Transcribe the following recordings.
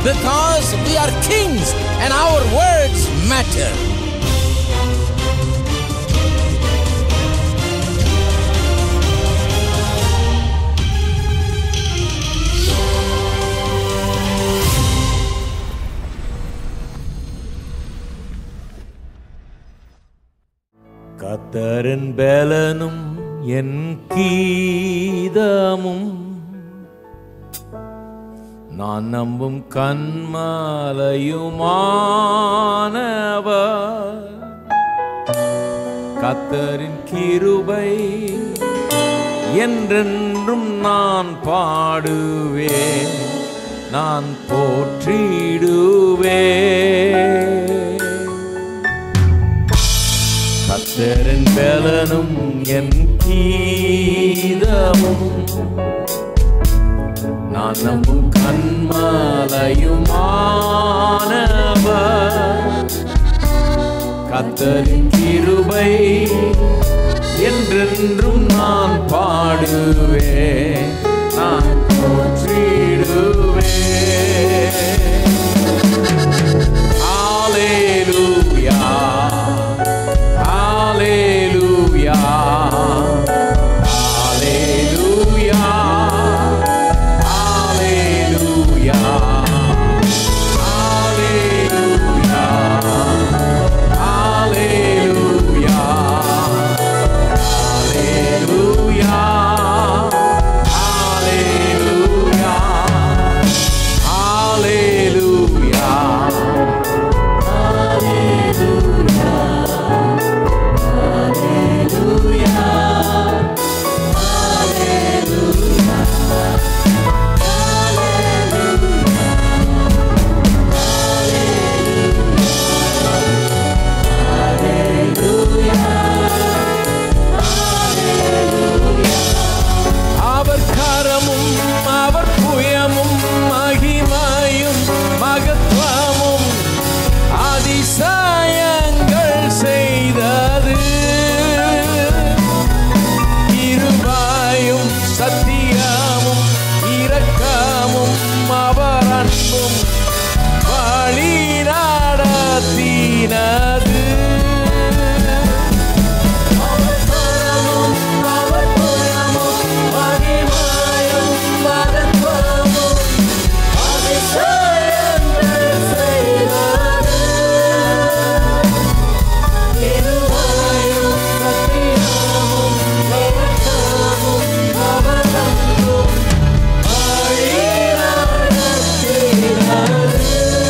because we are kings and our words matter. கத்தரின் பலனும் என் கீதமும் நான் நம்பும் கண்மாலையுமானவர் கத்தரின் கிருபை என்றென்றும் நான் பாடுவேன் நான் போற்றிடுவேன் கத்தரின் பலனும் என் கீதமும் நான் நம்பும் கண்மாலையுமானவர் கத்தரின் கிருபை என்றென்றும் நான் பாடுவேன் நான் போற்றிடுவேன் Hallelujah. Hallelujah. Hallelujah. Hallelujah. Hallelujah. Hallelujah. Hallelujah. Hallelujah. Hallelujah. அவர் கரமும் அவர் புயமும் மகிமையும் மகத்துவமும் அதிசயங்கள் செய்தது இருபாயும் சத்தியமும் இரக்கமும் அவர் அன்பும் வழி நடத்தினது அவர் கரமும் அவர் புயமும் மகிமையும் மகத்துவமும் அதிசயங்கள் செய்தது இருவாயும் சத்தியமும் இரக்கமும் அவர் அன்பும் வழி நடத்தினது.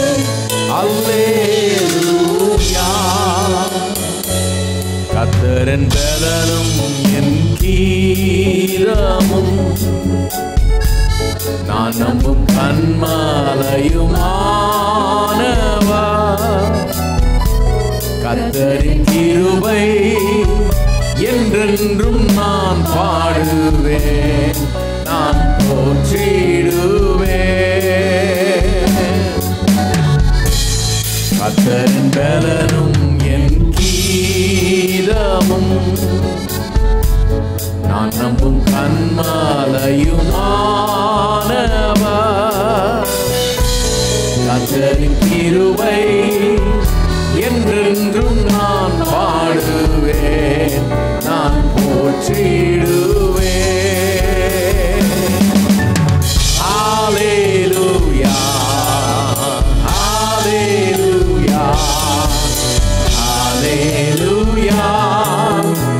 அல்லேலூயா கத்தரன் பலனும் என் கீரமும் நான் நம்பும் கண்மாலையுமானவா கத்தரின் கிருபை என்றென்றும் நான் பாடுவேன் நான் போற்றிடுவேன் கத்தரின் பலனும் என் கீதமும் நான் நம்பும் கண்மாலையுமானவா கத்தரின் கிருபை என்றென்றும் நான் பாடுவேன் நான் போற்றிடுவேன் Hallelujah. Hallelujah. Hallelujah.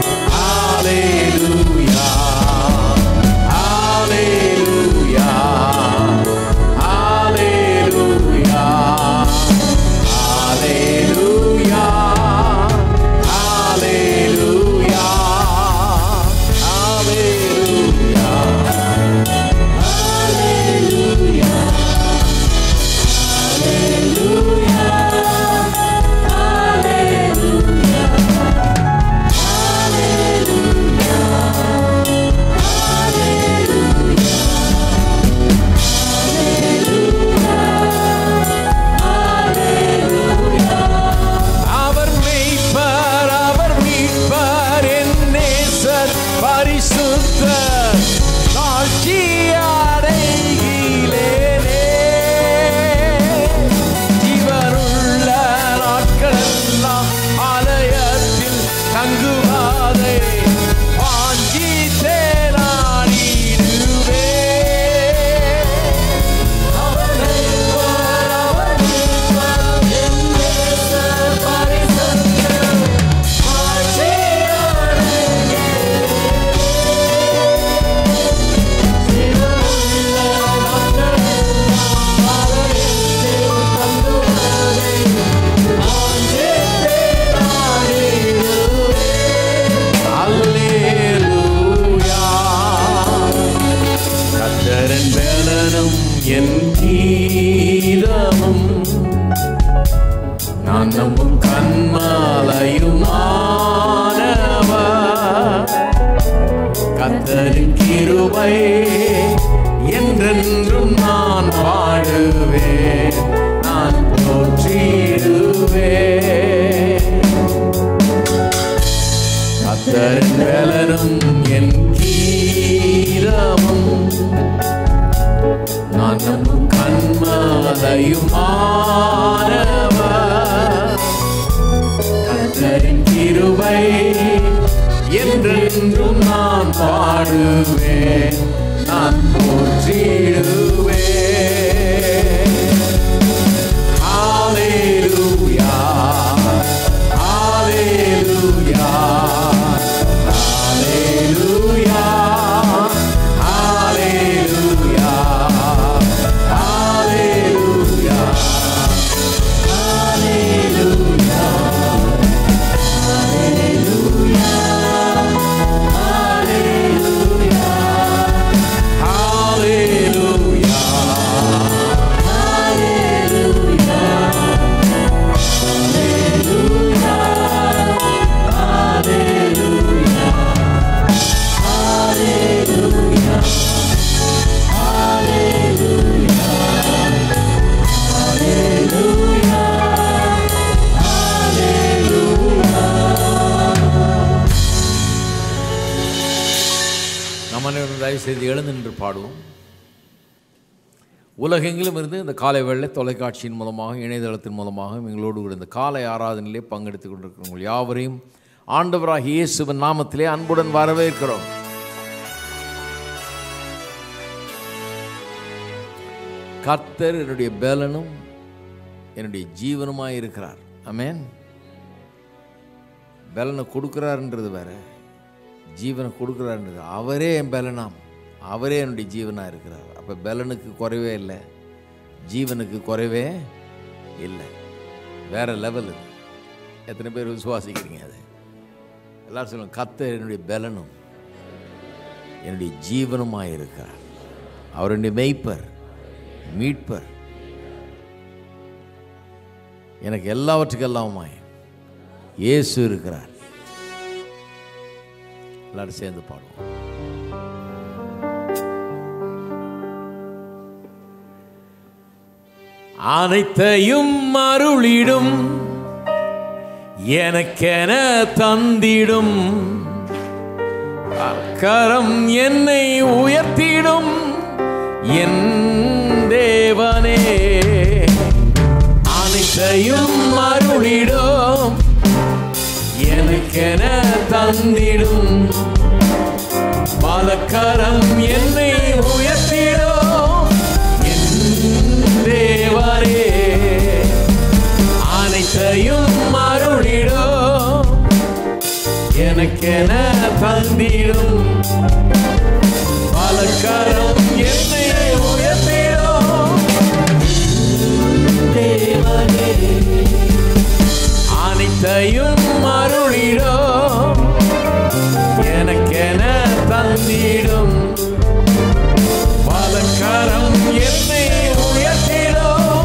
தங்குவாதே வாஞ்சித்தே நாடிடுவே அல்லேலூயா கத்தரன் வேலனும் என் கீதமும் நான் நம்பும் கண்மாலையும் கத்தரின் கிருபை என்றென்றும் நான் பாடுவேன் நான் போற்றிடுவேன் கத்தரின் வேலனும் என் கீரமும் நான் நம்பும் கண்மலையுமானவர் கத்தரின் கிருபை என்றென்றும் நான் பாடுவேன் நான் போற்றிடுவேன் Hallelujah. Hallelujah. Hallelujah. Hallelujah. Hallelujah. Hallelujah. நம்ம அனைவரும் தயவு செய்து எழுந்து நின்று பாடுவோம் உலகெங்கிலும் இருந்து இந்த காலை வேளை தொலைக்காட்சியின் மூலமாக இணையதளத்தின் மூலமாக எங்களோடு கூட இந்த காலை ஆராதனையிலே பங்கெடுத்துக் கொண்டிருக்கிறவங்க யாவரையும் ஆண்டவராக இயேசுவின் நாமத்திலே அன்புடன் வரவேற்கிறோம் கர்த்தர் என்னுடைய பேலனும் என்னுடைய ஜீவனுமாய் இருக்கிறார் அமேன் பலனை கொடுக்குறாருன்றது வேற ஜீவனை கொடுக்குறாருன்றது அவரே என் பலனாம் அவரே என்னுடைய ஜீவனாக இருக்கிறார் அப்போ பலனுக்கு குறைவே இல்லை ஜீவனுக்கு குறைவே இல்லை வேற லெவல் இது எத்தனை பேர் விசுவாசிக்கிறீங்க அது எல்லாரும் சொல்லுங்க கத்த என்னுடைய பலனும் என்னுடைய ஜீவனுமாய் இருக்கிறார் அவர் என்னுடைய மெய்ப்பர் மீட்பர் எனக்கு எல்லாவற்றுக்கும் எல்லாமாய் இயேசு இருக்கிறார் எல்லாரும் சேர்ந்து பாடுவோம் அனைத்தையும் அருளிடும் எனக்கென தந்திடும் கரம் என்னை உயர்த்திடும் என் தேவனே அனைத்தையும் அருளிடும் எனக்கென தந்திடும் பலக்கரம் என்னை உயர்த்திடும் என் தேவரே அனைத்தையும் அருளிடும் எனக்கென தந்திடும் பலக்கரம் என்னை உயர்த்திடும் தேவனே அனைத்தையும் அருளிடும் எனக்கென தந்திடும் பலக்கரம் என்னை உயர்த்திடும்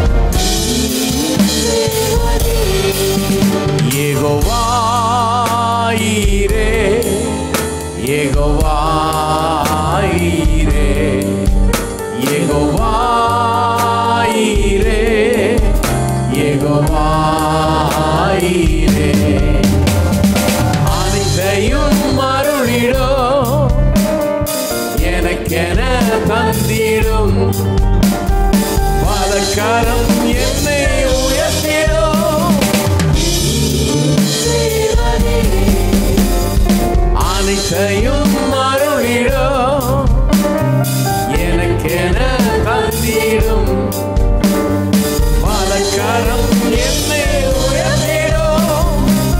ஏகோவாயிரே ஏகோவாயிரே ஏகோவாயிரே ஏகோவாயிரே அனைத்தையும் அருளிடும் எனக்கென தந்திடும் பலக்கரம் என்னை உயர்த்திடும் அனைத்தையும் அருளிடும் எனக்கென தந்திடும் பலக்கரம் என்னை உயர்த்திடும்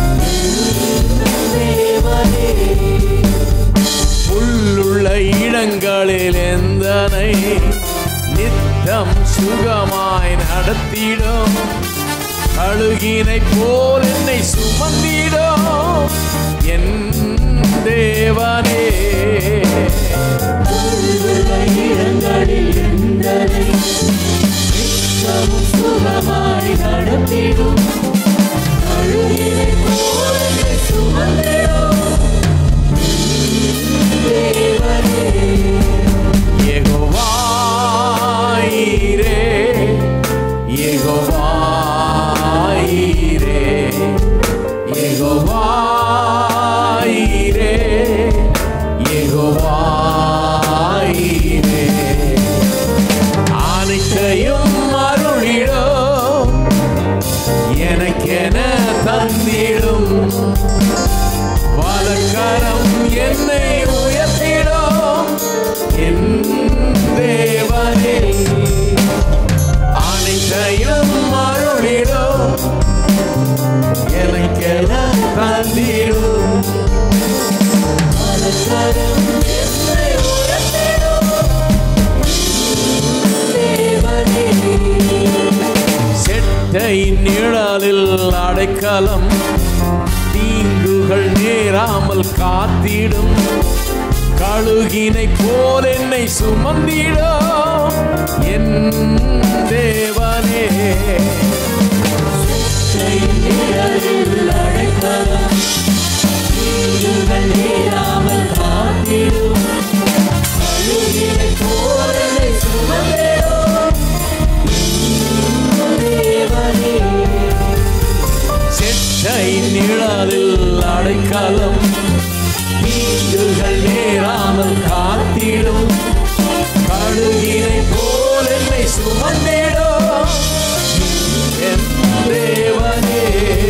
புல்லுள்ள இடங்களில் எந்தனை நித்தம் சுகமாய் நடத்திடும் அழுகினை போல் என்னை சுமந்திடும் என் தேவனே இடங்களில் எந்தனை நித்தமும் சுகமாய் நடத்திடும் அழுகினை போல என்னை சுமந்திடும் தேவனே யெகோவாயிரே யெகோவாயிரே யெகோவாயிரே யெகோவாயிரே அனைத்தையும் அருளிடும் எனக்கென தந்திடும் வலக்கரம் என்னை உயர்த்திடும் என் தேவனே அனைத்தையும் அருளிடும் எனக்கென தந்திடும் பலகரம் என்னை உயர்த்திடும் தேவனே செட்டை நிழலில் அடைக்கலம் தீங்குகள் நேராமல் காத்திடும் கழுகினை போல் என்னை சுமந்திடும் என் தேவனே நிழலில் அழைக்கலாம் தீங்குகள் நேராமல் காத்திடும் அழுகினை போல என்னை சுமந்திடும் தேவனே செட்டை நிழலில் அடைக்கலம் தீங்குகள் நேராமல் காத்திடும் கழுகினை போல் என்னை சுமந்திடும் என் தேவனே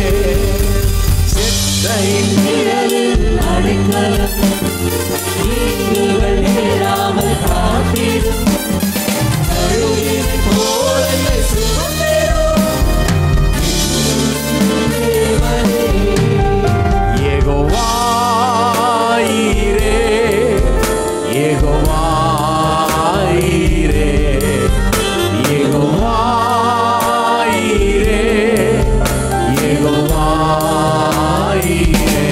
செட்டை நிழலில் அடைக்கலம் தீங்குகள் நேராமல் காத்திடும் அழுகினை போல என்னை சுமந்திடும் தேவனே யெகோவாயிரே யெகோவாயிரே யெகோவாயிரே யெகோவாயிரே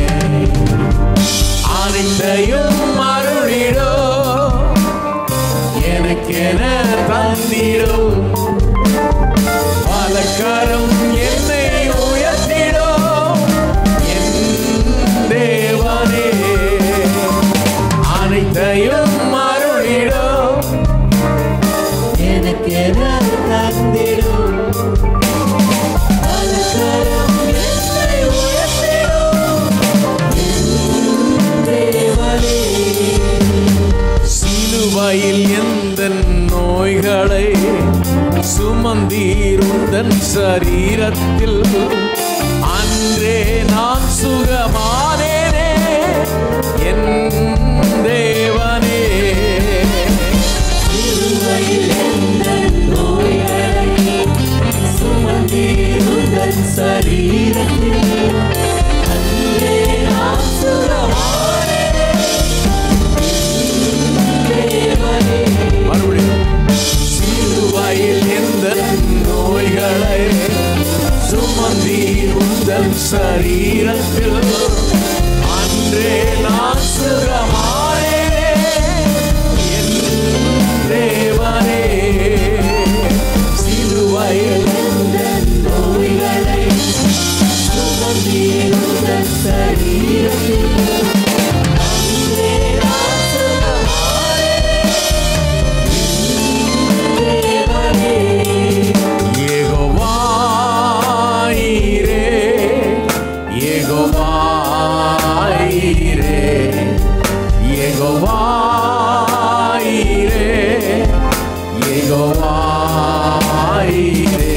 அனைத்தையும் அருளிடும் எனக்கென தந்திடும் பலக்கரம் என்னை உயர்த்திடும் என் தேவனே அனைத்தையும் அருளிடும் எனக்கென தந்திடும் பலகரம் என்னை உயர்த்திடும் தேவனே சிலுவையில் எந்த நோய்களை சுமந்தீருந்தன் சரீரத்தில் அன்றே நான் சுகமானேனே என் தேவனே சிலுவையில் எந்த நோய்களை சுமந்தீருந்தன் சரீரத்தில் அன்றே நான் சுகமானேன் தேவனே மறுபடியும் சிலுவையில் எந்த நோய்களை சுமந்தீர் உந்தன் சரீரத்தில் அன்றே நான் சுகமானேனே என் தேவனே சிலுவையில் எந்த நோய்களை சுமந்தீருந்தன் சரீரத்தில் அன்றே நான் சுகமானேன் தேவனே யெகோவாயிரே யெகோவாயிரே யெகோவாயிரே யெகோவாயிரே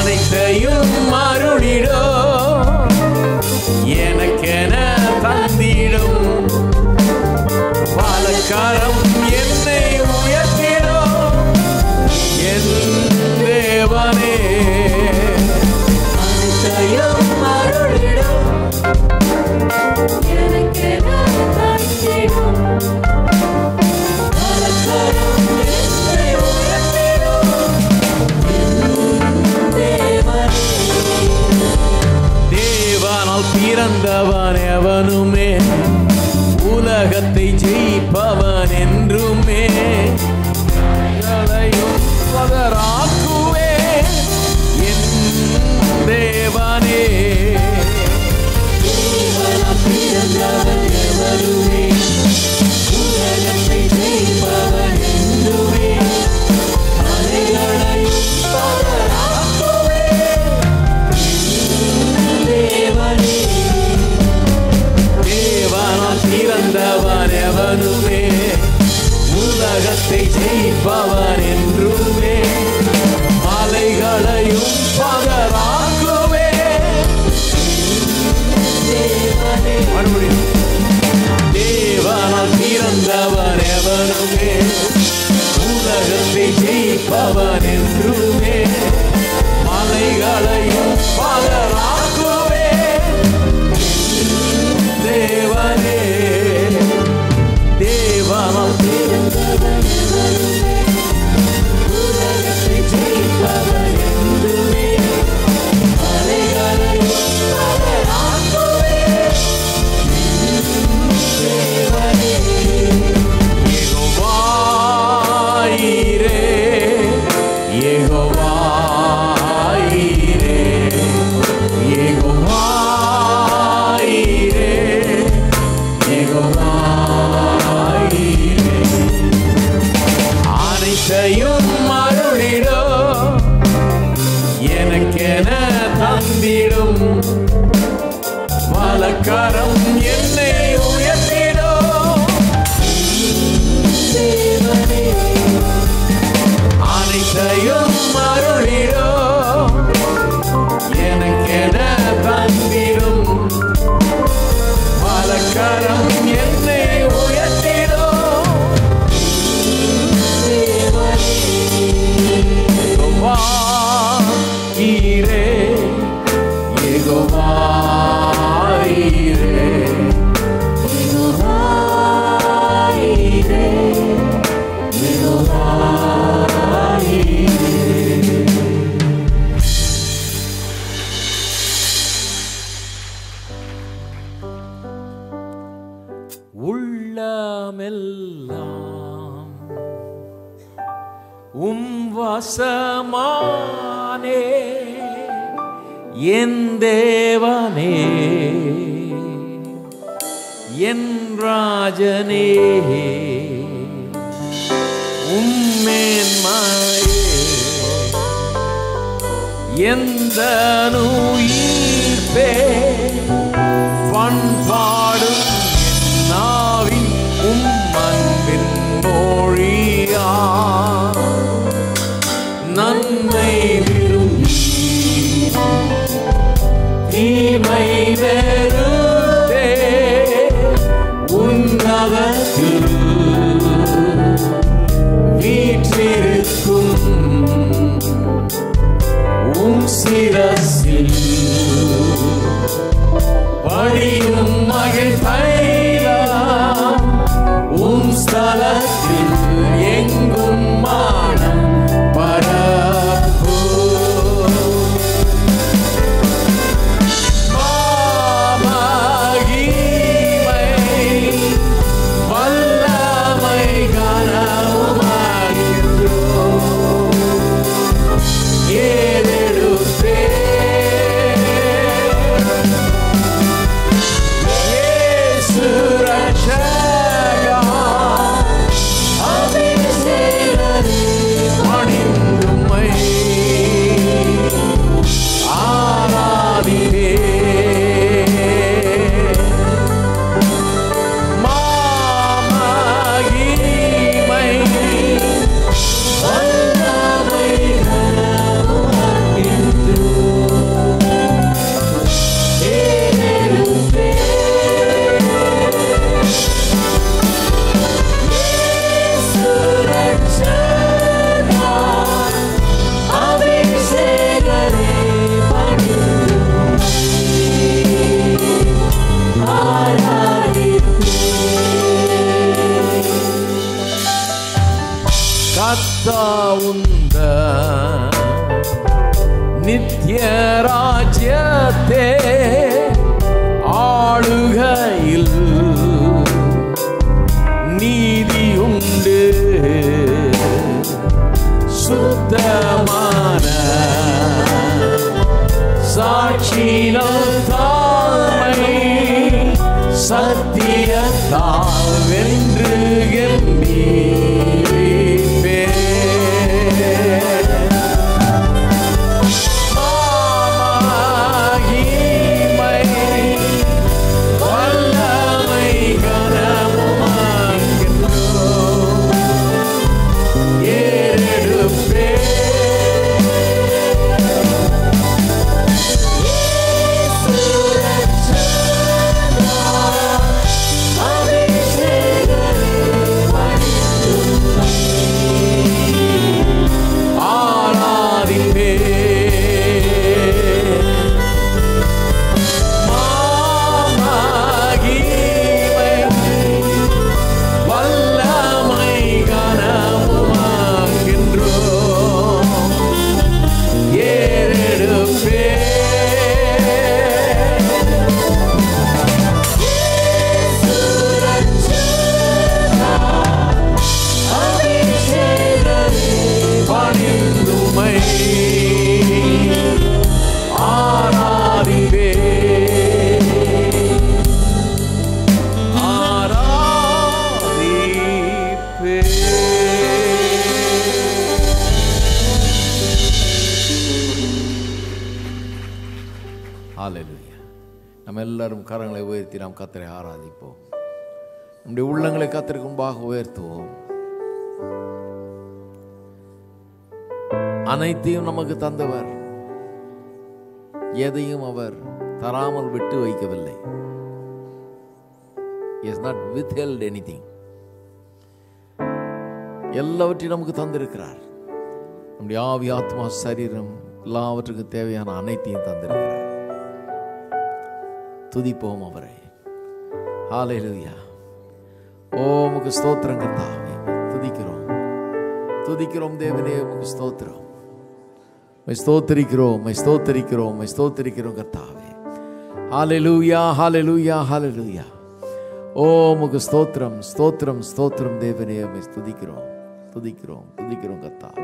அனைத்தையும் அருளிடும் எனக்கென தந்தி தேவனால் பிறந்தவன் எவனுமே உலகத்தை ஜெயிப்பவன் என்றுமே எங்களையும் பதராக்குவே என் தேவனே தேவனால் பிறந்தவன் எவருமே உலகத்தை ஜெயிப்பவன் என்றுமே அலைகளையும் பதறாக்குவே தேவனே தேவனால் பிறந்தவன் எவனுமே உலகத்தை ஜெயிப்பவன் என்றுமே மலைகளையும் பகராக்குவே தேவனே மறுபடியும் தேவனால் பிறந்தவன் எவனுமே உலகத்தை ஜெயிப்பவன் என்றுமே மலைகளையும் பகராக்குவே தேவனே தேவனால் பிறந்தவன் எவருமே உலகத்தை ஜெயிப்பவன் என்றுமே அலைகளையும் பதறாக்குவே தேவனே யெகோவாயிரே யெகோவாயிரே யெகோவாயிரே யெகோவாயிரே அனைத்தையும் அருளிடோ எனக்கென தந்திடும் வலக்கரம் என்னை உயர்த்திடோ தேவனே அனைத்தையும் அருளிடோ எனக்கென தந்திடும் மலக்கரம் என்னை உயர்த்திடோ யெகோவா ஈரே யெகோவா ஈரே உள்ளமெல்லாம் உம் வசமானே என் தேவனே என் ராஜனே உம்மேன்மாயே எந்த நுயிர்ப்பே பண்பாடும் நாவி உம் அன்பின் மொழியா நன்மை விரும்பி தீமை வெறுத்தே உன்னதத்தில் வீற்றிருக்கும் உம் சிரசில் படியும் மகிழ் தைலம் உம் ஸ்தலத்தில் எங்கும் மானம் பரப்பு மாமகிமை வல்லமை கனவுமாகின்றோம் ஏறெடுப்பே இயேசுவே சத்தியத்தால் வென்று கம்பீரிப்பே. மகிமை, வல்லமை கனமுமாகின்றோம். ஏறெடுப்பே. ஆராதிப்பே. மாமகிமை, வல்லமை கனமுமாகின்றோம். ஏறெடுப்பே. பணிந்துமை ஆராதிப்பே ஆராதிப்பே ஹalleluya நம்ம எல்லாரும் கரங்களை உயர்த்தி நாம் கத்தரை ஆராதிப்போம் நம்முடைய உள்ளங்களை கத்தருக்கு முன்பாக உயர்த்துவோம் அனைத்தையும் நமக்கு தந்தவர் எதையும் அவர் தராமல் விட்டு வைக்கவில்லை is not withheld anything எல்லாவற்றையும் நமக்கு தந்திருக்கிறார் நம்முடைய ஆவி ஆத்மா சரீரம் எல்லாவற்றுக்கும் தேவையான அனைத்தையும் தந்திருக்கிறார் துதிப்போம் அவரை ஹalleluya ஓ உமக்கு ஸ்தோத்திரம் கர்த்தாவே துதிக்கிறோம் துதிக்கிறோம் தேவனே உமக்கு ஸ்தோத்திரம் மை ஸ்தோத்தரிக்கிறோம் மை ஸ்தோத்தரிக்கிறோம் மை ஸ்தோத்தரிக்கிறோம் கர்த்தாவே ஹalleluya ஹalleluya ஹalleluya ஓ உமக்கு ஸ்தோத்திரம் ஸ்தோத்திரம் ஸ்தோத்திரம் தேவனே உம்மை துதிக்கிறோம் துதிக்கிறோம் துதிக்கிறோம் கர்த்தாவே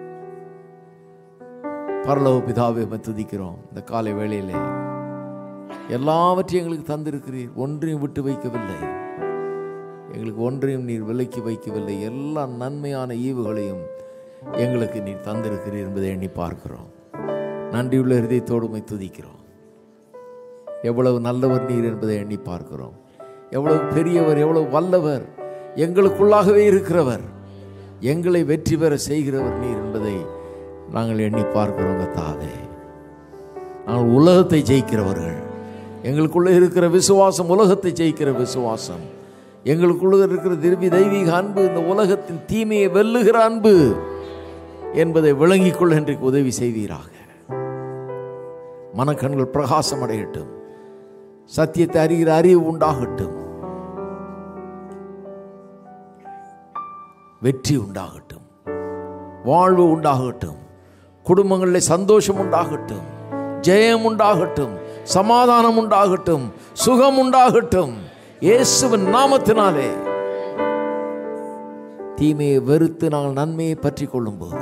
பரலோக பிதாவே உம்மை துதிக்கிறோம் இந்த காலை வேளையிலே எல்லாவற்றையும் எங்களுக்கு தந்திருக்கிறீர் ஒன்றையும் விட்டு வைக்கவில்லை எங்களுக்கு ஒன்றையும் நீர் விலைக்கு வைக்கவில்லை எல்லா நன்மையான ஈவுகளையும் எங்களுக்கு நீர் தந்திருக்கிறீர் என்பதை எண்ணி பார்க்கிறோம் நன்றியுள்ள ஹிருதயத்தோடு உம்மை துதிக்கிறோம் எவ்வளவு நல்லவர் நீர் என்பதை எண்ணி பார்க்கிறோம் எவ்வளவு பெரியவர் எவ்வளவு வல்லவர் எங்களுக்குள்ளாகவே இருக்கிறவர் எங்களை வெற்றி பெற செய்கிறவர் நீர் என்பதை நாங்கள் எண்ணி பார்க்கிறோங்க தாவே நாங்கள் உலகத்தை ஜெயிக்கிறவர்கள் எங்களுக்குள்ளே இருக்கிற விசுவாசம் உலகத்தை ஜெயிக்கிற விசுவாசம் எங்களுக்குள்ள இருக்கிற திருவி தெய்வீக அன்பு இந்த உலகத்தின் தீமையை வெல்லுகிற அன்பு என்பதை விளங்கிக் கொள்ள இன்றைக்கு உதவி செய்வீராக மனக்கண்கள் பிரகாசம் அடையட்டும் சத்தியத்தை அறிகிற அறிவு உண்டாகட்டும் வெற்றி உண்டாகட்டும் வாழ்வு உண்டாகட்டும் குடும்பங்களில் சந்தோஷம் உண்டாகட்டும் ஜெயம் உண்டாகட்டும் சமாதானம் உண்டாகட்டும் சுகம் உண்டாகட்டும் இயேசுவின் நாமத்தினாலே தீமையை வெறுத்து நாங்கள் நன்மையை பற்றி கொள்ளும்போது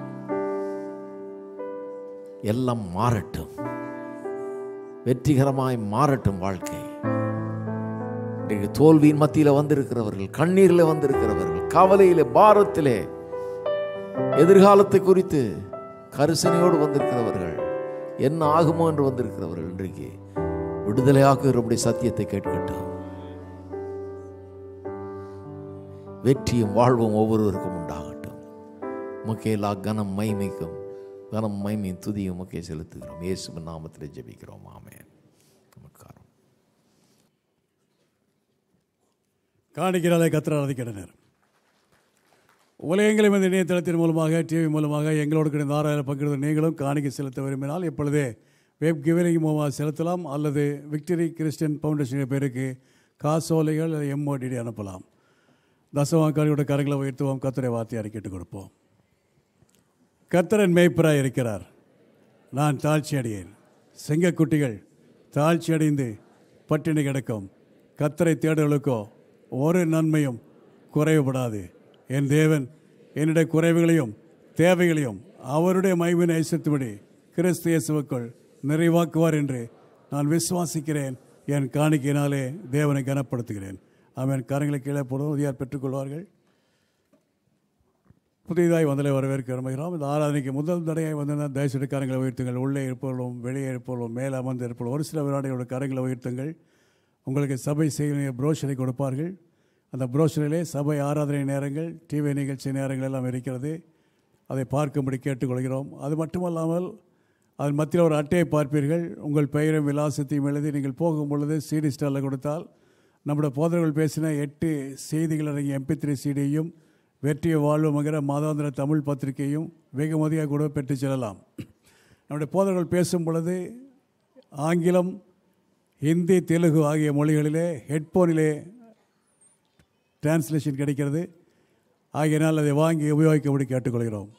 எல்லாம் மாறட்டும் வெற்றிகரமாய் மாறட்டும் வாழ்க்கை இன்றைக்கு தோல்வியின் மத்தியில் வந்திருக்கிறவர்கள் கண்ணீரில் வந்திருக்கிறவர்கள் கவலையிலே பாரத்திலே எதிர்காலத்தை குறித்து கரிசனையோடு வந்திருக்கிறவர்கள் என்ன ஆகுமோ என்று வந்திருக்கிறவர்கள் இன்றைக்கு விடுதலையாக்குகிறபடி சத்தியத்தை கேட்கட்டும் வெற்றியும் வாழ்வும் ஒவ்வொருவருக்கும் உண்டாகட்டும் முக்கேலா கனம் மைமைக்கும் கனம் மைமையும் துதியும் முக்கிய செலுத்துகிறோம் இயேசுவின் நாமத்தில் ஜெபிக்கிறோம் ஆமென் நமஸ்காரம் காணிக்கிறாலே கத்திர ஆராதிக்கின்றனர் உலகங்களில் இந்த இணையதளத்தின் மூலமாக டிவி மூலமாக எங்களோடு கிடைந்த ஆறாயிரம் பங்கிடுவது நீங்களும் காணிக்கை செலுத்த விரும்பினால் இப்பொழுதே வெப் கிவரிங் மூலமாக செலுத்தலாம் அல்லது விக்டரி கிறிஸ்டியன் ஃபவுண்டேஷன் பேருக்கு காசோலைகள் எம்ஓடிடி அனுப்பலாம் தசவாக்காரியோட கரங்களை உயர்த்துவோம் கத்தரை வார்த்தையை கேட்டுக் கொடுப்போம் கர்த்தரன் மேய்ப்பராய் இருக்கிறார் நான் தாழ்ச்சி அடையேன் சிங்கக்குட்டிகள் தாழ்ச்சி அடைந்து பட்டினி கிடக்கும் கத்தரை தேடுகளுக்கோ ஒரு நன்மையும் குறைவுபடாது என் தேவன் என்னுடைய குறைவுகளையும் தேவைகளையும் அவருடைய மைவினை ஐசத்துபடி கிறிஸ்து இயேசுவுக்குள் நிறைவாக்குவார் என்று நான் விசுவாசிக்கிறேன் என் காணிக்கையினாலே தேவனை கனப்படுத்துகிறேன் அவன் கரங்களை கீழே போடுவோம் உதவியார் பெற்றுக்கொள்வார்கள் புதியதாய் வந்தலை வரவேற்க விரும்புகிறோம் இந்த ஆராதனைக்கு முதல் தடையாய் வந்திருந்தால் தயவுசெய்து கரங்களை உயர்த்துங்கள் உள்ளே இருப்பவர்களும் வெளியே இருப்பவர்களும் மேலே அமர்ந்து இருப்பவர்களும் ஒரு சில வினாடிகளோட கரங்களை உயர்த்துங்கள் உங்களுக்கு சபை செய்ய புரோஷரை கொடுப்பார்கள் அந்த புரோஷரிலே சபை ஆராதனை நேரங்கள் டிவி நிகழ்ச்சி நேரங்கள் எல்லாம் இருக்கிறது அதை பார்க்கும்படி கேட்டுக்கொள்கிறோம் அது மட்டுமல்லாமல் அதன் மத்தியில் ஒரு அட்டையை பார்ப்பீர்கள் உங்கள் பெயரும் விலாசத்தையும் எழுதி நீங்கள் போகும் பொழுது சிடி ஸ்டாலில் கொடுத்தால் நம்முடைய போதர்கள் பேசின எட்டு செய்திகள் அடங்கிய எம்பி த்ரீ சிடியையும் வெற்றிய வாழ்வுங்கிற மாதாந்திர தமிழ் பத்திரிகையும் வெகுமதியாக கூட பெற்று செல்லலாம் நம்முடைய போதர்கள் பேசும் பொழுது ஆங்கிலம் ஹிந்தி தெலுங்கு ஆகிய மொழிகளிலே ஹெட்ஃபோனிலே டிரான்ஸ்லேஷன் கிடைக்கிறது ஆகையினால் அதை வாங்கி உபயோகிக்கும்படி கேட்டுக்கொள்கிறோம்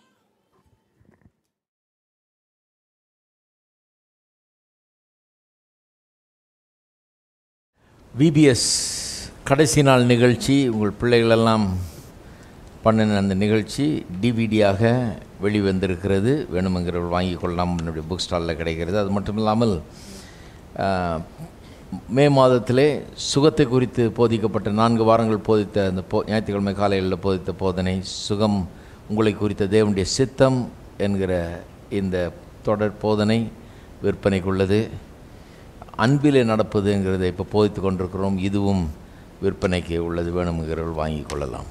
விபிஎஸ் கடைசி நாள் நிகழ்ச்சி உங்கள் பிள்ளைகளெல்லாம் பண்ணின அந்த நிகழ்ச்சி டிவிடியாக வெளிவந்திருக்கிறது வேணுமெங்கிறவர்கள் வாங்கி கொள்ளலாம் என்னுடைய புக் ஸ்டாலில் கிடைக்கிறது அது மட்டும் இல்லாமல் ஆஹ், மே மாதத்திலே சுகத்தை குறித்து போதிக்கப்பட்ட நான்கு வாரங்கள் போதித்த அந்த போ ஞாயிற்றுக்கிழமை காலையில் போதித்த போதனை சுகம் உங்களை குறித்த தேவனுடைய சித்தம் என்கிற இந்த தொடர் போதனை விற்பனைக்குள்ளது அன்பிலே நடப்பதுங்கிறதை இப்போ போதித்து கொண்டிருக்கிறோம் இதுவும் விற்பனைக்கு உள்ளது வேணுங்கிறவர்கள் வாங்கி கொள்ளலாம்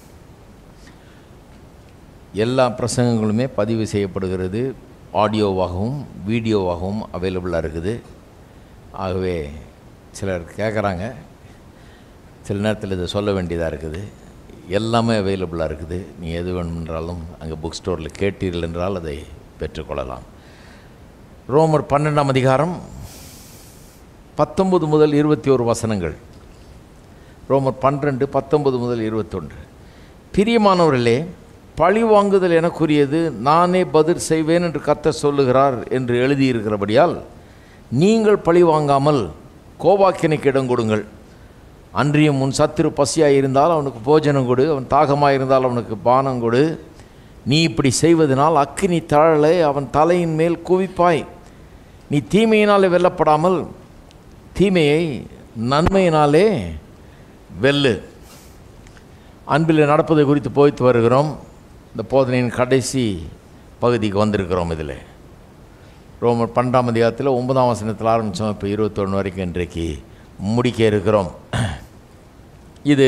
எல்லா பிரசங்கங்களுமே பதிவு செய்யப்படுகிறது ஆடியோவாகவும் வீடியோவாகவும் அவைலபிளாக இருக்குது ஆகவே சிலர் கேட்குறாங்க சில நேரத்தில் இதை சொல்ல வேண்டியதாக இருக்குது எல்லாமே அவைலபிளாக இருக்குது நீ எது வேணுமென்றாலும் அங்கே புக் ஸ்டோரில் கேட்டீர்கள் என்றால் அதை பெற்றுக்கொள்ளலாம் ரோமர் பன்னெண்டாம் அதிகாரம் பத்தொன்பது முதல் இருபத்தி ஒரு வசனங்கள் ரோமர் பன்னிரெண்டு பத்தொன்பது முதல் இருபத்தொன்று பிரியமானவர்களே பழி வாங்குதல் எனக்குரியது நானே பதில் செய்வேன் என்று கர்த்தர் சொல்லுகிறார் என்று எழுதியிருக்கிறபடியால் நீங்கள் பழி வாங்காமல் கோபாக்கினைக்கு இடம் கொடுங்கள் அன்றியும் உன் சத்துரு பசியாக இருந்தால் அவனுக்கு போஜனம் கொடு அவன் தாகமாக இருந்தால் அவனுக்கு பானம் கொடு நீ இப்படி செய்வதனால் அக்கினி தழலை அவன் தலையின் மேல் குவிப்பாய் நீ தீமையினாலே வெல்லப்படாமல் தீமையை நன்மையினாலே வெல்லு அன்பில் நடப்பதை குறித்து போய்த்து வருகிறோம் இந்த போதனையின் கடைசி பகுதிக்கு வந்திருக்கிறோம் இதில் ரோமர் பன்னெண்டாம் அதிகாரத்தில் ஒன்பதாம் வசனத்தில் ஆரம்பித்தோம் இப்போ இருபத்தொன்று வரைக்கும் இன்றைக்கு முடிக்க இருக்கிறோம் இது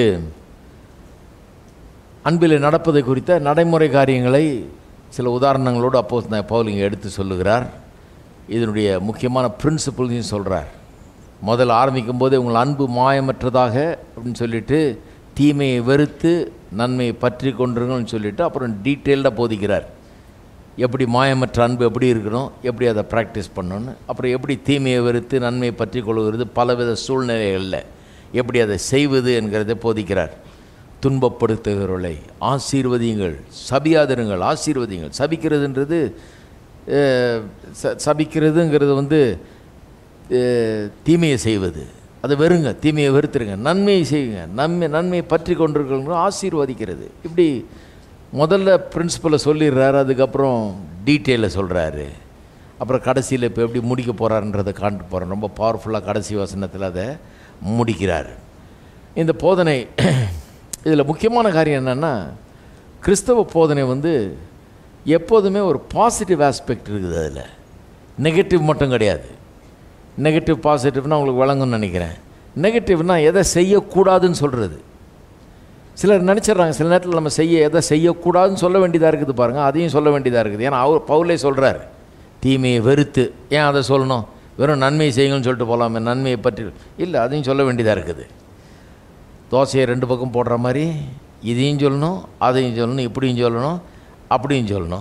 அன்பில் நடப்பதை குறித்த நடைமுறை காரியங்களை சில உதாரணங்களோடு அப்போ பவுல் இங்கே எடுத்து சொல்லுகிறார் இதனுடைய முக்கியமான பிரின்சிபல்ஸையும் சொல்கிறார் முதல்ல ஆரம்பிக்கும் போதே உங்கள் அன்பு மாயமற்றதாக அப்படின்னு சொல்லிட்டு தீமையை வெறுத்து நன்மையை பற்றி கொண்டிருங்கன்னு சொல்லிட்டு அப்புறம் டீட்டெயில்டாக போதிக்கிறார் எப்படி மாயமற்ற அன்பு எப்படி இருக்கணும் எப்படி அதை ப்ராக்டிஸ் பண்ணணும்னு அப்புறம் எப்படி தீமையை வெறுத்து நன்மையை பற்றி கொள்கிறது பலவித சூழ்நிலைகளில் எப்படி அதை செய்வது என்கிறதை போதிக்கிறார் துன்பப்படுத்துகிறவர்களை ஆசீர்வதியுங்கள் சபியாதிருங்கள் ஆசீர்வதியுங்கள் சபிக்கிறதுன்றது அஹ், ச சபிக்கிறதுங்கிறது வந்து அஹ், தீமையை செய்வது அதை வெறுங்க தீமையை வெறுத்துருங்க நன்மையை செய்யுங்க நன்மை நன்மையை பற்றி கொண்டிருக்கிறவங்க ஆசீர்வதிக்கிறது இப்படி முதல்ல பிரின்சிபலை சொல்லிடுறாரு அதுக்கப்புறம் டீட்டெயிலை சொல்கிறாரு அப்புறம் கடைசியில் இப்போ எப்படி முடிக்க போகிறாருன்றதை காண்டு போகிறோம் ரொம்ப பவர்ஃபுல்லாக கடைசி வசனத்தில் அதை முடிக்கிறார் இந்த போதனை இதில் முக்கியமான காரியம் என்னென்னா கிறிஸ்தவ போதனை வந்து எப்போதுமே ஒரு பாசிட்டிவ் ஆஸ்பெக்ட் இருக்குது அதில் நெகட்டிவ் மட்டும் கிடையாது நெகட்டிவ் பாசிட்டிவ்னா உங்களுக்கு வழங்கும்னு நினைக்கிறேன் நெகட்டிவ்னா எதை செய்யக்கூடாதுன்னு சொல்கிறது சிலர் நினச்சிட்றாங்க சில நேரத்தில் நம்ம செய்ய எதை செய்யக்கூடாதுன்னு சொல்ல வேண்டியதாக இருக்குது பாருங்கள் அதையும் சொல்ல வேண்டியதாக இருக்குது ஏன்னா அவர் பவுலே சொல்கிறார் தீமையை வெறுத்து ஏன் அதை சொல்லணும் வெறும் நன்மையை செய்யுங்கன்னு சொல்லிட்டு போகலாமே நன்மையை பற்றி இல்லை அதையும் சொல்ல வேண்டியதாக இருக்குது தோசையை ரெண்டு பக்கம் போடுற மாதிரி இதையும் சொல்லணும் அதையும் சொல்லணும் இப்படியும் சொல்லணும் அப்படியும் சொல்லணும்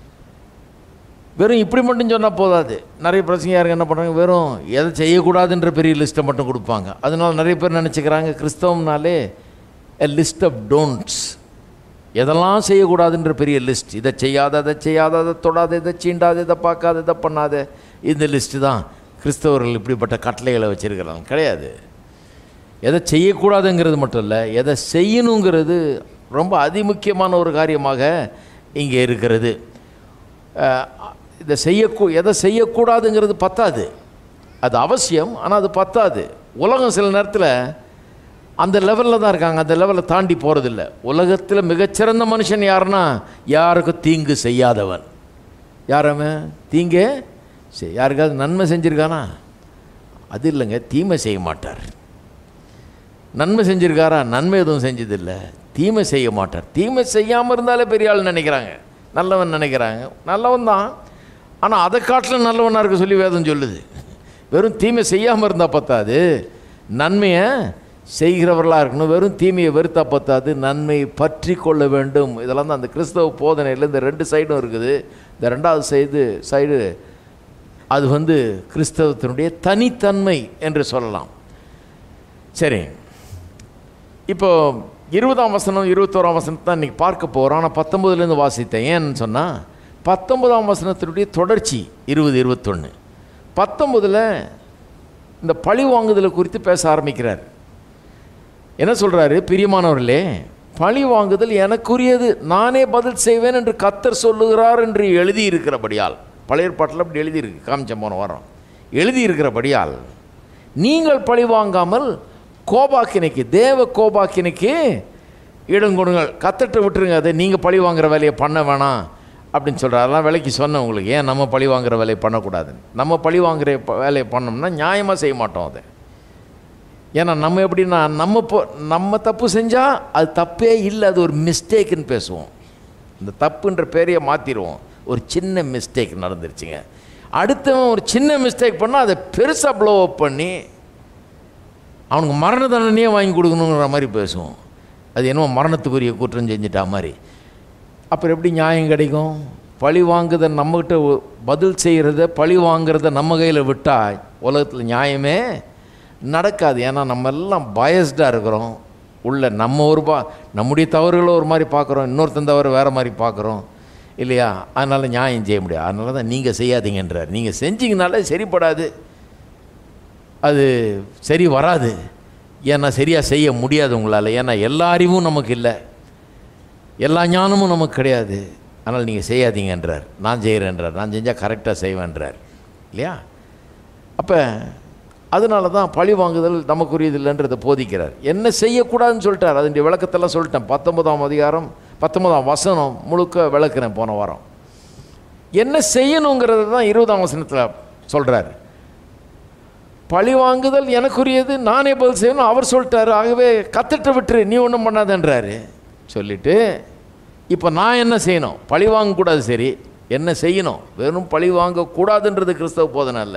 வெறும் இப்படி மட்டும் சொன்னால் போதாது நிறைய பிரச்சனையாருங்க என்ன பண்ணுறாங்க வெறும் எதை செய்யக்கூடாதுன்ற பெரிய லிஸ்ட்டை மட்டும் கொடுப்பாங்க அதனால நிறைய பேர் நினச்சிக்கிறாங்க கிறிஸ்தவம்னாலே எ லிஸ்ட் ஆஃப் டோன்ட்ஸ் எதெல்லாம் செய்யக்கூடாதுன்ற பெரிய லிஸ்ட் இதை செய்யாத அதை செய்யாத அதை தொடாத இதை சீண்டாத இதை பார்க்காத இதை பண்ணாத இந்த லிஸ்ட்டு தான் கிறிஸ்தவர்கள் இப்படிப்பட்ட கட்டளைகளை வச்சுருக்கிறாங்க கிடையாது எதை செய்யக்கூடாதுங்கிறது மட்டும் இல்லை எதை செய்யணுங்கிறது ரொம்ப அதிமுக்கியமான ஒரு காரியமாக இங்கே இருக்கிறது அஹ், இதை செய்யக்கூ எதை செய்யக்கூடாதுங்கிறது பத்தாது அது அவசியம் ஆனால் அது பத்தாது உலகம் சில நேரத்தில் அந்த லெவலில் தான் இருக்காங்க அந்த லெவலில் தாண்டி போகிறதில்ல உலகத்தில் மிகச்சிறந்த மனுஷன் யாருன்னா யாருக்கும் தீங்கு செய்யாதவன் யாரவன் தீங்கே செய் யாருக்காவது நன்மை செஞ்சுருக்கானா அது இல்லைங்க தீமை செய்ய மாட்டார் நன்மை செஞ்சிருக்காரா நன்மை எதுவும் செஞ்சதில்லை தீமை செய்ய மாட்டார் தீமை செய்யாமல் இருந்தாலே பெரிய ஆள் நினைக்கிறாங்க நல்லவன் நினைக்கிறாங்க நல்லவன் தான் ஆனால் அதை காட்டிலும் நல்லவனாக இருக்க சொல்லி வேதம் சொல்லுது வெறும் தீமை செய்யாமல் இருந்தால் பத்தாது நன்மையை செய்கிறவர்களாக இருக்கணும் வெறும் தீமையை வெறுத்தா பத்தாது நன்மையை பற்றி கொள்ள வேண்டும் இதெல்லாம் தான் அந்த கிறிஸ்தவ போதனையில் இந்த ரெண்டு சைடும் இருக்குது இந்த ரெண்டாவது சைடு சைடு அது வந்து கிறிஸ்தவத்தினுடைய தனித்தன்மை என்று சொல்லலாம் சரி இப்போ இருபதாம் வசனம் இருபத்தோராம் வசனத்தை தான் இன்றைக்கி பார்க்க போகிறோம் ஆனால் பத்தொம்பதுலேருந்து வாசித்தேன் ஏன்னு சொன்னால் பத்தொன்பதாம் வசனத்தினுடைய தொடர்ச்சி இருபது இருபத்தொன்று பத்தொம்பதில் இந்த பழி வாங்குதலை குறித்து பேச ஆரம்பிக்கிறார் என்ன சொல்கிறாரு பிரியமானவர்களே பழி வாங்குதல் எனக்குரியது நானே பதில் செய்வேன் என்று கத்தர் சொல்லுகிறார் என்று எழுதியிருக்கிறபடியால் பழைய ஏற்பாட்டில் அப்படி எழுதியிருக்கு காமிச்ச போன வாரம் எழுதியிருக்கிறபடியால் நீங்கள் பழி வாங்காமல் கோபாக்கினைக்கு தேவ கோபாக்கினைக்கு இடம் கொடுங்கள் கத்தட்ட விட்டுருங்க அதை நீங்கள் பழி வாங்குற வேலையை பண்ண வேணாம் அப்படின்னு சொல்கிறார் அதெல்லாம் விலைக்கு சொன்னேன் உங்களுக்கு ஏன் நம்ம பழி வாங்குற வேலையை பண்ணக்கூடாதுன்னு நம்ம பழி வாங்குற ப- வேலையை பண்ணோம்னா நியாயமாக செய்ய மாட்டோம் அதை ஏன்னா நம்ம எப்படின்னா நம்ம இப்போ நம்ம தப்பு செஞ்சால் அது தப்பே இல்லை அது ஒரு மிஸ்டேக்குன்னு பேசுவோம் இந்த தப்புன்ற பேரையே மாற்றிடுவோம் ஒரு சின்ன மிஸ்டேக் நடந்துருச்சுங்க அடுத்தவன் ஒரு சின்ன மிஸ்டேக் பண்ணால் அதை பெருசாக ப்ளோ அப் பண்ணி அவனுக்கு மரண தண்டனையே வாங்கி கொடுக்கணுங்கிற மாதிரி பேசுவோம் அது என்னமோ மரணத்துக்குரிய குற்றம் செஞ்சிட்டா மாதிரி அப்புறம் எப்படி நியாயம் கிடைக்கும் பழி வாங்குறத நம்மக்கிட்ட ஒ- பதில் செய்கிறத பழி வாங்குறத நம்ம கையில் விட்டால் உலகத்தில் நியாயமே நடக்காது ஏன்னா நம்ம எல்லாம் பயஸ்டாக இருக்கிறோம் உள்ள நம்ம ஒரு பா நம்முடைய தவறுகளை ஒரு மாதிரி பார்க்குறோம் இன்னொருத்தன் தவறு வேறு மாதிரி பார்க்குறோம் இல்லையா அதனால் நியாயம் செய்ய முடியாது அதனால தான் நீங்கள் செய்யாதீங்கன்றார் நீங்கள் செஞ்சீங்கனாலே சரிப்படாது அது சரி வராது ஏன்னா சரியாக செய்ய முடியாது உங்களால் ஏன்னா எல்லா அறிவும் நமக்கு இல்லை எல்லா ஞானமும் நமக்கு கிடையாது ஆனால் நீங்கள் செய்யாதீங்கன்றார் நான் செய்கிறேன்றார் நான் செஞ்சால் கரெக்டாக செய்வேன்றார் இல்லையா அப்போ அதனால தான் பழி வாங்குதல் நமக்குரியது இல்லைன்றதை போதிக்கிறார் என்ன செய்யக்கூடாதுன்னு சொல்லிட்டார் அதனுடைய விளக்கத்தெல்லாம் சொல்லிட்டேன் பத்தொன்பதாம் அதிகாரம் பத்தொன்பதாம் வசனம் முழுக்க விளக்குறேன் போன வாரம் என்ன செய்யணுங்கிறது தான் இருபதாம் வசனத்தில் சொல்கிறார் பழி வாங்குதல் எனக்குரியது நானே பதில் செய்யணும் அவர் சொல்லிட்டாரு ஆகவே கத்துட்டு விட்டுரு நீ ஒன்றும் பண்ணாதன்றாரு சொல்லிட்டு இப்போ நான் என்ன செய்யணும் பழி வாங்கக்கூடாது சரி என்ன செய்யணும் வெறும் பழி வாங்கக்கூடாதுன்றது கிறிஸ்தவ போதனை அல்ல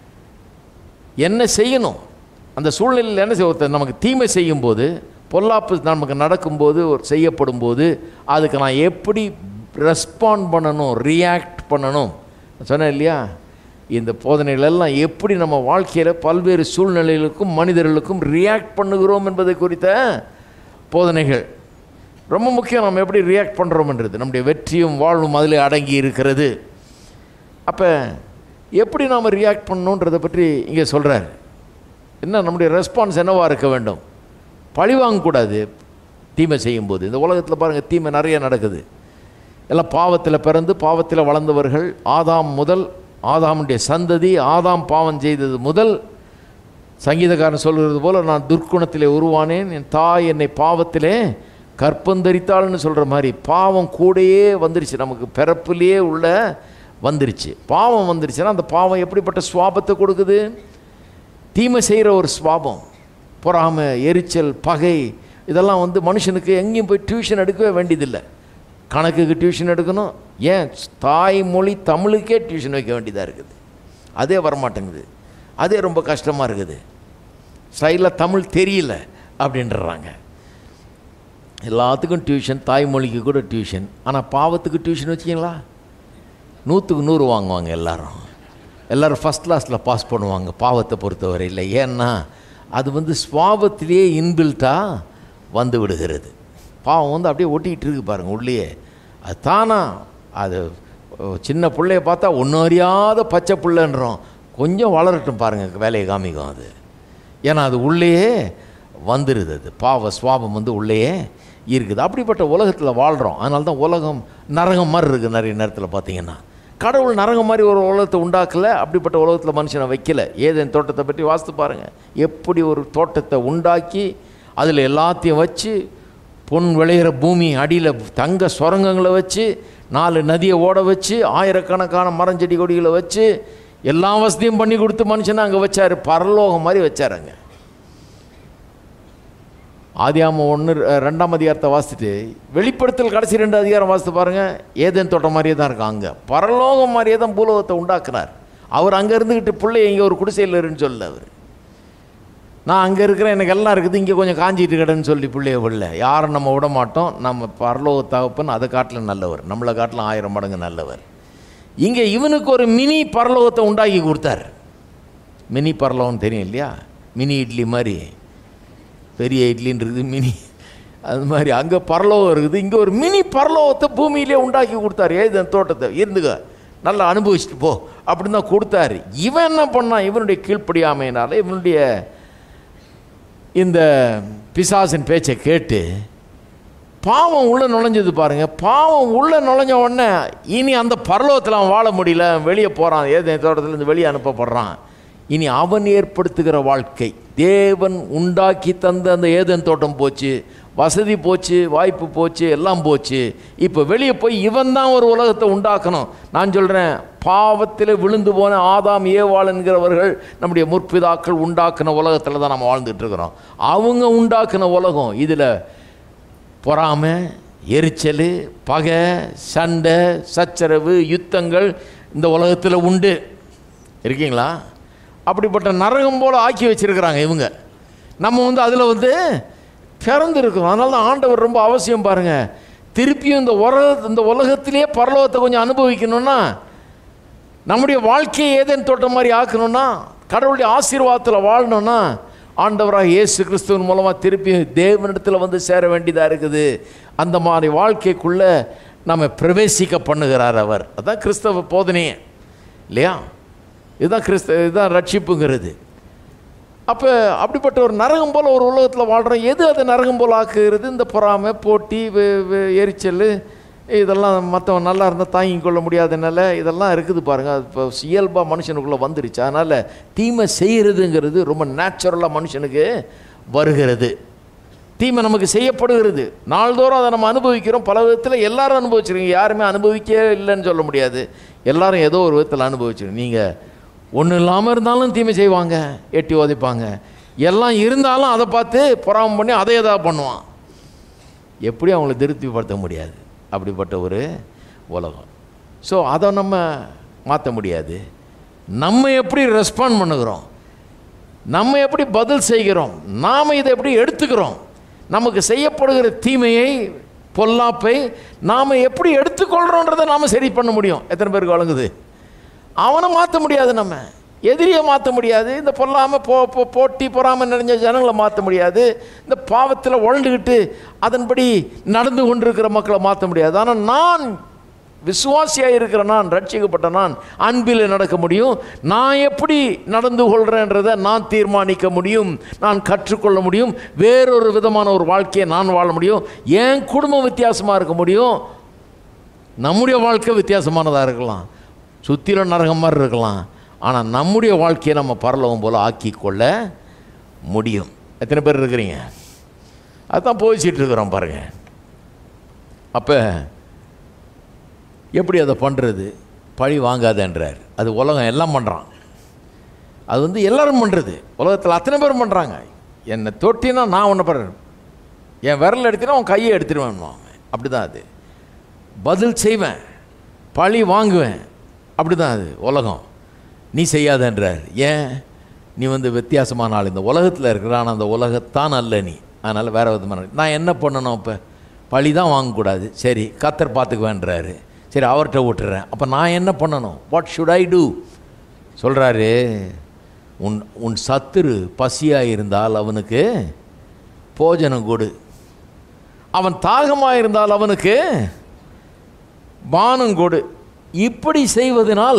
என்ன செய்யணும் அந்த சூழ்நிலையில் என்ன செய்ய ஒருத்தர் நமக்கு தீமை செய்யும்போது பொல்லாப்பு நமக்கு நடக்கும்போது ஒரு செய்யப்படும் போது அதுக்கு நான் எப்படி ரெஸ்பாண்ட் பண்ணணும் ரியாக்ட் பண்ணணும் சொன்னேன் இல்லையா இந்த போதனைகளெல்லாம் எப்படி நம்ம வாழ்க்கையில் பல்வேறு சூழ்நிலைகளுக்கும் மனிதர்களுக்கும் ரியாக்ட் பண்ணுகிறோம் என்பதை குறித்த போதனைகள் ரொம்ப முக்கியம் நம்ம எப்படி ரியாக்ட் பண்ணுறோம்ன்றது நம்முடைய வெற்றியும் வாழ்வும் அதில் அடங்கி இருக்கிறது அப்போ எப்படி நாம் ரியாக்ட் பண்ணணுன்றதை பற்றி இங்கே சொல்கிறார் என்ன நம்முடைய ரெஸ்பான்ஸ் என்னவாக இருக்க வேண்டும் பழி வாங்கக்கூடாது தீமை செய்யும்போது இந்த உலகத்தில் பாருங்கள் தீமை நிறைய நடக்குது எல்லாம் பாவத்தில் பிறந்து பாவத்தில் வளர்ந்தவர்கள் ஆதாம் முதல் ஆதாமுடைய சந்ததி ஆதாம் பாவம் செய்தது முதல் சங்கீதக்காரன் சொல்கிறது போல நான் துர்க்குணத்திலே உருவானேன் என் தாய் என்னை பாவத்திலே கற்பந்தரித்தாள்னு சொல்கிற மாதிரி பாவம் கூடயே வந்துருச்சு நமக்கு பிறப்புலேயே உள்ள வந்துருச்சு பாவம் வந்துருச்சுன்னா அந்த பாவம் எப்படிப்பட்ட சுவாபத்தை கொடுக்குது தீமை செய்கிற ஒரு சுவாபம் பொறாமை எரிச்சல் பகை இதெல்லாம் வந்து மனுஷனுக்கு எங்கேயும் போய் டியூஷன் எடுக்கவே வேண்டியதில்லை கணக்குக்கு டியூஷன் எடுக்கணும் ஏன் தாய்மொழி தமிழுக்கே டியூஷன் வைக்க வேண்டியதாக இருக்குது அதே வரமாட்டேங்குது அதே ரொம்ப கஷ்டமாக இருக்குது ஸ்டைலாக தமிழ் தெரியல அப்படின்றாங்க எல்லாத்துக்கும் டியூஷன் தாய்மொழிக்கு கூட டியூஷன் ஆனால் பாவத்துக்கு டியூஷன் வச்சிங்களா நூற்றுக்கு நூறு வாங்குவாங்க எல்லாரும் எல்லாரும் ஃபஸ்ட் கிளாஸில் பாஸ் பண்ணுவாங்க பாவத்தை பொறுத்தவரையில் ஏன்னா அது வந்து சுவாபத்திலேயே இன்பில்ட்டாக வந்து விடுகிறது பாவம் வந்து அப்படியே ஒட்டிக்கிட்டு இருக்கு பாருங்கள் உள்ளேயே அது தானா அது அஹ், சின்ன பிள்ளைய பார்த்தா ஒன்றும் அறியாத பச்சை பிள்ளைன்றோம் கொஞ்சம் வளரட்டும் பாருங்கள் வேலையை காமிக்கும் அது ஏன்னா அது உள்ளேயே வந்துடுது அது பாவ சுவாபம் வந்து உள்ளேயே இருக்குது அப்படிப்பட்ட உலகத்தில் வாழ்கிறோம் அதனால தான் உலகம் நரகம் மாதிரி இருக்குது நிறைய நேரத்தில் பார்த்தீங்கன்னா கடவுள் நரகம் மாதிரி ஒரு உலகத்தை உண்டாக்கல அப்படிப்பட்ட உலகத்தில் மனுஷனை வைக்கல ஏதேன் தோட்டத்தை பற்றி வாஸ்து பாருங்கள் எப்படி ஒரு தோட்டத்தை உண்டாக்கி அதில் எல்லாத்தையும் வச்சு பொன் விளையிற பூமி அடியில் தங்க சுரங்கங்களை வச்சு நாலு நதியை ஓட வச்சு ஆயிரக்கணக்கான மரஞ்செடி கொடிகளை வச்சு எல்லா வசதியும் பண்ணி கொடுத்து மனுஷனை அங்கே வச்சார் பரலோகம் மாதிரி வச்சார் அங்கே ஆதியாம ஒன்று ரெண்டாம் அதிகாரத்தை வாசித்துட்டு வெளிப்படுத்தல் கடைசி ரெண்டு அதிகாரம் வாசித்து பாருங்கள் ஏதேன் தோட்டம் மாதிரியே தான் இருக்கும் அங்கே பரலோகம் மாதிரியே தான் பூலோகத்தை உண்டாக்குனார் அவர் அங்கே இருந்துக்கிட்டு பிள்ளை இங்கே ஒரு குடிசையில் இருன்னு சொல்லல அவர் நான் அங்கே இருக்கிறேன் எனக்கு எல்லாம் இருக்குது இங்கே கொஞ்சம் காஞ்சிட்டு கிடன்னு சொல்லி பிள்ளைய விடல யாரும் நம்ம விட மாட்டோம் நம்ம பரலோக தகப்பன் அதை காட்டில் நல்லவர் நம்மளை காட்டில் ஆயிரம் மடங்கு நல்லவர் இங்கே இவனுக்கு ஒரு மினி பரலோகத்தை உண்டாக்கி கொடுத்தார் மினி பரலோகம் தெரியும் இல்லையா மினி இட்லி மாதிரி பெரிய இட்லின்னு இருக்குது மினி அது மாதிரி அங்கே பரலோகம் இருக்குது இங்கே ஒரு மினி பரலோகத்தை பூமியிலே உண்டாக்கி கொடுத்தாரு ஏது அந்த தோட்டத்தை இருந்துக்க நல்லா அனுபவிச்சுட்டு போ அப்படின்னு தான் கொடுத்தாரு இவன் என்ன பண்ணான் இவனுடைய கீழ்ப்படியாமையினால இவனுடைய இந்த பிசாசின் பேச்சை கேட்டு பாவம் உள்ளே நுழைஞ்சது பாருங்க பாவம் உள்ளே நுழைஞ்ச உடனே இனி அந்த பரலோகத்தில் அவன் வாழ முடியல வெளியே போகிறான் ஏதோ தோட்டத்துலேருந்து வெளியே அனுப்பப்படுறான் இனி அவன் ஏற்படுத்துகிற வாழ்க்கை தேவன் உண்டாக்கி தந்த அந்த ஏதேன் தோட்டம் போச்சு வசதி போச்சு வாய்ப்பு போச்சு எல்லாம் போச்சு இப்போ வெளியே போய் இவன் தான் ஒரு உலகத்தை உண்டாக்கணும் நான் சொல்கிறேன் பாவத்தில் விழுந்து போன ஆதாம் ஏவாள் என்கிறவர்கள் நம்முடைய முற்பிதாக்கள் உண்டாக்குன உலகத்தில் தான் நம்ம வாழ்ந்துட்டு இருக்கிறோம் அவங்க உண்டாக்குன உலகம் இதில் பொறாமை எரிச்சல் பகை சண்டை சச்சரவு யுத்தங்கள் இந்த உலகத்தில் உண்டு இருக்கீங்களா அப்படிப்பட்ட நரகம் போல் ஆக்கி வச்சிருக்கிறாங்க இவங்க நம்ம வந்து அதில் வந்து பிறந்திருக்கிறோம் அதனால தான் ஆண்டவர் ரொம்ப அவசியம் பாருங்கள் திருப்பியும் இந்த உலக இந்த உலகத்திலே பரலோகத்தை கொஞ்சம் அனுபவிக்கணும்னா நம்முடைய வாழ்க்கையை ஏதேன் தோட்டம் மாதிரி ஆக்கணும்னா கடவுளுடைய ஆசீர்வாதத்தில் வாழணும்னா ஆண்டவராக இயேசு கிறிஸ்துவின் மூலமாக திருப்பி தேவனிடத்தில் வந்து சேர வேண்டியதாக இருக்குது அந்த மாதிரி வாழ்க்கைக்குள்ளே நம்ம பிரவேசிக்க பண்ணுகிறார் அவர் அதான் கிறிஸ்தவ போதனையே இல்லையா இதுதான் கிறிஸ்த இதுதான் ரட்சிப்புங்கிறது அப்போ அப்படிப்பட்ட ஒரு நரகம் போல் ஒரு உலகத்தில் வாழ்கிறோம் எது அதை நரகம் போல் ஆக்குகிறது இந்த பொறாமை போட்டி வே- வே- எரிச்சல் இதெல்லாம் மற்றவன் நல்லா இருந்தால் தாங்கி கொள்ள முடியாத நிலை இதெல்லாம் இருக்குது பாருங்கள் அது இப்போ இயல்பாக மனுஷனுக்குள்ளே வந்துருச்சு அதனால் தீமை செய்கிறதுங்கிறது ரொம்ப நேச்சுரலாக மனுஷனுக்கு வருகிறது தீமை நமக்கு செய்யப்படுகிறது நாள்தோறும் அதை நம்ம அனுபவிக்கிறோம் பல விதத்தில் எல்லாரும் அனுபவிச்சிருக்கீங்க யாருமே அனுபவிக்கவே இல்லைன்னு சொல்ல முடியாது எல்லாரும் ஏதோ ஒரு விதத்தில் அனுபவிச்சிருக்கீங்க நீங்கள் ஒன்றும் இல்லாமல் இருந்தாலும் தீமை செய்வாங்க எட்டி உதைப்பாங்க எல்லாம் இருந்தாலும் அதை பார்த்து பொறாம பண்ணி அதை எதாவது பண்ணுவான் எப்படி அவங்கள திருப்திப்படுத்த முடியாது அப்படிப்பட்ட ஒரு உலகம் ஸோ அதை நம்ம மாற்ற முடியாது நம்ம எப்படி ரெஸ்பாண்ட் பண்ணுகிறோம் நம்ம எப்படி பதில் செய்கிறோம் நாம் இதை எப்படி எடுத்துக்கிறோம் நமக்கு செய்யப்படுகிற தீமையை பொல்லாப்பை நாம் எப்படி எடுத்துக்கொள்கிறோன்றதை நாம் சரி பண்ண முடியும் எத்தனை பேருக்கு வழங்குது அவனை மாற்ற முடியாது நம்ம எதிரியை மாற்ற முடியாது இந்த பொல்லாமல் போ போ- போட்டி பொறாமல் நிறைஞ்ச ஜனங்களை மாற்ற முடியாது இந்த பாவத்தில் உழண்டுக்கிட்டு அதன்படி நடந்து கொண்டிருக்கிற மக்களை மாற்ற முடியாது ஆனால் நான் விசுவாசியாக இருக்கிற நான் ரட்சிக்கப்பட்ட நான் அன்பில் நடக்க முடியும் நான் எப்படி நடந்து கொள்கிறேன்றதை நான் தீர்மானிக்க முடியும் நான் கற்றுக்கொள்ள முடியும் வேறொரு விதமான ஒரு வாழ்க்கையை நான் வாழ முடியும் என் குடும்பம் வித்தியாசமாக இருக்க முடியும் நம்முடைய வாழ்க்கை வித்தியாசமானதாக இருக்கலாம் சுற்றிலும் நரகம் மாதிரி இருக்கலாம் ஆனால் நம்முடைய வாழ்க்கையை நம்ம பரலவம் போல் ஆக்கி கொள்ள முடியும் எத்தனை பேர் இருக்கிறீங்க அதுதான் போதிச்சிட்டு இருக்கிறோம் பாருங்கள் அப்போ எப்படி அதை பண்ணுறது பழி வாங்காதன்றார் அது உலகம் எல்லாம் பண்ணுறான் அது வந்து எல்லாரும் பண்ணுறது உலகத்தில் அத்தனை பேரும் பண்ணுறாங்க என்னை தொட்டினா நான் ஒன்று பண்ணுறேன் என் விரல் எடுத்தினா உன் கையை எடுத்துருவேன் அப்படி தான் அது பதில் செய்வேன் பழி வாங்குவேன் அப்படி தான் அது உலகம் நீ செய்யாதன்றார் ஏன் நீ வந்து வித்தியாசமான ஆள் இந்த உலகத்தில் இருக்கிற ஆனால் அந்த உலகத்தான் அல்ல நீ அதனால் வேறு விதமான நான் என்ன பண்ணணும் இப்போ பழி தான் வாங்கக்கூடாது சரி கத்தர் பார்த்துக்குவேன்றாரு சரி அவர்கிட்ட விட்டுறேன் அப்போ நான் என்ன பண்ணணும் வாட் ஷுட் ஐ டூ சொல்கிறாரு உன் உன் சத்துரு பசியாக இருந்தால் அவனுக்கு போஜனம் கொடு அவன் தாகமாக இருந்தால் அவனுக்கு பானம் கொடு இப்படி செய்வதனால்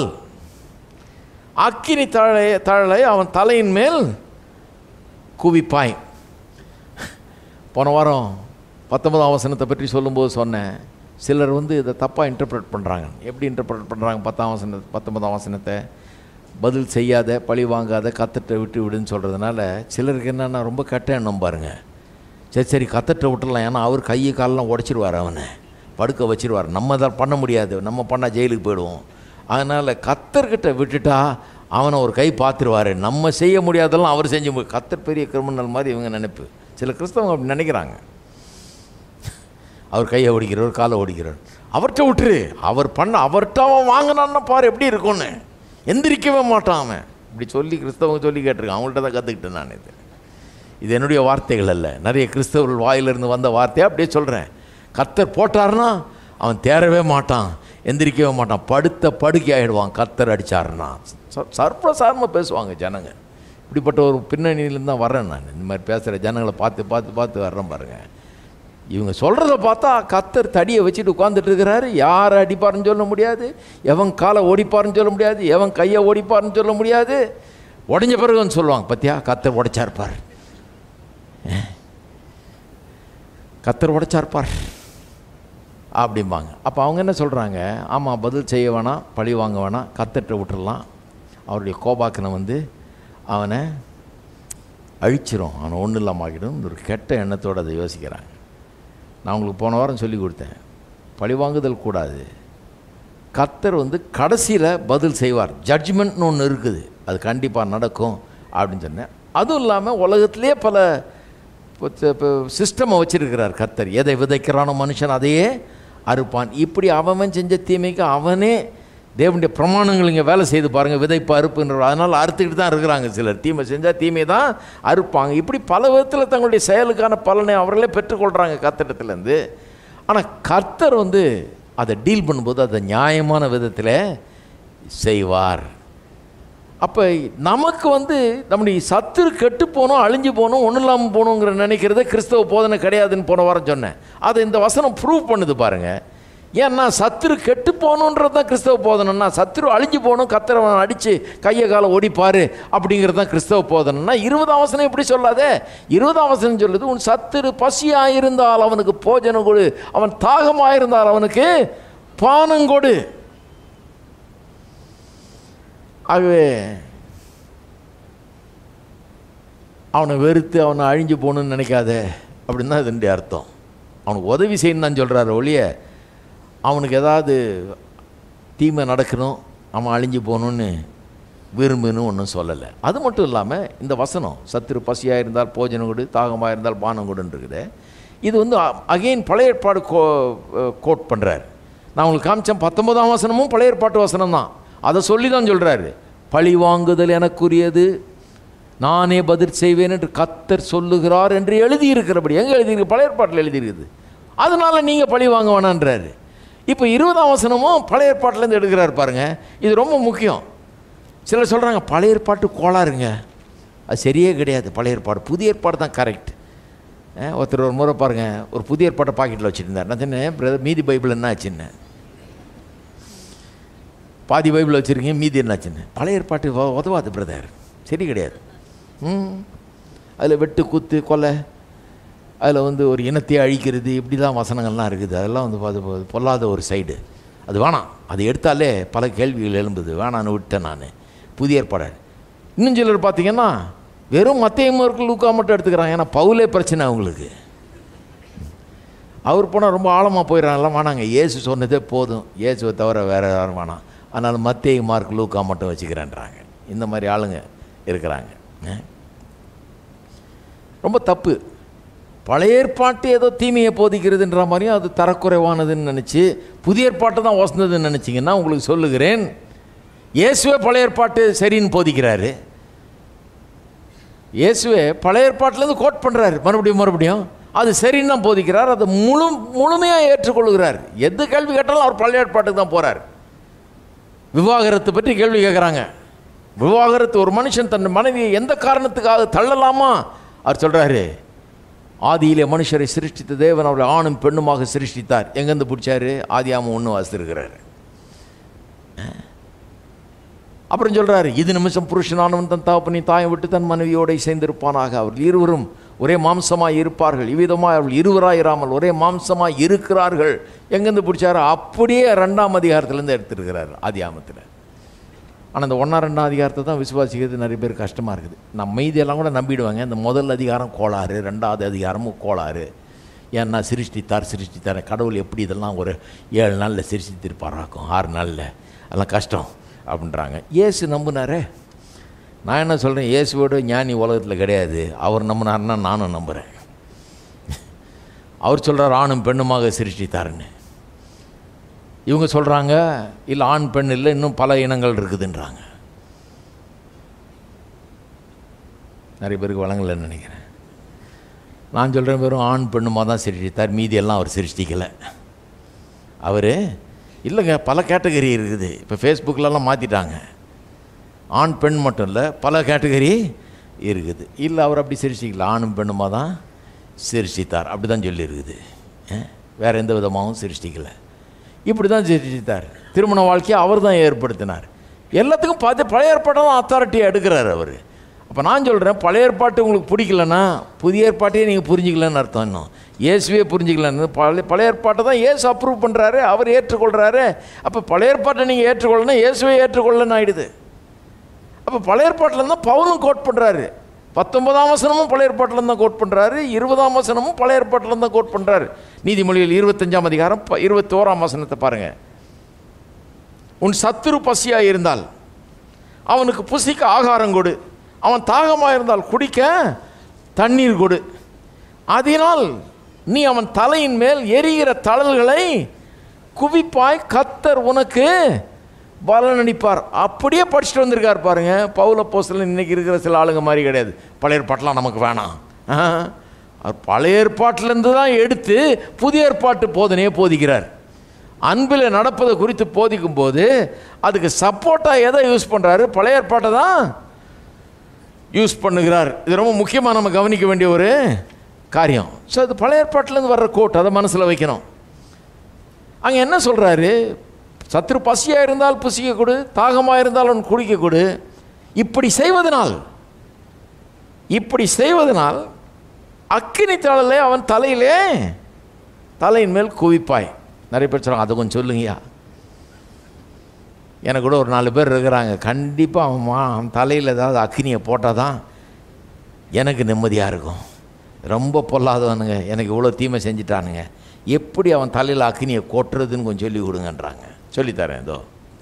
அக்கினி தழை தழலை அவன் தலையின் மேல் குவிப்பாய் போன வாரம் பத்தொன்பதாம் வசனத்தை பற்றி சொல்லும்போது சொன்னேன் சிலர் வந்து இதை தப்பாக இன்டர்பிரட் பண்ணுறாங்க எப்படி இன்டர்பிரட் பண்ணுறாங்க பத்தாம் வசன பத்தொன்பதாம் வசனத்தை பதில் செய்யாத பழி வாங்காத கத்தட்ட விட்டு விடுன்னு சொல்கிறதுனால சிலருக்கு என்னென்னா ரொம்ப கெட்ட எண்ணம் பாருங்க சரி சரி கத்தட்ட விட்டுடலாம் ஏன்னா அவர் கையை காலெலாம் உடச்சிருவார் அவனை படுக்க வச்சிருவார் நம்ம தான் பண்ண முடியாது நம்ம பண்ணால் ஜெயிலுக்கு போயிடுவோம் அதனால் கத்தர்கிட்ட விட்டுட்டா அவனை ஒரு கை பார்த்துருவாரு நம்ம செய்ய முடியாதெல்லாம் அவர் செஞ்சு மு- கத்தர் பெரிய கிரிமினல் மாதிரி இவங்க நினைப்பு சில கிறிஸ்தவங்க அப்படி நினைக்கிறாங்க அவர் கையை ஓடிக்கிறவர் காலை ஓடிக்கிறவர் அவர்கிட்ட விட்டுரு அவர் பண்ண அவர்கிட்ட அவன் வாங்கினான்னா பாரு எப்படி இருக்கும்னு எந்திரிக்கவே மாட்டான் அவன் இப்படி சொல்லி கிறிஸ்தவங்க சொல்லி கேட்டிருக்கான் அவங்கள்ட்ட தான் கற்றுக்கிட்டேன் நான் இது இது என்னுடைய வார்த்தைகள் அல்ல நிறைய கிறிஸ்தவர்கள் வாயிலிருந்து வந்த வார்த்தையை அப்படியே சொல்கிறேன் கத்தர் போட்டாருன்னா அவன் தேரவே மாட்டான் எந்திரிக்கவே மாட்டான் படுத்த படுக்கை ஆகிடுவான் கத்தர் அடிச்சாருன்னா ச- சர்வசாதாரணமாக பேசுவாங்க ஜனங்க இப்படிப்பட்ட ஒரு பின்னணியிலேருந்து தான் வர்றேன் நான் இந்த மாதிரி பேசுகிற ஜனங்களை பார்த்து பார்த்து பார்த்து வர்றேன் பாருங்கள் இவங்க சொல்கிறத பார்த்தா கத்தர் தடியை வச்சுட்டு உட்காந்துட்டு இருக்கிறாரு யார் அடிப்பாருன்னு சொல்ல முடியாது எவன் காலை ஓடிப்பாருன்னு சொல்ல முடியாது எவன் கையை ஓடிப்பாருன்னு சொல்ல முடியாது உடஞ்ச பிறகு வந்து சொல்லுவாங்க பத்தியா கத்தர் உடைச்சாருப்பார் கத்தர் உடைச்சாருப்பார் அப்படிம்பாங்க அப்போ அவங்க என்ன சொல்கிறாங்க ஆமாம் பதில் செய்ய வேணாம் பழி வாங்க வேணாம் கத்தர்கிட்ட விட்டுறலாம் அவருடைய கோபாக்கனை வந்து அவனை அழிச்சிரும் அவனை ஒன்றும் இல்லாமல் ஆகிடும் ஒரு கெட்ட எண்ணத்தோடு அதை யோசிக்கிறாங்க நான் உங்களுக்கு போன வாரம் சொல்லி கொடுத்தேன் பழிவாங்குதல் கூடாது கத்தர் வந்து கடைசியில் பதில் செய்வார் ஜட்ஜ்மெண்ட்னு ஒன்று இருக்குது அது கண்டிப்பாக நடக்கும் அப்படின்னு சொன்னேன் அதுவும் இல்லாமல் உலகத்திலே பல இப்போ சிஸ்டமை வச்சிருக்கிறார் கத்தர் எதை விதைக்கிறானோ மனுஷன் அதையே அறுப்பான் இப்படி அவன் செஞ்ச தீமைக்கு அவனே தேவனுடைய பிரமாணங்கள் இங்கே வேலை செய்து பாருங்கள் விதைப்பு அறுப்புன்ற அதனால் அறுத்துக்கிட்டு தான் இருக்கிறாங்க சிலர் தீமை செஞ்சால் தீமை தான் அறுப்பாங்க இப்படி பல விதத்தில் தங்களுடைய செயலுக்கான பலனை அவர்களே பெற்றுக்கொள்கிறாங்க கத்திடத்துலேருந்து ஆனால் கர்த்தர் வந்து அதை டீல் பண்ணும்போது அதை நியாயமான விதத்தில் செய்வார் அப்போ நமக்கு வந்து நம்முடைய சத்துரு கெட்டு போகணும் அழிஞ்சு போகணும் ஒன்றும் இல்லாமல் போகணுங்கிற நினைக்கிறத கிறிஸ்தவ போதனை கிடையாதுன்னு போன வாரம் சொன்னேன் அதை இந்த வசனம் ப்ரூவ் பண்ணுது பாருங்க ஏன்னா சத்துரு கெட்டு போகணுன்றது தான் கிறிஸ்தவ போதனைன்னா சத்துரு அழிஞ்சு போகணும் கத்திரவன் அடித்து கையை காலை ஓடிப்பாரு அப்படிங்கிறது தான் கிறிஸ்தவ போதனைன்னா இருபதாம் வசனம் எப்படி சொல்லாதே இருபதாம் வசனம் சொல்லுது உன் சத்துரு பசியாக இருந்தால் அவனுக்கு போஜனம் கொடு அவன் தாகமாக இருந்தால் அவனுக்கு பானம் கொடு ஆகவே அவனை வெறுத்து அவனை அழிஞ்சு போகணுன்னு நினைக்காத அப்படின்னு தான் இதனுடைய அர்த்தம் அவனுக்கு உதவி செய்யணும் தான் சொல்கிறாரு ஒழிய அவனுக்கு ஏதாவது தீமை நடக்கணும் அவன் அழிஞ்சு போகணுன்னு விரும்புன்னு ஒன்றும் சொல்லலை அது மட்டும் இல்லாமல் இந்த வசனம் சத்துரு பசியாக இருந்தால் போஜனம் கொடு தாகமாக இருந்தால் பானம் கொடுன்னு இருக்குது இது வந்து அகெயின் பழைய ஏற்பாடு கோ கோட் பண்ணுறார் நான் உங்களுக்கு காமிச்சேன் பத்தொன்பதாம் வசனமும் பழைய ஏற்பாட்டு வசனம் தான் அதை சொல்லி தான் சொல்கிறாரு பழி வாங்குதல் எனக்குரியது நானே பதில் செய்வேன் என்று கத்தர் சொல்லுகிறார் என்று எழுதியிருக்கிறபடி எங்கே எழுதியிருக்கு பழைய ஏற்பாட்டில் எழுதியிருக்குது அதனால நீங்கள் பழி வாங்க வேணான்றாரு இப்போ இருபதாம் வசனமும் பழைய ஏற்பாட்டிலேருந்து எடுக்கிறார் பாருங்க இது ரொம்ப முக்கியம் சிலர் சொல்கிறாங்க பழைய ஏற்பாட்டு கோளாறுங்க அது சரியே கிடையாது பழைய ஏற்பாடு புதிய ஏற்பாடு தான் கரெக்ட் ஒருத்தர் ஒரு முறை பாருங்கள் ஒரு புதிய ஏற்பாட்டை பாக்கெட்டில் வச்சுருந்தார் நான் சொன்னேன் பிரதர் மீதி பைபிள் என்ன ஆச்சுன்னு பாதி பைபிள் வச்சுருக்கீங்க மீதி என்னாச்சுன்னு பழைய ஏற்பாட்டு உ- உதவாது பிரதர் சரி கிடையாது ம் அதில் வெட்டு குத்து கொலை அதில் வந்து ஒரு இனத்தை அழிக்கிறது இப்படி தான் வசனங்கள்லாம் இருக்குது அதெல்லாம் வந்து அது பொ- பொல்லாத ஒரு சைடு அது வேணாம் அதை எடுத்தாலே பல கேள்விகள் எழும்புது வேணான்னு விட்டேன் நான் புதிய ஏற்பாடு இன்னும் சிலர் பார்த்தீங்கன்னா வெறும் மத்தியமர்கள் லூக்கா மட்டும் எடுத்துக்கிறாங்க ஏன்னா பவுலே பிரச்சனை அவங்களுக்கு அவர் போனால் ரொம்ப ஆழமாக போயிடறாங்கலாம் வேணாங்க இயேசு சொன்னதே போதும் இயேசுவை தவிர வேறு யாரும் வேணாம் அதனால் மத்திய மார்க் லூக்கா மட்டும் வச்சுக்கிறேன்றாங்க இந்த மாதிரி ஆளுங்க இருக்கிறாங்க ஆ? ரொம்ப தப்பு பழைய ஏற்பாட்டு ஏதோ தீமையை போதிக்கிறதுன்ற மாதிரியும் அது தரக்குறைவானதுன்னு நினச்சி புதிய ஏற்பாட்டை தான் வசந்ததுன்னு நினச்சிங்கன்னா உங்களுக்கு சொல்லுகிறேன் இயேசுவே பழைய ஏற்பாட்டு சரின்னு போதிக்கிறாரு இயேசுவே பழைய ஏற்பாட்டிலேருந்து கோட் பண்ணுறாரு மறுபடியும் மறுபடியும் அது சரின்னு தான் போதிக்கிறார் அதை முழு முழுமையாக ஏற்றுக்கொள்கிறார் எது கேள்வி கேட்டாலும் அவர் பழைய ஏற்பாட்டுக்கு தான் போகிறார் விவாகரத்து பற்றி கேள்வி கேட்குறாங்க விவாகரத்து ஒரு மனுஷன் தன் மனைவியை எந்த காரணத்துக்காக தள்ளலாமா அவர் சொல்கிறாரு ஆதியிலே மனுஷரை சிருஷ்டித்த தேவன் அவரை ஆணும் பெண்ணுமாக சிருஷ்டித்தார் எங்கேருந்து பிடிச்சாரு ஆதியாம ஒன்று வாசித்திருக்கிறாரு அப்புறம் சொல்றாரு இது நிமிஷம் புருஷனானவன் தன் தாப்பனை தாயை விட்டு தன் மனைவியோட சேர்ந்திருப்பானாக அவர் இருவரும் ஒரே மாம்சமாய் இருப்பார்கள் இவ்விதமாய் அவர்கள் இருவராயிராமல் ஒரே மாம்சமாய் இருக்கிறார்கள் எங்கேருந்து பிடிச்சாரு அப்படியே ரெண்டாம் அதிகாரத்துலேருந்து எடுத்துருக்கிறார் ஆதியாமத்தில் ஆனால் இந்த ஒன்றா ரெண்டாம் அதிகாரத்தை தான் விசுவாசிக்கிறது நிறைய பேர் கஷ்டமாக இருக்குது நம்ம மீதியெல்லாம் கூட நம்பிடுவாங்க இந்த முதல் அதிகாரம் கோளாறு ரெண்டாவது அதிகாரமும் கோளாறு ஏன்னா சிருஷ்டித்தார் சிருஷ்டித்தார் கடவுள் எப்படி இதெல்லாம் ஒரு ஏழு நாளில் சிருஷ்டித்திருப்பாராக்கும் ஆறு நாளில் அதெல்லாம் கஷ்டம் அப்படின்றாங்க இயேசு நம்பினாரே நான் என்ன சொல்கிறேன் இயேசுவோட ஞானி உலகத்தில் கிடையாது அவர் நம்பினாருன்னா நானும் நம்புகிறேன் அவர் சொல்கிறார் ஆணும் பெண்ணுமாக சிருஷ்டித்தாருன்னு இவங்க சொல்கிறாங்க இல்லை ஆண் பெண் இல்லை இன்னும் பல இனங்கள் இருக்குதுன்றாங்க நிறைய பேருக்கு வழங்கலைன்னு நினைக்கிறேன் நான் சொல்கிறேன் வெறும் ஆண் பெண்ணுமாக தான் சிருஷ்டித்தார் மீதி எல்லாம் அவர் சிருஷ்டிக்கலை அவர் இல்லைங்க பல கேட்டகரி இருக்குது இப்போ ஃபேஸ்புக்கிலலாம் மாற்றிட்டாங்க ஆண் பெண் மட்டும் இல்லை பல கேட்டகரி இருக்குது இல்லை அவர் அப்படி சிருஷ்டிக்கல ஆணும் பெண்ணுமாக தான் சிருஷ்டித்தார் அப்படி தான் சொல்லியிருக்குது அஹ், வேறு எந்த விதமாகவும் சிருஷ்டிக்கலை இப்படி தான் சிருஷ்டித்தார் திருமண வாழ்க்கையை அவர் தான் ஏற்படுத்தினார் எல்லாத்துக்கும் பார்த்து பழைய ஏற்பாட்டை தான் அத்தாரிட்டியை எடுக்கிறார் அவர் அப்போ நான் சொல்கிறேன் பழைய ஏற்பாட்டு உங்களுக்கு பிடிக்கலன்னா புதிய ஏற்பாட்டையே நீங்கள் புரிஞ்சிக்கலன்னு அர்த்தம் இன்னும் இயேசுவே புரிஞ்சிக்கலன்னு பழைய பழைய ஏற்பாட்டை தான் இயேசு அப்ரூவ் பண்ணுறாரு அவர் ஏற்றுக்கொள்கிறாரு அப்போ பழைய ஏற்பாட்டை நீங்கள் ஏற்றுக்கொள்ளனா இயேசுவே ஏற்றுக்கொள்ளன்னு ஆயிடுது அப்போ பழைய ஏற்பாட்டில் தான் பவுலும் கோட் பண்ணுறாரு பத்தொன்பதாம் வசனமும் பழைய ஏற்பாட்டில் தான் கோட் பண்ணுறாரு இருபதாம் வசனமும் பழைய ஏற்பாட்டில் தான் கோட் பண்ணுறாரு நீதிமொழியில் இருபத்தஞ்சாம் அதிகாரம் ப- இருபத்தோராம் வசனத்தை பாருங்கள் உன் சத்துரு பசியாக இருந்தால் அவனுக்கு புசிக்க ஆகாரம் கொடு அவன் தாகமாக இருந்தால் குடிக்க தண்ணீர் கொடு அதனால் நீ அவன் தலையின் மேல் எரிகிற தழல்களை குவிப்பாய் கத்தர் உனக்கு பலனளிப்பார் அப்படியே படிச்சுட்டு வந்திருக்கார் பாருங்க பவுல போஸ்டல் இன்னைக்கு இருக்கிற சில ஆளுங்க மாதிரி கிடையாது பழைய ஏற்பாட்டெலாம் நமக்கு வேணாம் ஆ, அவர் பழைய ஏற்பாட்டிலேருந்து தான் எடுத்து புதிய ஏற்பாட்டு போதனையை போதிக்கிறார் அன்பில் நடப்பதை குறித்து போதிக்கும் போது அதுக்கு சப்போர்ட்டாக எதை யூஸ் பண்ணுறாரு பழைய ஏற்பாட்டை தான் யூஸ் பண்ணுகிறார் இது ரொம்ப முக்கியமாக நம்ம கவனிக்க வேண்டிய ஒரு காரியம் ஸோ அது பழைய ஏற்பாட்டிலேருந்து வர்ற கோட் அதை மனசில் வைக்கணும் அங்கே என்ன சொல்கிறாரு சத்துரு பசியாக இருந்தால் புசிக்க கொடு தாகமாக இருந்தால் அவன் குடிக்க கொடு இப்படி செய்வதனால் இப்படி செய்வதனால் அக்கினி தழலை அவன் தலையிலே தலையின் மேல் குவிப்பாய் நிறைய பேர் சொல்கிறாங்க அதை கொஞ்சம் சொல்லுங்கய்யா எனக்கு கூட ஒரு நாலு பேர் இருக்கிறாங்க கண்டிப்பாக அவன் மா- அவன் தலையில் ஏதாவது அக்கினியை போட்டால் தான் எனக்கு நிம்மதியாக இருக்கும் ரொம்ப பொல்லாதவனுங்க எனக்கு இவ்வளோ தீமை செஞ்சிட்டானுங்க எப்படி அவன் தலையில் அக்கினியை கொட்டுறதுன்னு கொஞ்சம் சொல்லி கொடுங்கன்றாங்க சொல்லித்தரேன் ஏதோ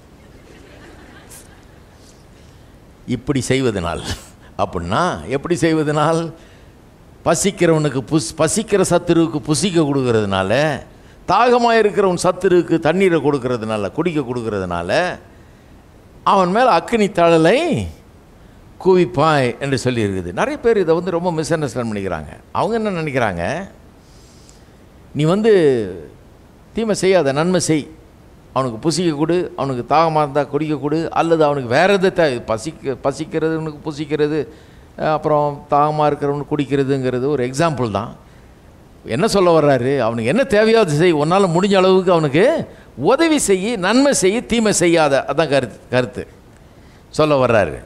இப்படி செய்வதனால் அப்படின்னா எப்படி செய்வதனால் பசிக்கிறவனுக்கு புஸ் பசிக்கிற சத்துருவுக்கு புசிக்க கொடுக்கறதுனால தாகமாக இருக்கிறவன் சத்துருவுக்கு தண்ணீரை கொடுக்கறதுனால குடிக்க கொடுக்கறதுனால அவன் மேல் அக்கினி தழலை குவிப்பாய் என்று சொல்லியிருக்குது நிறைய பேர் இதை வந்து ரொம்ப மிஸ் அண்டர்ஸ்டாண்ட் பண்ணிக்கிறாங்க அவங்க என்ன நினைக்கிறாங்க நீ வந்து தீமை செய்யாத நன்மை செய் அவனுக்கு புசிக்க கொடு அவனுக்கு தாகமாக இருந்தால் குடிக்க கொடு அல்லது அவனுக்கு வேற எதை தே பசிக்க பசிக்கிறதுனுக்கு புசிக்கிறது அஹ் அப்புறம் தாகமாக இருக்கிறவனுக்கு குடிக்கிறதுங்கிறது ஒரு எக்ஸாம்பிள் தான் என்ன சொல்ல வர்றாரு அவனுக்கு என்ன தேவையோ அதை செய் உன்னால் முடிஞ்ச அளவுக்கு அவனுக்கு உதவி செய்ய நன்மை செய்ய தீமை செய்யாத அதான் கருத்து கருத்து சொல்ல வர்றாரு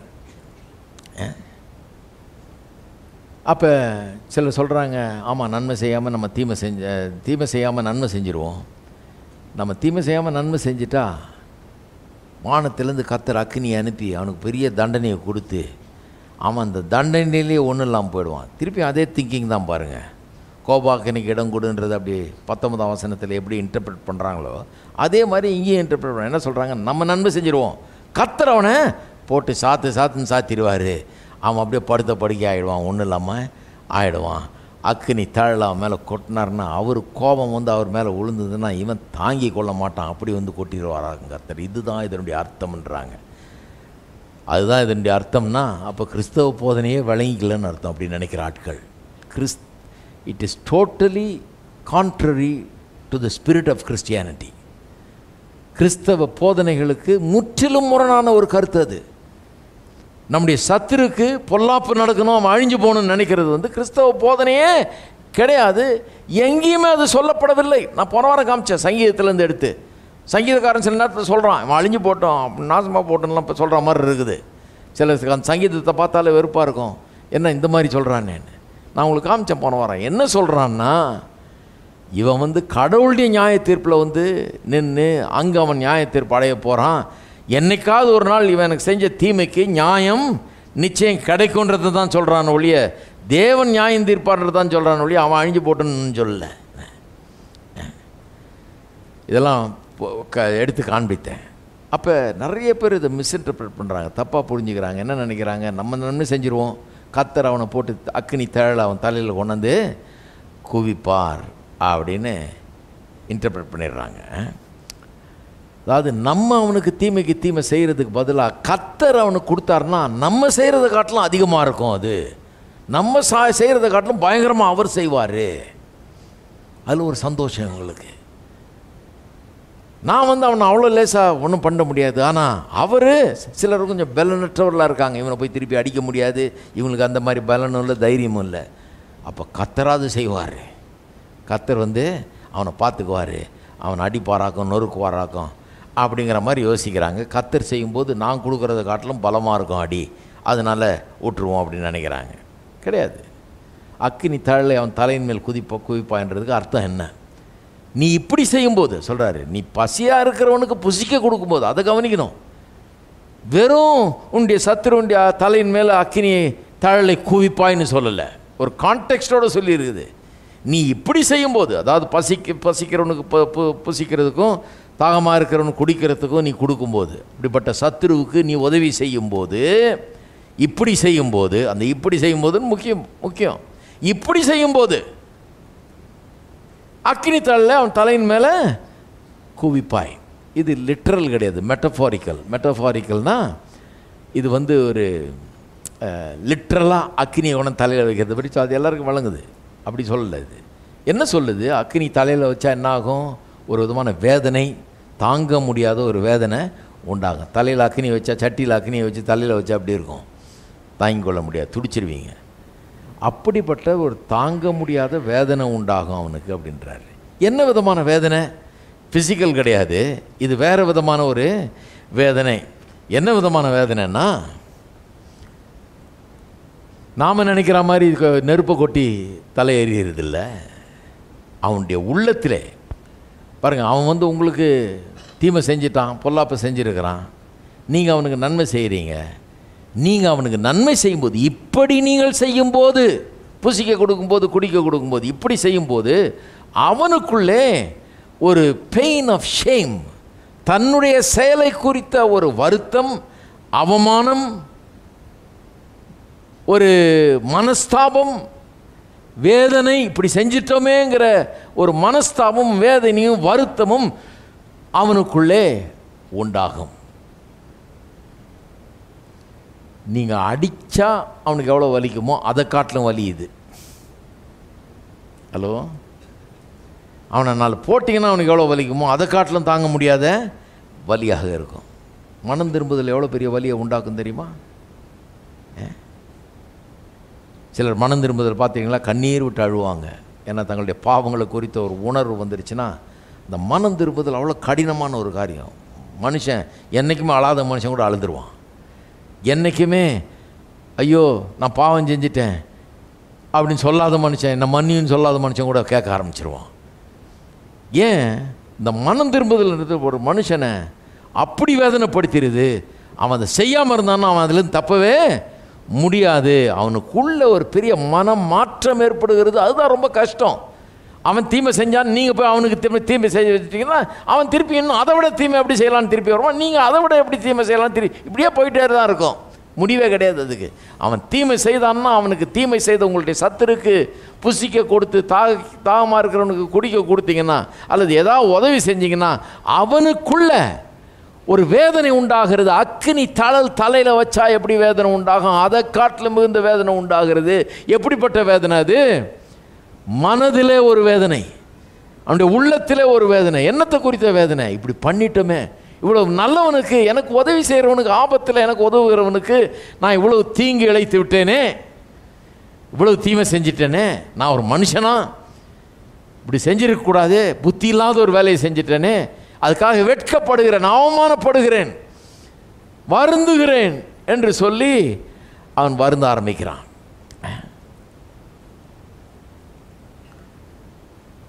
அப்போ சிலர் சொல்கிறாங்க ஆமாம் நன்மை செய்யாமல் நம்ம தீமை செஞ்ச தீமை செய்யாமல் நன்மை செஞ்சுருவோம் நம்ம தீமை செய்யாமல் நன்மை செஞ்சிட்டா வானத்திலேருந்து கத்தர் அக்கினி அனுப்பி அவனுக்கு பெரிய தண்டனையை கொடுத்து அவன் அந்த தண்டனையிலேயே ஒன்றும் இல்லாமல் போயிடுவான் திருப்பி அதே திங்கிங் தான் பாருங்கள் கோபாக்கனிக்கு இடம் கொடுன்றது அப்படி பத்தொன்பதாம் வசனத்தில் எப்படி இன்டர்பிரட் பண்ணுறாங்களோ அதே மாதிரி இங்கேயும் இன்டர்பிரட் பண்ண என்ன சொல்கிறாங்க நம்ம நன்மை செஞ்சுருவோம் கத்தர் அவனை போட்டு சாத்து சாத்துன்னு சாத்திடுவார் அவன் அப்படியே படுத்த படுக்கை ஆகிடுவான் ஒன்றும் இல்லாமல் ஆகிடுவான் அக்கினி தழல அவன் மேலே கொட்டினார்னா அவர் கோபம் வந்து அவர் மேலே விழுந்ததுன்னா இவன் தாங்கி கொள்ள மாட்டான் அப்படி வந்து கொட்டிடுவாராங்க கர்த்தர் இதுதான் இதனுடைய அர்த்தம்ன்றாங்க அதுதான் இதனுடைய அர்த்தம்னா அப்போ கிறிஸ்தவ போதனையே விளங்கிக்கலன்னு அர்த்தம் அப்படின்னு நினைக்கிற ஆட்கள் கிறிஸ் it is totally contrary to the spirit of Christianity கிறிஸ்தவ போதனைகளுக்கு முற்றிலும் முரணான ஒரு கருத்து அது நம்முடைய சத்துருக்கு பொல்லாப்பு நடக்கணும் அவன் அழிஞ்சு போகணும்னு நினைக்கிறது வந்து கிறிஸ்தவ போதனையே கிடையாது எங்கேயுமே அது சொல்லப்படவில்லை நான் போன வாரம் காமிச்சேன் சங்கீதத்திலேருந்து எடுத்து சங்கீதக்காரன் சில நேரத்தில் சொல்கிறான் அவன் அழிஞ்சு போட்டோம் அப்படி நாசமாக போட்டோம்லாம் இப்போ சொல்கிற மாதிரி இருக்குது சில அந்த சங்கீதத்தை பார்த்தாலே வெறுப்பாக இருக்கும் என்ன இந்த மாதிரி சொல்கிறானேன்னு நான் உங்களுக்கு காமிச்சேன் போன வாரம் என்ன சொல்கிறான்னா இவன் வந்து கடவுளுடைய நியாய தீர்ப்பில் வந்து நின்று அங்கே அவன் நியாய தீர்ப்பு அடைய போகிறான் என்னைக்காவது ஒரு நாள் இவன் எனக்கு செஞ்ச தீமைக்கு நியாயம் நிச்சயம் கிடைக்குன்றது தான் சொல்கிறான் ஒழிய தேவன் நியாயம் தீர்ப்பான்றது தான் சொல்கிறான் ஒழிய அவன் அழிஞ்சு போட்டுன்னு சொல்லலை இதெல்லாம் பொ- க- எடுத்து காண்பித்தேன் அப்போ நிறைய பேர் இதை மிஸ்இன்டர்பிரட் பண்ணுறாங்க தப்பாக புரிஞ்சுக்கிறாங்க என்ன நினைக்கிறாங்க நம்ம நன்மை செஞ்சுருவோம் கத்தர் அவனை போட்டு அக்கினி தழல் அவன் தலையில் கொண்டாந்து குவிப்பார் அப்படின்னு இன்டர்பிரட் பண்ணிடுறாங்க அதாவது நம்ம அவனுக்கு தீமைக்கு தீமை செய்கிறதுக்கு பதிலாக கத்தர் அவனுக்கு கொடுத்தாருன்னா நம்ம செய்கிறத காட்டிலும் அதிகமாக இருக்கும் அது நம்ம சா செய்கிறத காட்டிலும் பயங்கரமாக அவர் செய்வார் அதில் ஒரு சந்தோஷம் எங்களுக்கு நான் வந்து அவனை அவ்வளோ லேசாக ஒன்றும் பண்ண முடியாது ஆனால் அவர் சிலர் கொஞ்சம் பலனற்றவர்களாக இருக்காங்க இவனை போய் திருப்பி அடிக்க முடியாது இவங்களுக்கு அந்த மாதிரி பலனும் இல்லை தைரியமும் இல்லை அப்போ கத்தராது செய்வார் கத்தர் வந்து அவனை பார்த்துக்குவார் அவனை அடிப்பாராக்கும் நொறுக்குவாராக்கும் அப்படிங்கிற மாதிரி யோசிக்கிறாங்க கத்தர் செய்யும்போது நான் கொடுக்குறத காட்டிலும் பலமாக இருக்கும் அடி அதனால் விட்டுருவோம் அப்படின்னு நினைக்கிறாங்க கிடையாது அக்கினி தழலை அவன் தலையின் மேல் குதிப்பா குவிப்பான்றதுக்கு அர்த்தம் என்ன நீ இப்படி செய்யும்போது சொல்கிறாரு நீ பசியாக இருக்கிறவனுக்கு புசிக்க கொடுக்கும்போது அதை கவனிக்கணும் வெறும் உன்னுடைய சத்துருடைய தலையின் மேலே அக்கினியை தழலை குவிப்பாய்ன்னு சொல்லலை ஒரு கான்டெக்ஸ்டோட சொல்லியிருக்குது நீ இப்படி செய்யும்போது அதாவது பசிக்க பசிக்கிறவனுக்கு ப பு- புசிக்கிறதுக்கும் தாகமாக இருக்கிறவனுக்கு குடிக்கிறதுக்கும் நீ கொடுக்கும்போது இப்படிப்பட்ட சத்துருவுக்கு நீ உதவி செய்யும்போது இப்படி செய்யும்போது அந்த இப்படி செய்யும்போதுன்னு முக்கியம் முக்கியம் இப்படி செய்யும்போது அக்கினி தழல அவன் தலையின் மேலே குவிப்பாய் இது லிட்ரல் கிடையாது மெட்டஃபாரிக்கல் மெட்டஃபாரிக்கல்னா இது வந்து ஒரு லிட்ரலாக அக்கினியை உடனே தலையில் வைக்கிறது படி அது எல்லாருக்கும் வழங்குது அப்படி சொல்லலை இது என்ன சொல்லுது அக்கினி தலையில் வச்சா என்ன ஆகும் ஒரு விதமான வேதனை தாங்க முடியாத ஒரு வேதனை உண்டாகும் தலையில் அக்கினி வச்சா சட்டியில் அக்கினியை வச்சு தலையில் வச்சா அப்படி இருக்கும் தாங்கிக் கொள்ள முடியாது துடிச்சிருவீங்க அப்படிப்பட்ட ஒரு தாங்க முடியாத வேதனை உண்டாகும் அவனுக்கு அப்படின்றாரு என்ன விதமான வேதனை ஃபிசிக்கல் கிடையாது இது வேறு விதமான ஒரு வேதனை என்ன விதமான வேதனைன்னா நாம் நினைக்கிற மாதிரி இதுக்கு நெருப்பை கொட்டி தலை எறியறதில்ல அவனுடைய உள்ளத்திலே பாருங்கள் அவன் வந்து உங்களுக்கு தீமை செஞ்சிட்டான் பொல்லாப்பை செஞ்சுருக்கிறான் நீங்கள் அவனுக்கு நன்மை செய்கிறீங்க நீங்கள் அவனுக்கு நன்மை செய்யும்போது இப்படி நீங்கள் செய்யும்போது புசிக்க கொடுக்கும்போது குடிக்க கொடுக்கும்போது இப்படி செய்யும்போது அவனுக்குள்ளே ஒரு பெயின் ஆஃப் ஷேம் தன்னுடைய செயலை குறித்த ஒரு வருத்தம் அவமானம் ஒரு மனஸ்தாபம் வேதனை இப்படி செஞ்சிட்டோமேங்கிற ஒரு மனஸ்தாபம் வேதனையும் வருத்தமும் அவனுக்குள்ளே உண்டாகும் நீங்கள் அடித்தா அவனுக்கு எவ்வளோ வலிக்குமோ அதை காட்டிலும் வலி இது ஹலோ அவனை நாலு போட்டிங்கன்னா அவனுக்கு எவ்வளோ வலிக்குமோ அதை காட்டிலும் தாங்க முடியாத வலியாக இருக்கும் மனம் திரும்புதல் எவ்வளோ பெரிய வலியை உண்டாக்கும் தெரியுமா சிலர் மனம் திரும்புதல் பார்த்தீங்களா கண்ணீர் விட்டு அழுவாங்க ஏன்னா தங்களுடைய பாவங்களை குறித்த ஒரு உணர்வு வந்துருச்சுன்னா இந்த மனம் திரும்புதல் அவ்வளோ கடினமான ஒரு காரியம் மனுஷன் என்றைக்குமே அழாத மனுஷன் கூட அழுதுருவான் என்றைக்குமே ஐயோ நான் பாவம் செஞ்சிட்டேன் அப்படின்னு சொல்லாத மனுஷன் என்ன மன்னின்னு சொல்லாத மனுஷன் கூட கேட்க ஆரம்பிச்சிருவான் ஏன் இந்த மனம் திரும்புதல்ன்றது ஒரு மனுஷனை அப்படி வேதனைப்படுத்திடுது அவன் அதை செய்யாமல் இருந்தான்னா அவன் அதுலேருந்து தப்பவே முடியாது அவனுக்குள்ள ஒரு பெரிய மனம் மாற்றம் ஏற்படுகிறது அதுதான் ரொம்ப கஷ்டம் அவன் தீமை செஞ்சான் நீங்கள் போய் அவனுக்கு திரும்ப தீமை செய்ய வச்சிட்டிங்கன்னா அவன் திருப்பி இன்னும் அதை விட தீமை எப்படி செய்யலாம்னு திருப்பி வருவான் நீங்கள் அதை விட எப்படி தீமை செய்யலாம் திருப்பி இப்படியே போயிட்டே தான் இருக்கும் முடிவே கிடையாது அதுக்கு அவன் தீமை செய்தான்னா அவனுக்கு தீமை செய்த உங்களுடைய சத்துருக்கு புசிக்க கொடுத்து தாக தாகமாக இருக்கிறவனுக்கு குடிக்க கொடுத்தீங்கன்னா அல்லது ஏதாவது உதவி செஞ்சீங்கன்னா அவனுக்குள்ள ஒரு வேதனை உண்டாகிறது அக்கினி தழல் தலையில் வச்சா எப்படி வேதனை உண்டாகும் அதை காட்டிலும் மிகுந்த வேதனை உண்டாகிறது எப்படிப்பட்ட வேதனை அது மனதிலே ஒரு வேதனை அவனுடைய உள்ளத்திலே ஒரு வேதனை என்னத்தை குறித்த வேதனை இப்படி பண்ணிட்டோமே இவ்வளவு நல்லவனுக்கு எனக்கு உதவி செய்கிறவனுக்கு ஆபத்தில் எனக்கு உதவுகிறவனுக்கு நான் இவ்வளவு தீங்கு இழைத்து விட்டேனே இவ்வளவு தீமை செஞ்சிட்டேனே நான் ஒரு மனுஷனா இப்படி செஞ்சிருக்கக்கூடாது புத்தி இல்லாத ஒரு வேலையை செஞ்சிட்டேனே அதுக்காக வெட்கப்படுகிறேன் அவமானப்படுகிறேன் வருந்துகிறேன் என்று சொல்லி அவன் வருந்த ஆரம்பிக்கிறான்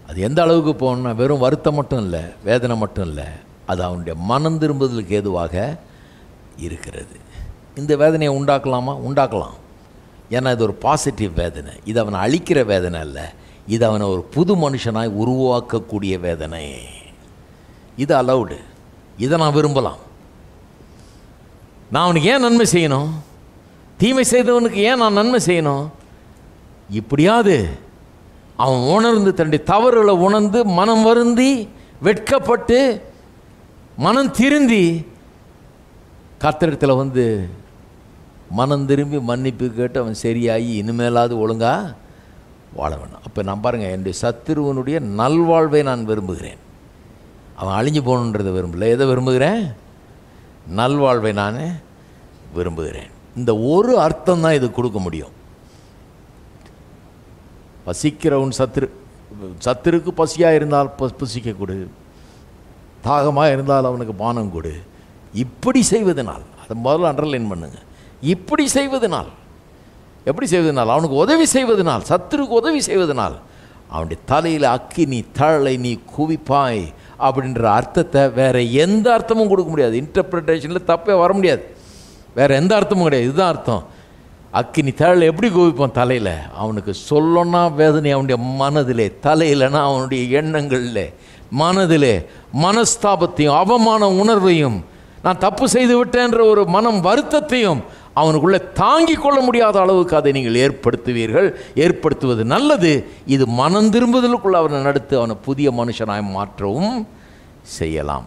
அது எந்த அளவுக்கு போகணும்னா வெறும் வருத்தம் மட்டும் இல்லை வேதனை மட்டும் இல்லை அது அவனுடைய மனம் திரும்புதலுக்கு ஏதுவாக இருக்கிறது இந்த வேதனையை உண்டாக்கலாமா உண்டாக்கலாம் ஏன்னா இது ஒரு பாசிட்டிவ் வேதனை இது அவனை அழிக்கிற வேதனை அல்ல இது அவனை ஒரு புது மனுஷனாய் உருவாக்கக்கூடிய வேதனை இது அலவுடு இதை நான் விரும்பலாம் நான் அவனுக்கு ஏன் நன்மை செய்யணும் தீமை செய்தவனுக்கு ஏன் நான் நன்மை செய்யணும் இப்படியாவது அவன் உணர்ந்து தன்னுடைய தவறுகளை உணர்ந்து மனம் வருந்தி வெட்கப்பட்டு மனம் திருந்தி கத்திரத்தில் வந்து மனம் திரும்பி மன்னிப்பு கேட்டு அவன் சரியாகி இனிமேலாவது ஒழுங்கா வாழ வேணும் அப்போ நான் பாருங்கள் என்னுடைய சத்துருவனுடைய நல்வாழ்வை நான் விரும்புகிறேன் அவன் அழிஞ்சு போகணுன்றதை விரும்பல எதை விரும்புகிறேன் நல்வாழ்வை நான் விரும்புகிறேன் இந்த ஒரு அர்த்தம் தான் இது கொடுக்க முடியும் பசிக்கிறவன் சத்துரு சத்துருக்கு பசியாக இருந்தால் ப புசிக்க கொடு தாகமாக இருந்தால் அவனுக்கு பானம் கொடு இப்படி செய்வதனால் அதை முதல்ல அண்டர்லைன் பண்ணுங்க இப்படி செய்வதனால் எப்படி செய்வதனால் அவனுக்கு உதவி செய்வதனால் சத்துருக்கு உதவி செய்வதனால் அவனுடைய தலையில் அக்கி நீ தழலை நீ குவிப்பாய் அப்படின்ற அர்த்தத்தை வேற எந்த அர்த்தமும் கொடுக்க முடியாது இன்டர்பிரிட்டேஷனில் தப்பே வர முடியாது வேற எந்த அர்த்தமும் கிடையாது இதுதான் அர்த்தம் அக்கினி தழலை எப்படி குவிப்பான் தலையில் அவனுக்கு சொல்லனா வேதனை அவனுடைய மனதிலே தலையிலனா அவனுடைய எண்ணங்களில் மனதிலே மனஸ்தாபத்தையும் அவமான உணர்வையும் நான் தப்பு செய்து விட்டேன்ற ஒரு மனம் வருத்தத்தையும் அவனுக்குள்ளே தாங்கிக் கொள்ள முடியாத அளவுக்கு அதை நீங்கள் ஏற்படுத்துவீர்கள் ஏற்படுத்துவது நல்லது இது மனம் திரும்புதலுக்குள்ள அவனை நடத்து அவனை புதிய மனுஷனாய் மாற்றவும் செய்யலாம்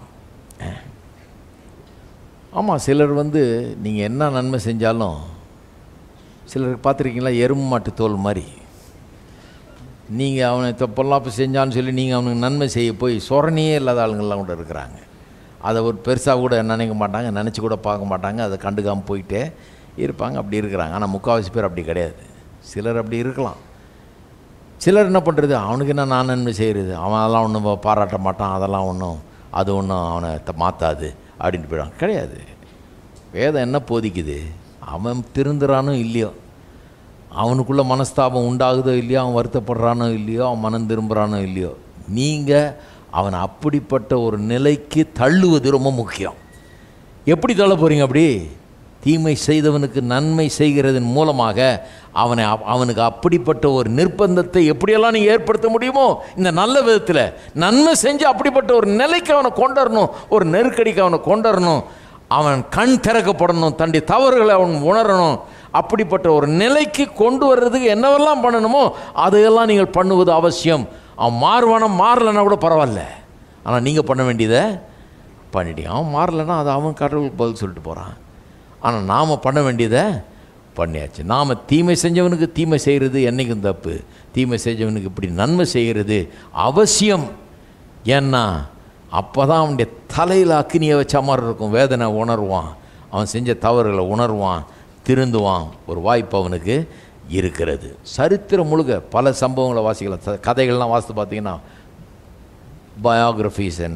ஆமாம் சிலர் வந்து நீங்கள் என்ன நன்மை செஞ்சாலும் சிலருக்கு பார்த்துருக்கீங்களா எறும்பு மாட்டு தோல் மாதிரி நீங்கள் அவனை பொல்லாப்பு செஞ்சான்னு சொல்லி நீங்கள் அவனுக்கு நன்மை செய்ய போய் சொரணியே இல்லாத ஆளுங்கள்லாம் கூட இருக்கிறாங்க அதை ஒரு பெருசாக கூட நினைக்க மாட்டாங்க நினச்சி கூட பார்க்க மாட்டாங்க அதை கண்டுக்காமல் போயிட்டே இருப்பாங்க அப்படி இருக்கிறாங்க ஆனால் முக்கால்வாசி பேர் அப்படி கிடையாது சிலர் அப்படி இருக்கலாம் சிலர் என்ன பண்ணுறது அவனுக்கு என்ன நான் நன்மை செய்கிறது அவன் அதெல்லாம் ஒன்றும் பாராட்ட மாட்டான் அதெல்லாம் ஒன்றும் அது ஒன்றும் அவனை த- மாத்தாது அப்படின்ட்டு போயிடுவான் கிடையாது வேதம் என்ன போதிக்குது அவன் திருந்துறானோ இல்லையோ அவனுக்குள்ள மனஸ்தாபம் உண்டாகுதோ இல்லையோ அவன் வருத்தப்படுறானோ இல்லையோ அவன் மனம் திரும்புகிறானோ இல்லையோ நீங்கள் அவனை அப்படிப்பட்ட ஒரு நிலைக்கு தள்ளுவது ரொம்ப முக்கியம் எப்படி தள்ள போகிறீங்க அப்படி தீமை செய்தவனுக்கு நன்மை செய்கிறதன் மூலமாக அவனை அப்- அவனுக்கு அப்படிப்பட்ட ஒரு நிர்பந்தத்தை எப்படியெல்லாம் நீங்கள் ஏற்படுத்த முடியுமோ இந்த நல்ல விதத்தில் நன்மை செஞ்சு அப்படிப்பட்ட ஒரு நிலைக்கு அவனை கொண்டுறணும் ஒரு நெருக்கடிக்கு அவனை கொண்டுறணும் அவன் கண் திறக்கப்படணும் தன்னுடைய தவறுகளை அவன் உணரணும் அப்படிப்பட்ட ஒரு நிலைக்கு கொண்டு வர்றதுக்கு என்னவெல்லாம் பண்ணணுமோ அதையெல்லாம் நீங்கள் பண்ணுவது அவசியம் அவன் மாறுவானா மாறலைன்னா கூட பரவாயில்ல ஆனால் நீங்கள் பண்ண வேண்டியதை பண்ணிட்டீங்க அவன் மாறலைன்னா அது அவன் கடவுளுக்கு பதில் சொல்லிட்டு போகிறான் ஆனால் நாம் பண்ண வேண்டியதை பண்ணியாச்சு நாம் தீமை செஞ்சவனுக்கு தீமை செய்கிறது என்றைக்கும் தப்பு தீமை செஞ்சவனுக்கு இப்படி நன்மை செய்கிறது அவசியம் ஏன்னா அப்போ தான் அவனுடைய தலையில் அக்கினியை வச்ச மாதிரி இருக்கும் வேதனை உணர்வான் அவன் செஞ்ச தவறுகளை உணர்வான் திருந்துவான் ஒரு வாய்ப்பு அவனுக்கு இருக்கிறது சரித்திரம் முழுக்க பல சம்பவங்களை வாசிக்கலாம் ச- கதைகள்லாம் வாசித்து பார்த்தீங்கன்னா பயோகிராஃபிஸ் அண்ட்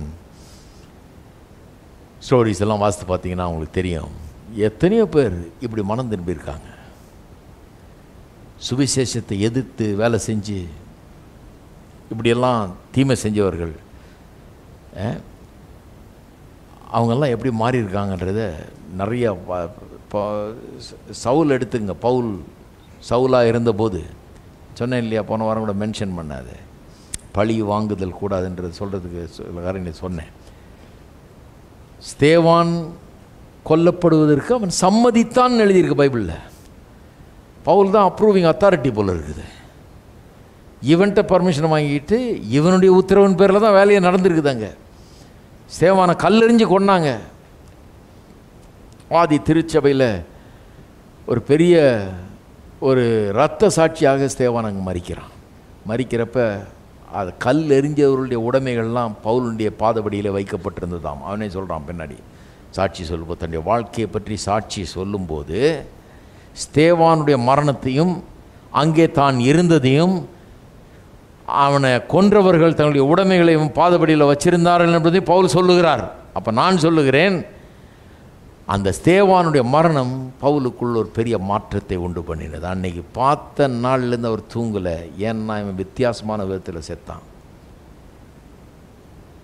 ஸ்டோரிஸ் எல்லாம் வாசித்து பார்த்தீங்கன்னா உங்களுக்கு தெரியும் எத்தனையோ பேர் இப்படி மனம் திரும்பியிருக்காங்க சுவிசேஷத்தை எதிர்த்து வேலை செஞ்சு இப்படியெல்லாம் தீமை செஞ்சவர்கள் அஹ், அவங்கெல்லாம் எப்படி மாறி இருக்காங்கன்றத நிறைய ப- ப- சவுல் எடுத்துங்க பவுல் சவுலாக இருந்தபோது சொன்னேன் இல்லையா போன வாரம் கூட மென்ஷன் பண்ணாது பழி வாங்குதல் கூடாதுன்றது சொல்கிறதுக்கு சில காரணம் சொன்னேன் ஸ்தேவான் கொல்லப்படுவதற்கு அவன் சம்மதித்தான் எழுதியிருக்கு பைபிளில் பவுல் தான் அப்ரூவிங் அத்தாரிட்டி போல் இருக்குது இவன்கிட்ட பர்மிஷன் வாங்கிட்டு இவனுடைய உத்தரவின் பேரில் தான் வேலையை நடந்திருக்குதாங்க ஸ்தேவானை கல்லெறிஞ்சு கொன்னாங்க ஆதி திருச்சபையில் ஒரு பெரிய ஒரு இரத்த சாட்சியாக ஸ்தேவான் அங்கே மறிக்கிறான் மறிக்கிறப்ப அது கல் எறிஞ்சவர்களுடைய உடைமைகள்லாம் பவுலுடைய பாதபடியில் வைக்கப்பட்டிருந்ததாம் அவனே சொல்கிறான் பின்னாடி சாட்சி சொல்லும்போது தன்னுடைய வாழ்க்கையை பற்றி சாட்சி சொல்லும்போது ஸ்தேவானுடைய மரணத்தையும் அங்கே தான் இருந்ததையும் அவனை கொன்றவர்கள் தங்களுடைய உடைமைகளையும் பாதபடியில் வச்சிருந்தார்கள் என்பதை பவுல் சொல்லுகிறார் அப்போ நான் சொல்லுகிறேன் அந்த ஸ்தேவானுடைய மரணம் பவுலுக்குள்ள ஒரு பெரிய மாற்றத்தை உண்டு பண்ணினது அன்னைக்கு பார்த்த நாள்லேருந்து அவர் தூங்கலை ஏன்னா இவன் வித்தியாசமான விதத்தில் செத்தான்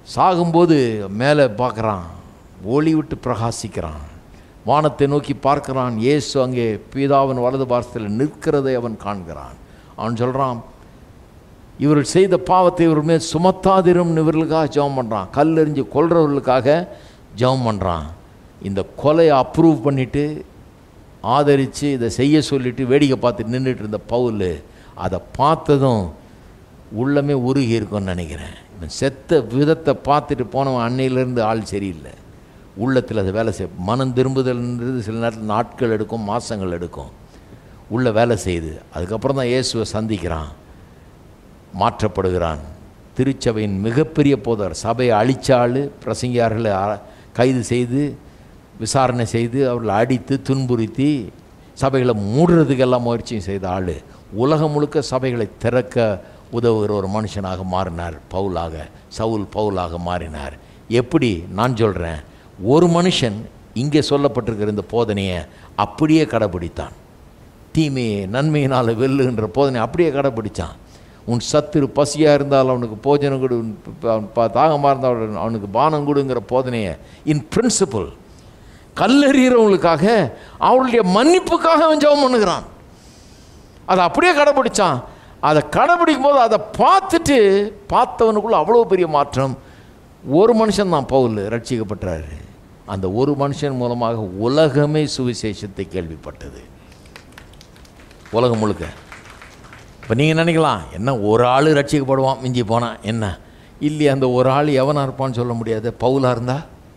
சாகும்போது மேலே பார்க்குறான் ஒளி விட்டு பிரகாசிக்கிறான் வானத்தை நோக்கி பார்க்கிறான் இயேசு அங்கே பீதாவின் வலது பாரத்தில் நிற்கிறதை அவன் காண்கிறான் அவன் சொல்கிறான் இவர்கள் செய்த பாவத்தை இவர் மேல் சுமத்தாதிரும் இவர்களுக்காக ஜெபம் பண்ணுறான் கல்லெறிஞ்சு கொல்றவர்களுக்காக ஜெபம் பண்ணுறான் இந்த கொலையை அப்ரூவ் பண்ணிவிட்டு ஆதரித்து இதை செய்ய சொல்லிட்டு வேடிக்கை பார்த்து நின்றுட்டு இருந்த பவுல் அதை பார்த்ததும் உள்ளமே உருகி இருக்கும்னு நினைக்கிறேன் இவன் செத்த விதத்தை பார்த்துட்டு போனவன் அன்னையிலேருந்து ஆள் சரியில்லை உள்ளத்தில் அது வேலை செய் மனம் திரும்புதல்ன்றது சில நேரத்தில் நாட்கள் எடுக்கும் மாதங்கள் எடுக்கும் உள்ள வேலை செய்யுது அதுக்கப்புறம் தான் இயேசுவை சந்திக்கிறான் மாற்றப்படுகிறான் திருச்சபையின் மிகப்பெரிய போதர் சபையை அழிச்ச ஆள் பிரசங்கியார்களை அ- கைது செய்து விசாரணை செய்து அவர்களை அடித்து துன்புறுத்தி சபைகளை மூடுறதுக்கெல்லாம் முயற்சியும் செய்த ஆள் உலகம் முழுக்க சபைகளை திறக்க உதவுகிற ஒரு மனுஷனாக மாறினார் பவுலாக சவுல் பவுலாக மாறினார் எப்படி நான் சொல்கிறேன் ஒரு மனுஷன் இங்கே சொல்லப்பட்டிருக்கிற இந்த போதனையை அப்படியே கடைபிடித்தான் தீமையை நன்மையினால் வெல்லுகின்ற போதனை அப்படியே கடைப்பிடிச்சான் உன் சத்துரு பசியாக இருந்தால் அவனுக்கு போஜனம் கொடு உன் ப- அவன் ப- தாகமாக இருந்தால் அவன் அவனுக்கு பானம் கொடுங்கிற போதனையை இன் பிரின்சிபல் கல்லெறிகிறவங்களுக்காக அவளுடைய மன்னிப்புக்காக அவன் ஜெபம் பண்ணுகிறான் அதை அப்படியே கடைப்பிடிச்சான் அதை கடைப்பிடிக்கும் போது அதை பார்த்துட்டு பார்த்தவனுக்குள்ள அவ்வளோ பெரிய மாற்றம் ஒரு மனுஷன் தான் பவுல் ரட்சிக்கப்பட்டாரு அந்த ஒரு மனுஷன் மூலமாக உலகமே சுவிசேஷத்தை கேள்விப்பட்டது உலகம் முழுக்க இப்போ நீங்கள் நினைக்கலாம் என்ன ஒரு ஆள் ரட்சிக்கப்படுவான் மிஞ்சி போனான் என்ன இல்லையே அந்த ஒரு ஆள் எவனாக இருப்பான்னு சொல்ல முடியாது பவுலாக இருந்தா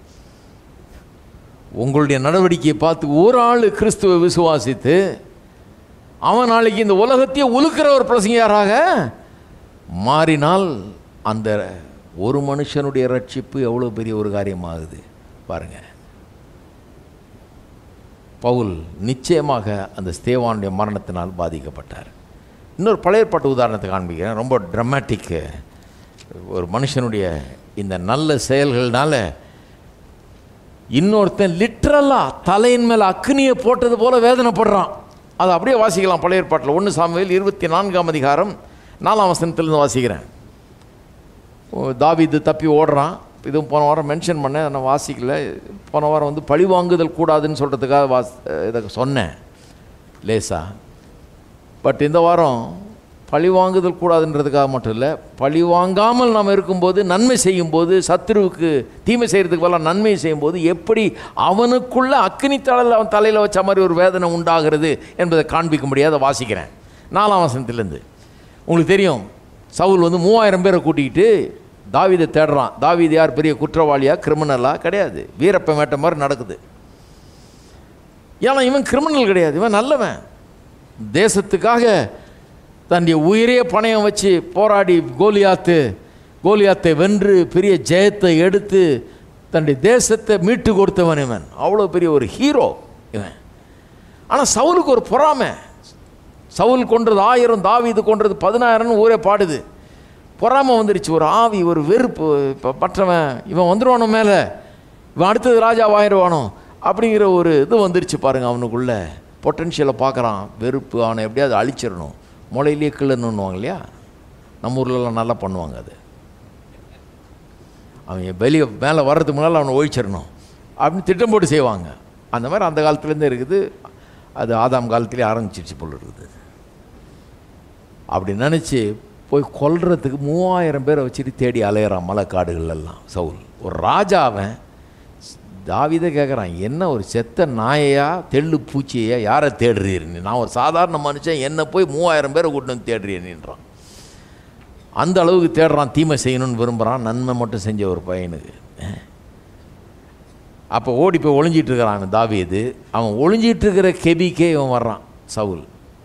உங்களுடைய நடவடிக்கையை பார்த்து ஒரு ஆள் கிறிஸ்துவை விசுவாசித்து அவன் நாளைக்கு இந்த உலகத்தையே உலுக்கிற ஒரு பிரசங்கியாராக மாறினால் அந்த ஒரு மனுஷனுடைய ரட்சிப்பு எவ்வளோ பெரிய ஒரு காரியமாகுது பாருங்க பவுல் நிச்சயமாக அந்த ஸ்தேவானுடைய மரணத்தினால் பாதிக்கப்பட்டார் இன்னொரு பழைய பாட்டு உதாரணத்தை காண்பிக்கிறேன் ரொம்ப ட்ரமாட்டிக்கு ஒரு மனுஷனுடைய இந்த நல்ல செயல்கள்னால இன்னொருத்தன் லிட்ரலாக தலையின் மேலே அக்னியை போட்டது போல வேதனைப்படுறான் அதை அப்படியே வாசிக்கலாம் பழைய ஏற்பாட்டில் ஒன்று சாமுவேல் இருபத்தி நான்காம் அதிகாரம் நாலாம் வசனத்திலிருந்து வாசிக்கிறேன் ஓ, தாவீது தப்பி ஓடுறான் இதுவும் போன வாரம் மென்ஷன் பண்ணேன் நான் வாசிக்கல போன வாரம் வந்து பழி வாங்குதல் கூடாதுன்னு சொல்கிறதுக்காக வாஸ் இதை சொன்னேன் லேசா பட் இந்த வாரம் பழி வாங்குதல் கூடாதுன்றதுக்காக மட்டும் இல்லை பழி வாங்காமல் நாம் இருக்கும்போது நன்மை செய்யும்போது சத்துருவுக்கு தீமை செய்கிறதுக்கு பதிலாக நன்மை செய்யும்போது எப்படி அவனுக்குள்ள அக்னி தழல் அவன் தலையில் வச்ச மாதிரி ஒரு வேதனை உண்டாகிறது என்பதை காண்பிக்க முடியாத வாசிக்கிறேன் நாலாம் வசனத்திலேருந்து உங்களுக்கு தெரியும் சவுல் வந்து மூவாயிரம் பேரை கூட்டிக்கிட்டு தாவீதை தேடுறான் தாவீது யார் பெரிய குற்றவாளியா கிரிமினலா கிடையாது வீரப்பன் வேட்ட மாதிரி நடக்குது ஏன்னா இவன் கிரிமினல் கிடையாது இவன் நல்லவன் தேசத்துக்காக தன்னுடைய உயிரே பணயம் வச்சு போராடி கோலியாத்து கோலியாத்தை வென்று பெரிய ஜெயத்தை எடுத்து தன்னுடைய தேசத்தை மீட்டு கொடுத்தவன் இவன் அவ்வளோ பெரிய ஒரு ஹீரோ இவன் ஆனால் சவுலுக்கு ஒரு பொறாமை சவுல் கொன்றது ஆயிரம் தாவீது கொன்றது பதினாயிரம்னு ஊரே பாடுது பொறாமை வந்துருச்சு ஒரு ஆவி ஒரு வெறுப்பு இப்போ மற்றவன் இவன் வந்துடுவானோ மேலே இவன் அடுத்தது ராஜாவாயிடுவானோ அப்படிங்கிற ஒரு இது வந்துருச்சு பாருங்க அவனுக்குள்ள பொட்டன்ஷியலை பார்க்குறான் வெறுப்பு அவனை எப்படியாவது அழிச்சிடணும் முளையிலேயே கிள்ளணுன்னுவாங்க இல்லையா நம்ம ஊர்லலாம் நல்லா பண்ணுவாங்க அது அவன் வெளியே மேலே வர்றதுக்கு முன்னால் அவனை ஒழிச்சிடணும் அப்படின்னு திட்டம் போட்டு செய்வாங்க அந்த மாதிரி அந்த காலத்துலேருந்தே இருக்குது அது ஆதாம் காலத்திலே ஆரம்பிச்சிருச்சு போல இருக்குது அப்படி நினச்சி போய் கொல்றதுக்கு மூவாயிரம் பேரை வச்சுட்டு தேடி அலையிறான் மலைக்காடுகள் எல்லாம் சவுல் ஒரு ராஜாவன் தாவிதே கேட்குறான் என்ன ஒரு செத்த நாயையா தெள்ளு பூச்சியையா யாரை தேடுறீர் நீ நான் ஒரு சாதாரண மனுஷன் என்னை போய் மூவாயிரம் பேரை கூட்டு வந்து தேடுறீர் நீன்றான் அந்த அளவுக்கு தேடுறான் தீமை செய்யணும்னு விரும்புகிறான் நன்மை மட்டும் செஞ்ச ஒரு பையனுக்கு அப்போ ஓடி போய் ஒளிஞ்சிட்டு இருக்கிறான் தாவீது அவன் ஒளிஞ்சிட்டு இருக்கிற கெபிக்கே இவன் வர்றான் சவுல்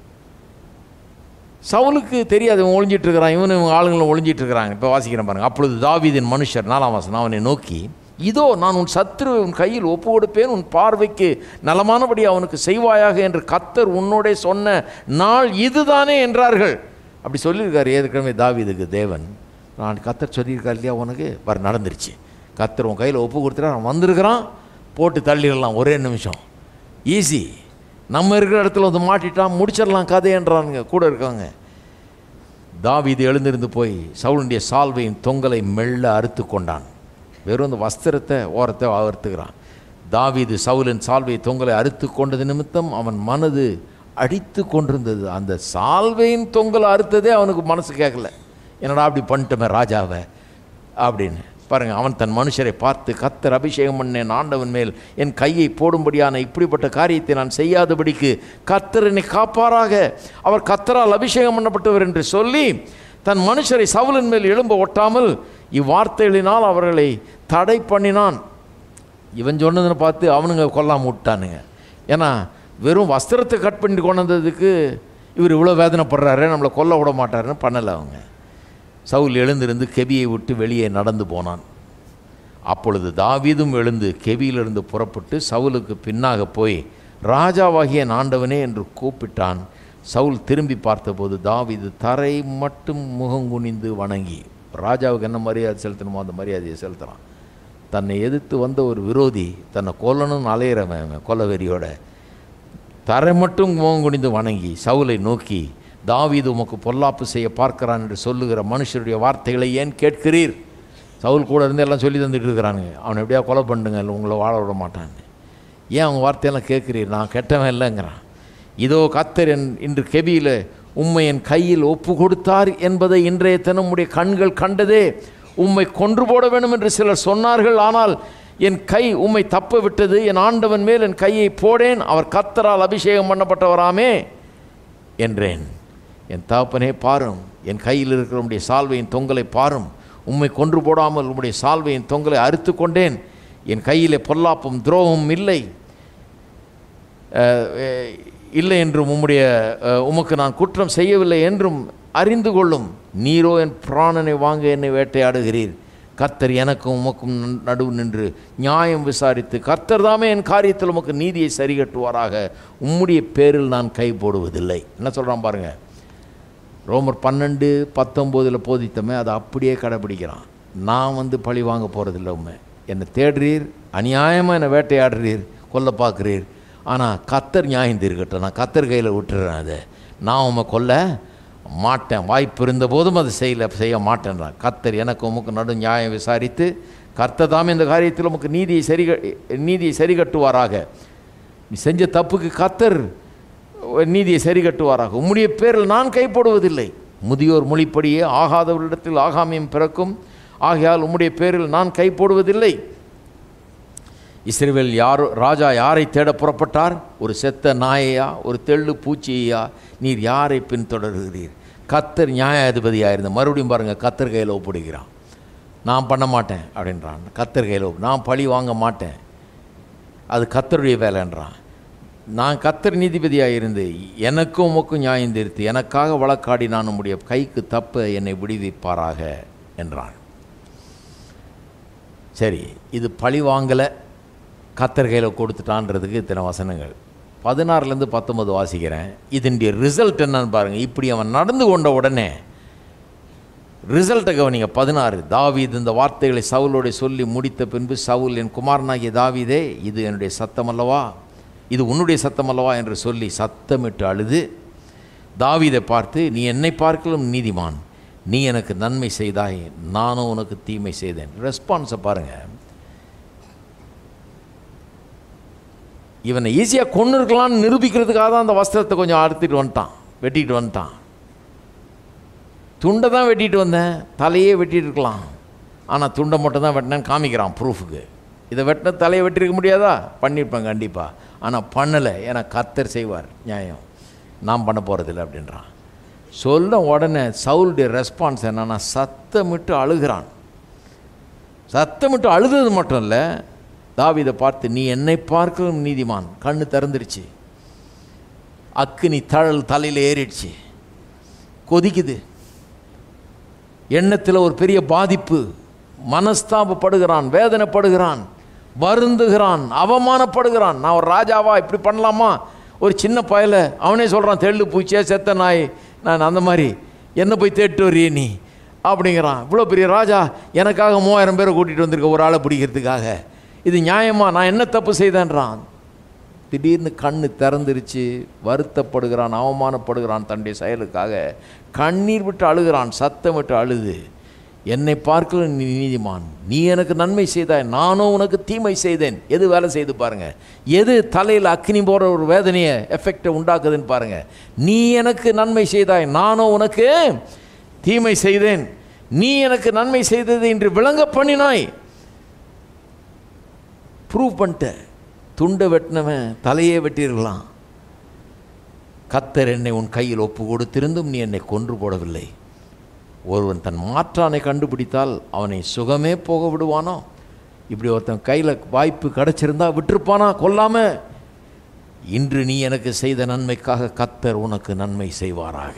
சவுலுக்கு தெரியாது இவன் ஒளிஞ்சிட்டு இருக்கிறான் இவனு இவங்க ஆளுங்களும் ஒளிஞ்சிட்டு இருக்கிறாங்க இப்போ வாசிக்கிறேன் பாருங்க அப்பொழுது தாவீதின் மனுஷர் நாலாம் வாசனம் அவனை நோக்கி இதோ நான் உன் சத்துருவை உன் கையில் ஒப்பு கொடுப்பேன் உன் பார்வைக்கு நலமானபடி அவனுக்கு செய்வாயாக என்று கத்தர் உன்னோடே சொன்ன நாள் இதுதானே என்றார்கள் அப்படி சொல்லியிருக்காரு ஏற்கனவே தாவீதுக்கு தேவன் நான் கத்தர் சொல்லியிருக்கார் இல்லையா உனக்கு வர நடந்துருச்சு கத்தர் உன் கையில் ஒப்பு கொடுத்துட்டா அவன் வந்திருக்கிறான் போட்டு தள்ளிடலாம் ஒரே நிமிஷம் ஈஸி நம்ம இருக்கிற இடத்துல வந்து மாட்டிட்டான் முடிச்சிடலாம் கதைன்றானுங்க கூட இருக்காங்க தாவீது எழுந்திருந்து போய் சவுளுடைய சால்வையின் தொங்கலை மெல்ல அறுத்து கொண்டான் வெறும் அந்த வஸ்திரத்தை ஓரத்தை அறுத்துக்கிறான் தாவீது சவுலின் சால்வை தொங்கலை அறுத்து கொண்டது நிமித்தம் அவன் மனது அடித்து கொண்டிருந்தது அந்த சால்வையின் தொங்கலை அறுத்ததே அவனுக்கு மனசு கேட்கல என்னடா அப்படி பண்ணிட்டோமே ராஜாவை அப்படின்னு பாருங்க அவன் தன் மனுஷரை பார்த்து கத்தர் அபிஷேகம் பண்ணேன் ஆண்டவன் மேல் என் கையை போடும்படியான இப்படிப்பட்ட காரியத்தை நான் செய்யாதபடிக்கு கத்தர் என்னை காப்பாராக அவர் கத்தரால் அபிஷேகம் பண்ணப்பட்டவர் என்று சொல்லி தன் மனுஷரை சவுலின் மேல் எழும்ப ஒட்டாமல் இவ்வார்த்தைகளினால் அவர்களை தடை பண்ணினான் இவன் சொன்னதுன்னு பார்த்து அவனுங்க கொல்லாம விட்டானுங்க ஏன்னா வெறும் வஸ்திரத்தை கட் பண்ணி கொண்டு வந்ததுக்கு இவர் இவ்வளோ வேதனைப்படுறாரு நம்மளை கொல்ல விட மாட்டாருன்னு பண்ணலை அவங்க சவுல் எழுந்திருந்து கெபியை விட்டு வெளியே நடந்து போனான் அப்பொழுது தாவீதும் எழுந்து கெபியிலிருந்து புறப்பட்டு சவுலுக்கு பின்னாக போய் ராஜாவாகிய ஆண்டவனே என்று கூப்பிட்டான் சவுல் திரும்பி பார்த்தபோது தாவீது தரை மட்டும் முகங்குனிந்து வணங்கி ராஜாவுக்கு என்ன மரியாதை செலுத்தணுமோ அந்த மரியாதையை செலுத்துகிறான் தன்னை எதிர்த்து வந்த ஒரு விரோதி தன்னை கொல்லணும்னு அலையிறவன் அவன் கொலவெறியோட தரை மட்டும் முகம் குனிந்து வணங்கி சவுலை நோக்கி தாவீது உமக்கு பொல்லாப்பு செய்ய பார்க்கிறான் என்று சொல்லுகிற மனுஷருடைய வார்த்தைகளை ஏன் கேட்கிறீர் சவுல் கூட இருந்து எல்லாம் சொல்லி தந்துட்டு இருக்கிறானுங்க அவனை எப்படியா கொலை பண்ணுங்க இல்லை உங்களை வாழ விட மாட்டான்னு ஏன் அவங்க வார்த்தையெல்லாம் கேட்கிறீர் நான் கெட்டவன் இல்லைங்கிறான் இதோ கத்தர் என் இன்று கெபியில் உம்மை என் கையில் ஒப்பு கொடுத்தார் என்பதை இன்றைய தினம் உடைய கண்கள் கண்டதே உம்மை கொன்று போட வேண்டும் என்று சிலர் சொன்னார்கள் ஆனால் என் கை உம்மை தப்ப விட்டது என் ஆண்டவன் மேல் என் கையை போடேன் அவர் கத்தரால் அபிஷேகம் பண்ணப்பட்டவராமே என்றேன் என் தகப்பனே பாரும் என் கையில் இருக்கிற உம்முடைய சால்வையின் தொங்கலை பாரும் உம்மை கொன்று போடாமல் உம்முடைய சால்வையின் தொங்கலை அறுத்து கொண்டேன் என் கையிலே பொல்லாப்பும் துரோகமும் இல்லை அஹ், அஹ், இல்லை என்றும் உம்முடைய அஹ், உமக்கு நான் குற்றம் செய்யவில்லை என்றும் அறிந்து கொள்ளும் நீரோ என் பிராணனை வாங்க என்னை வேட்டையாடுகிறீர் கர்த்தர் எனக்கும் உமக்கும் நன்- நடுவு நின்று நியாயம் விசாரித்து கர்த்தர் தாமே என் காரியத்தில் உமக்கு நீதியை சரி கட்டுவாராக உம்முடைய பேரில் நான் கை போடுவதில்லை என்ன சொல்கிறான் பாருங்க ரோமர் பன்னெண்டு பத்தொம்போதில் போதித்தமே அதை அப்படியே கடைபிடிக்கிறான் நான் வந்து பழி வாங்க போகிறதில்ல உண்மை என்னை தேடுறீர் அநியாயமாக என்னை வேட்டையாடுறீர் கொல்ல பார்க்குறீர் ஆனால் கத்தர் நியாயம் தீர்க்கட்டும் நான் கத்தர் கையில் விட்டுறேன் அதை நான் உம்மை கொல்ல மாட்டேன் வாய்ப்பு இருந்த போதும் அதை செய்யல செய்ய மாட்டேன்றான் கத்தர் எனக்கு உமக்கு நடு நியாயம் விசாரித்து கர்த்தர் தாமே இந்த காரியத்தில் உமக்கு நீதியை சரி க- நீதியை சரி கட்டுவாராக நீ செஞ்ச தப்புக்கு கத்தர் நீதியை சரி கட்டுவாராக உம்முடைய பேரில் நான் கைப்போடுவதில்லை முதியோர் மொழிப்படியே ஆகாதவரிடத்தில் ஆகாமியம் பிறக்கும் ஆகையால் உம்முடைய பேரில் நான் கை போடுவதில்லை இஸ்ரேவேல் யாரோ ராஜா யாரை தேட புறப்பட்டார் ஒரு செத்த நாயையா ஒரு தெள்ளு பூச்சியையா நீர் யாரை பின்தொடர்கிறீர் கத்தர் நியாயாதிபதியாக இருந்த மறுபடியும் பாருங்கள் கத்தர் கையில் ஒப்பிடுகிறான் நான் பண்ண மாட்டேன் அப்படின்றான் கத்தர் கையில் ஒப்பு நான் பழி வாங்க மாட்டேன் அது கத்தருடைய வேலைன்றான் நான் கத்தர் நீதிபதியாக இருந்து எனக்கும் உமக்கும் நியாயம் தீர்த்து எனக்காக வழக்காடி நான் உம்முடைய கைக்கு தப்ப என்னை விடுவிப்பாராக என்றான் சரி இது பழி வாங்கலை கத்தர் கையில் கொடுத்துட்டான்றதுக்கு இத்தனை வசனங்கள் பதினாறுலேருந்து பத்தொன்பது வாசிக்கிறேன் இதனுடைய ரிசல்ட் என்னன்னு பாருங்கள் இப்படி அவன் நடந்து கொண்ட உடனே ரிசல்ட்டை கவனிங்க பதினாறு தாவீது இந்த வார்த்தைகளை சவுலோட சொல்லி முடித்த பின்பு சவுல் என் குமாரனாகிய தாவீதே இது என்னுடைய சத்தம் அல்லவா இது உன்னுடைய சத்தம் அல்லவா என்று சொல்லி சத்தமிட்டு அழுது தாவீதை பார்த்து நீ என்னை பார்க்கலும் நீதிமான் நீ எனக்கு நன்மை செய்தாய் நானும் உனக்கு தீமை செய்தேன் ரெஸ்பான்ஸை பாருங்கள் இவனை ஈஸியாக கொண்டு இருக்கலாம்னு நிரூபிக்கிறதுக்காக தான் அந்த வஸ்திரத்தை கொஞ்சம் அறுத்துட்டு வந்துட்டான் வெட்டிட்டு வந்துட்டான் துண்டை தான் வெட்டிட்டு வந்தேன் தலையே வெட்டிட்டு இருக்கலாம் ஆனால் துண்டை மட்டும் தான் வெட்டினேன்னு காமிக்கிறான் ப்ரூஃபுக்கு இதை வெட்டின தலையை வெட்டியிருக்க முடியாதா பண்ணியிருப்பேன் கண்டிப்பாக ஆனால் பண்ணலை ஏன்னா கத்தர் செய்வார் நியாயம் நான் பண்ண போகிறதில்ல அப்படின்றான் சொல்ல உடனே சவுலுடைய ரெஸ்பான்ஸ் என்னன்னா சத்தமிட்டு அழுகிறான் சத்தமிட்டு அழுதது மட்டும் இல்லை தாவீதை பார்த்து நீ என்னை பார்க்கலும் நீதிமான் கண்ணு திறந்துருச்சு அக்கினி தழல் தலையில் ஏறிடுச்சு கொதிக்குது எண்ணத்தில் ஒரு பெரிய பாதிப்பு மனஸ்தாபப்படுகிறான் வேதனைப்படுகிறான் வருந்துகிறான் அவமானப்படுகிறான் நான் ஒரு ராஜாவா இப்படி பண்ணலாமா ஒரு சின்ன பயல அவனே சொல்கிறான் தெள்ளு பூச்சியா செத்த நாய் நான் அந்த மாதிரி என்ன போய் தேட்டு வர்றிய நீ அப்படிங்கிறான் இவ்வளோ பெரிய ராஜா எனக்காக மூவாயிரம் பேரை கூட்டிகிட்டு வந்திருக்க ஒரு ஆளை பிடிக்கிறதுக்காக இது நியாயமா நான் என்ன தப்பு செய்தேன்றான் திடீர்னு கண்ணு திறந்துருச்சு வருத்தப்படுகிறான் அவமானப்படுகிறான் தன்னுடைய செயலுக்காக கண்ணீர் விட்டு அழுகிறான் சத்தம் விட்டு அழுது என்னை பார்க்கல நீ நீதிமான் நீ எனக்கு நன்மை செய்தாய் நானும் உனக்கு தீமை செய்தேன் எது வேலை செய்து பாருங்க எது தலையில் அக்னி போகிற ஒரு வேதனையை எஃபெக்டை உண்டாக்குதுன்னு பாருங்க நீ எனக்கு நன்மை செய்தாய் நானும் உனக்கு தீமை செய்தேன் நீ எனக்கு நன்மை செய்தது என்று விளங்க பண்ணினாய் ப்ரூவ் பண்ணிட்ட துண்டை வெட்டினவன் தலையே வெட்டியிருக்கலாம் கத்தர் என்னை உன் கையில் ஒப்பு கொடுத்திருந்தும் நீ என்னை கொன்று போடவில்லை ஒருவன் தன் மாற்றானை கண்டுபிடித்தால் அவனை சுகமே போக விடுவானோ இப்படி ஒருத்தன் கையில் வாய்ப்பு கிடைச்சிருந்தா விட்டிருப்பானா கொல்லாம இன்று நீ எனக்கு செய்த நன்மைக்காக கத்தர் உனக்கு நன்மை செய்வாராக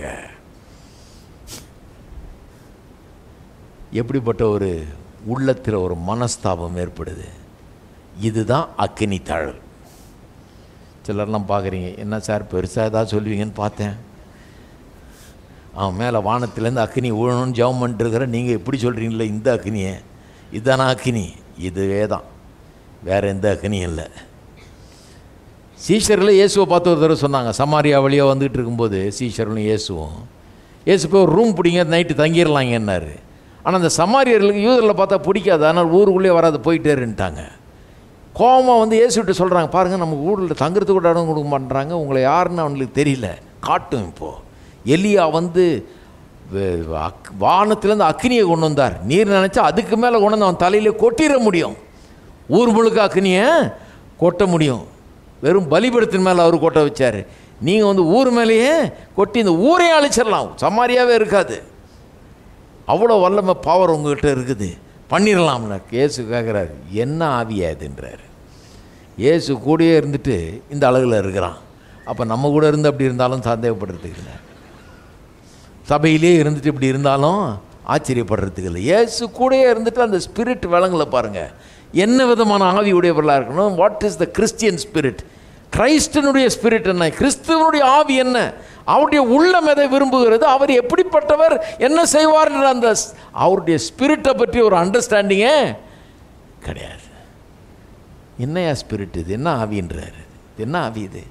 எப்படிப்பட்ட ஒரு உள்ளத்தில் ஒரு மனஸ்தாபம் ஏற்படுது இதுதான் அக்கினி தழல் சிலர்லாம் பார்க்குறீங்க என்ன சார் பெருசாக ஏதாவது சொல்லுவீங்கன்னு பார்த்தேன் அவன் மேலே வானத்திலேருந்து அக்கினி ஊழணும்னு ஜெபம் பண்ணிட்டுருக்கிற நீங்கள் எப்படி சொல்கிறீங்களே இந்த அக்கினியை இதுதானா அக்கினி இதுவே தான் வேறு எந்த அக்கினியும் இல்லை சீஷரில் இயேசுவை பார்த்து ஒரு தடவை சொன்னாங்க சமாரியா வழியாக வந்துகிட்டு இருக்கும்போது சீஷர்களும் இயேசுவும் இயேசு போய் ஒரு ரூம் பிடிங்க நைட்டு தங்கிடலாங்கன்னாரு ஆனால் அந்த சமாரியர்களுக்கு யூதரில் பார்த்தா பிடிக்காது அதனால் ஊருக்குள்ளே வராது போயிட்டே இருந்துட்டாங்க கோபமாக வந்து இயேசுகிட்ட சொல்கிறாங்க பாருங்கள் நம்ம ஊரில் தங்குறதுக்கு கூட இடம் கொடுக்க மாட்டேறாங்க உங்களை யாருன்னு அவனுக்கு தெரியல காட்டும் இப்போது எலியா வந்து வே- அக் வானத்திலேருந்து அக்னியை கொண்டு வந்தார் நீர் நினச்சா அதுக்கு மேலே கொண்டு வந்து அவன் தலையிலே கொட்டிட முடியும் ஊர் முழுக்க அக்னியை கொட்ட முடியும் வெறும் பலிபடத்தின் மேலே அவர் கொட்ட வச்சார் நீங்கள் வந்து ஊர் மேலேயே கொட்டி இந்த ஊரையும் அழிச்சிடலாம் சமாரியாவே இருக்காது அவ்வளோ வல்லமை பவர் உங்ககிட்ட இருக்குது பண்ணிடலாம்ல இயேசு கேட்குறாரு என்ன ஆவியா இதுன்றாரு இயேசு கூடயே இருந்துட்டு இந்த அழகில் இருக்கிறான் அப்போ நம்ம கூட இருந்து அப்படி இருந்தாலும் சந்தேகப்படுறதுக்கு இல்லை சபையிலே இருந்துட்டு இப்படி இருந்தாலும் ஆச்சரியப்படுறதுக்கு இல்லை இயேசு கூடயே இருந்துட்டு அந்த ஸ்பிரிட் விளங்கல பாருங்க என்ன விதமான ஆவி உடையவர்களாக இருக்கணும் what is the Christian spirit கிரைஸ்டனுடைய ஸ்பிரிட் என்ன கிறிஸ்துவனுடைய ஆவி என்ன அவருடைய உள்ளம் எதை விரும்புகிறது அவர் எப்படிப்பட்டவர் என்ன செய்வார்ன்ற அந்த ஸ்- அவருடைய ஸ்பிரிட்டை பற்றி ஒரு அண்டர்ஸ்டாண்டிங்கே கிடையாது என்னையா ஸ்பிரிட் இது என்ன ஆவின்றாரு இது என்ன ஆவி இது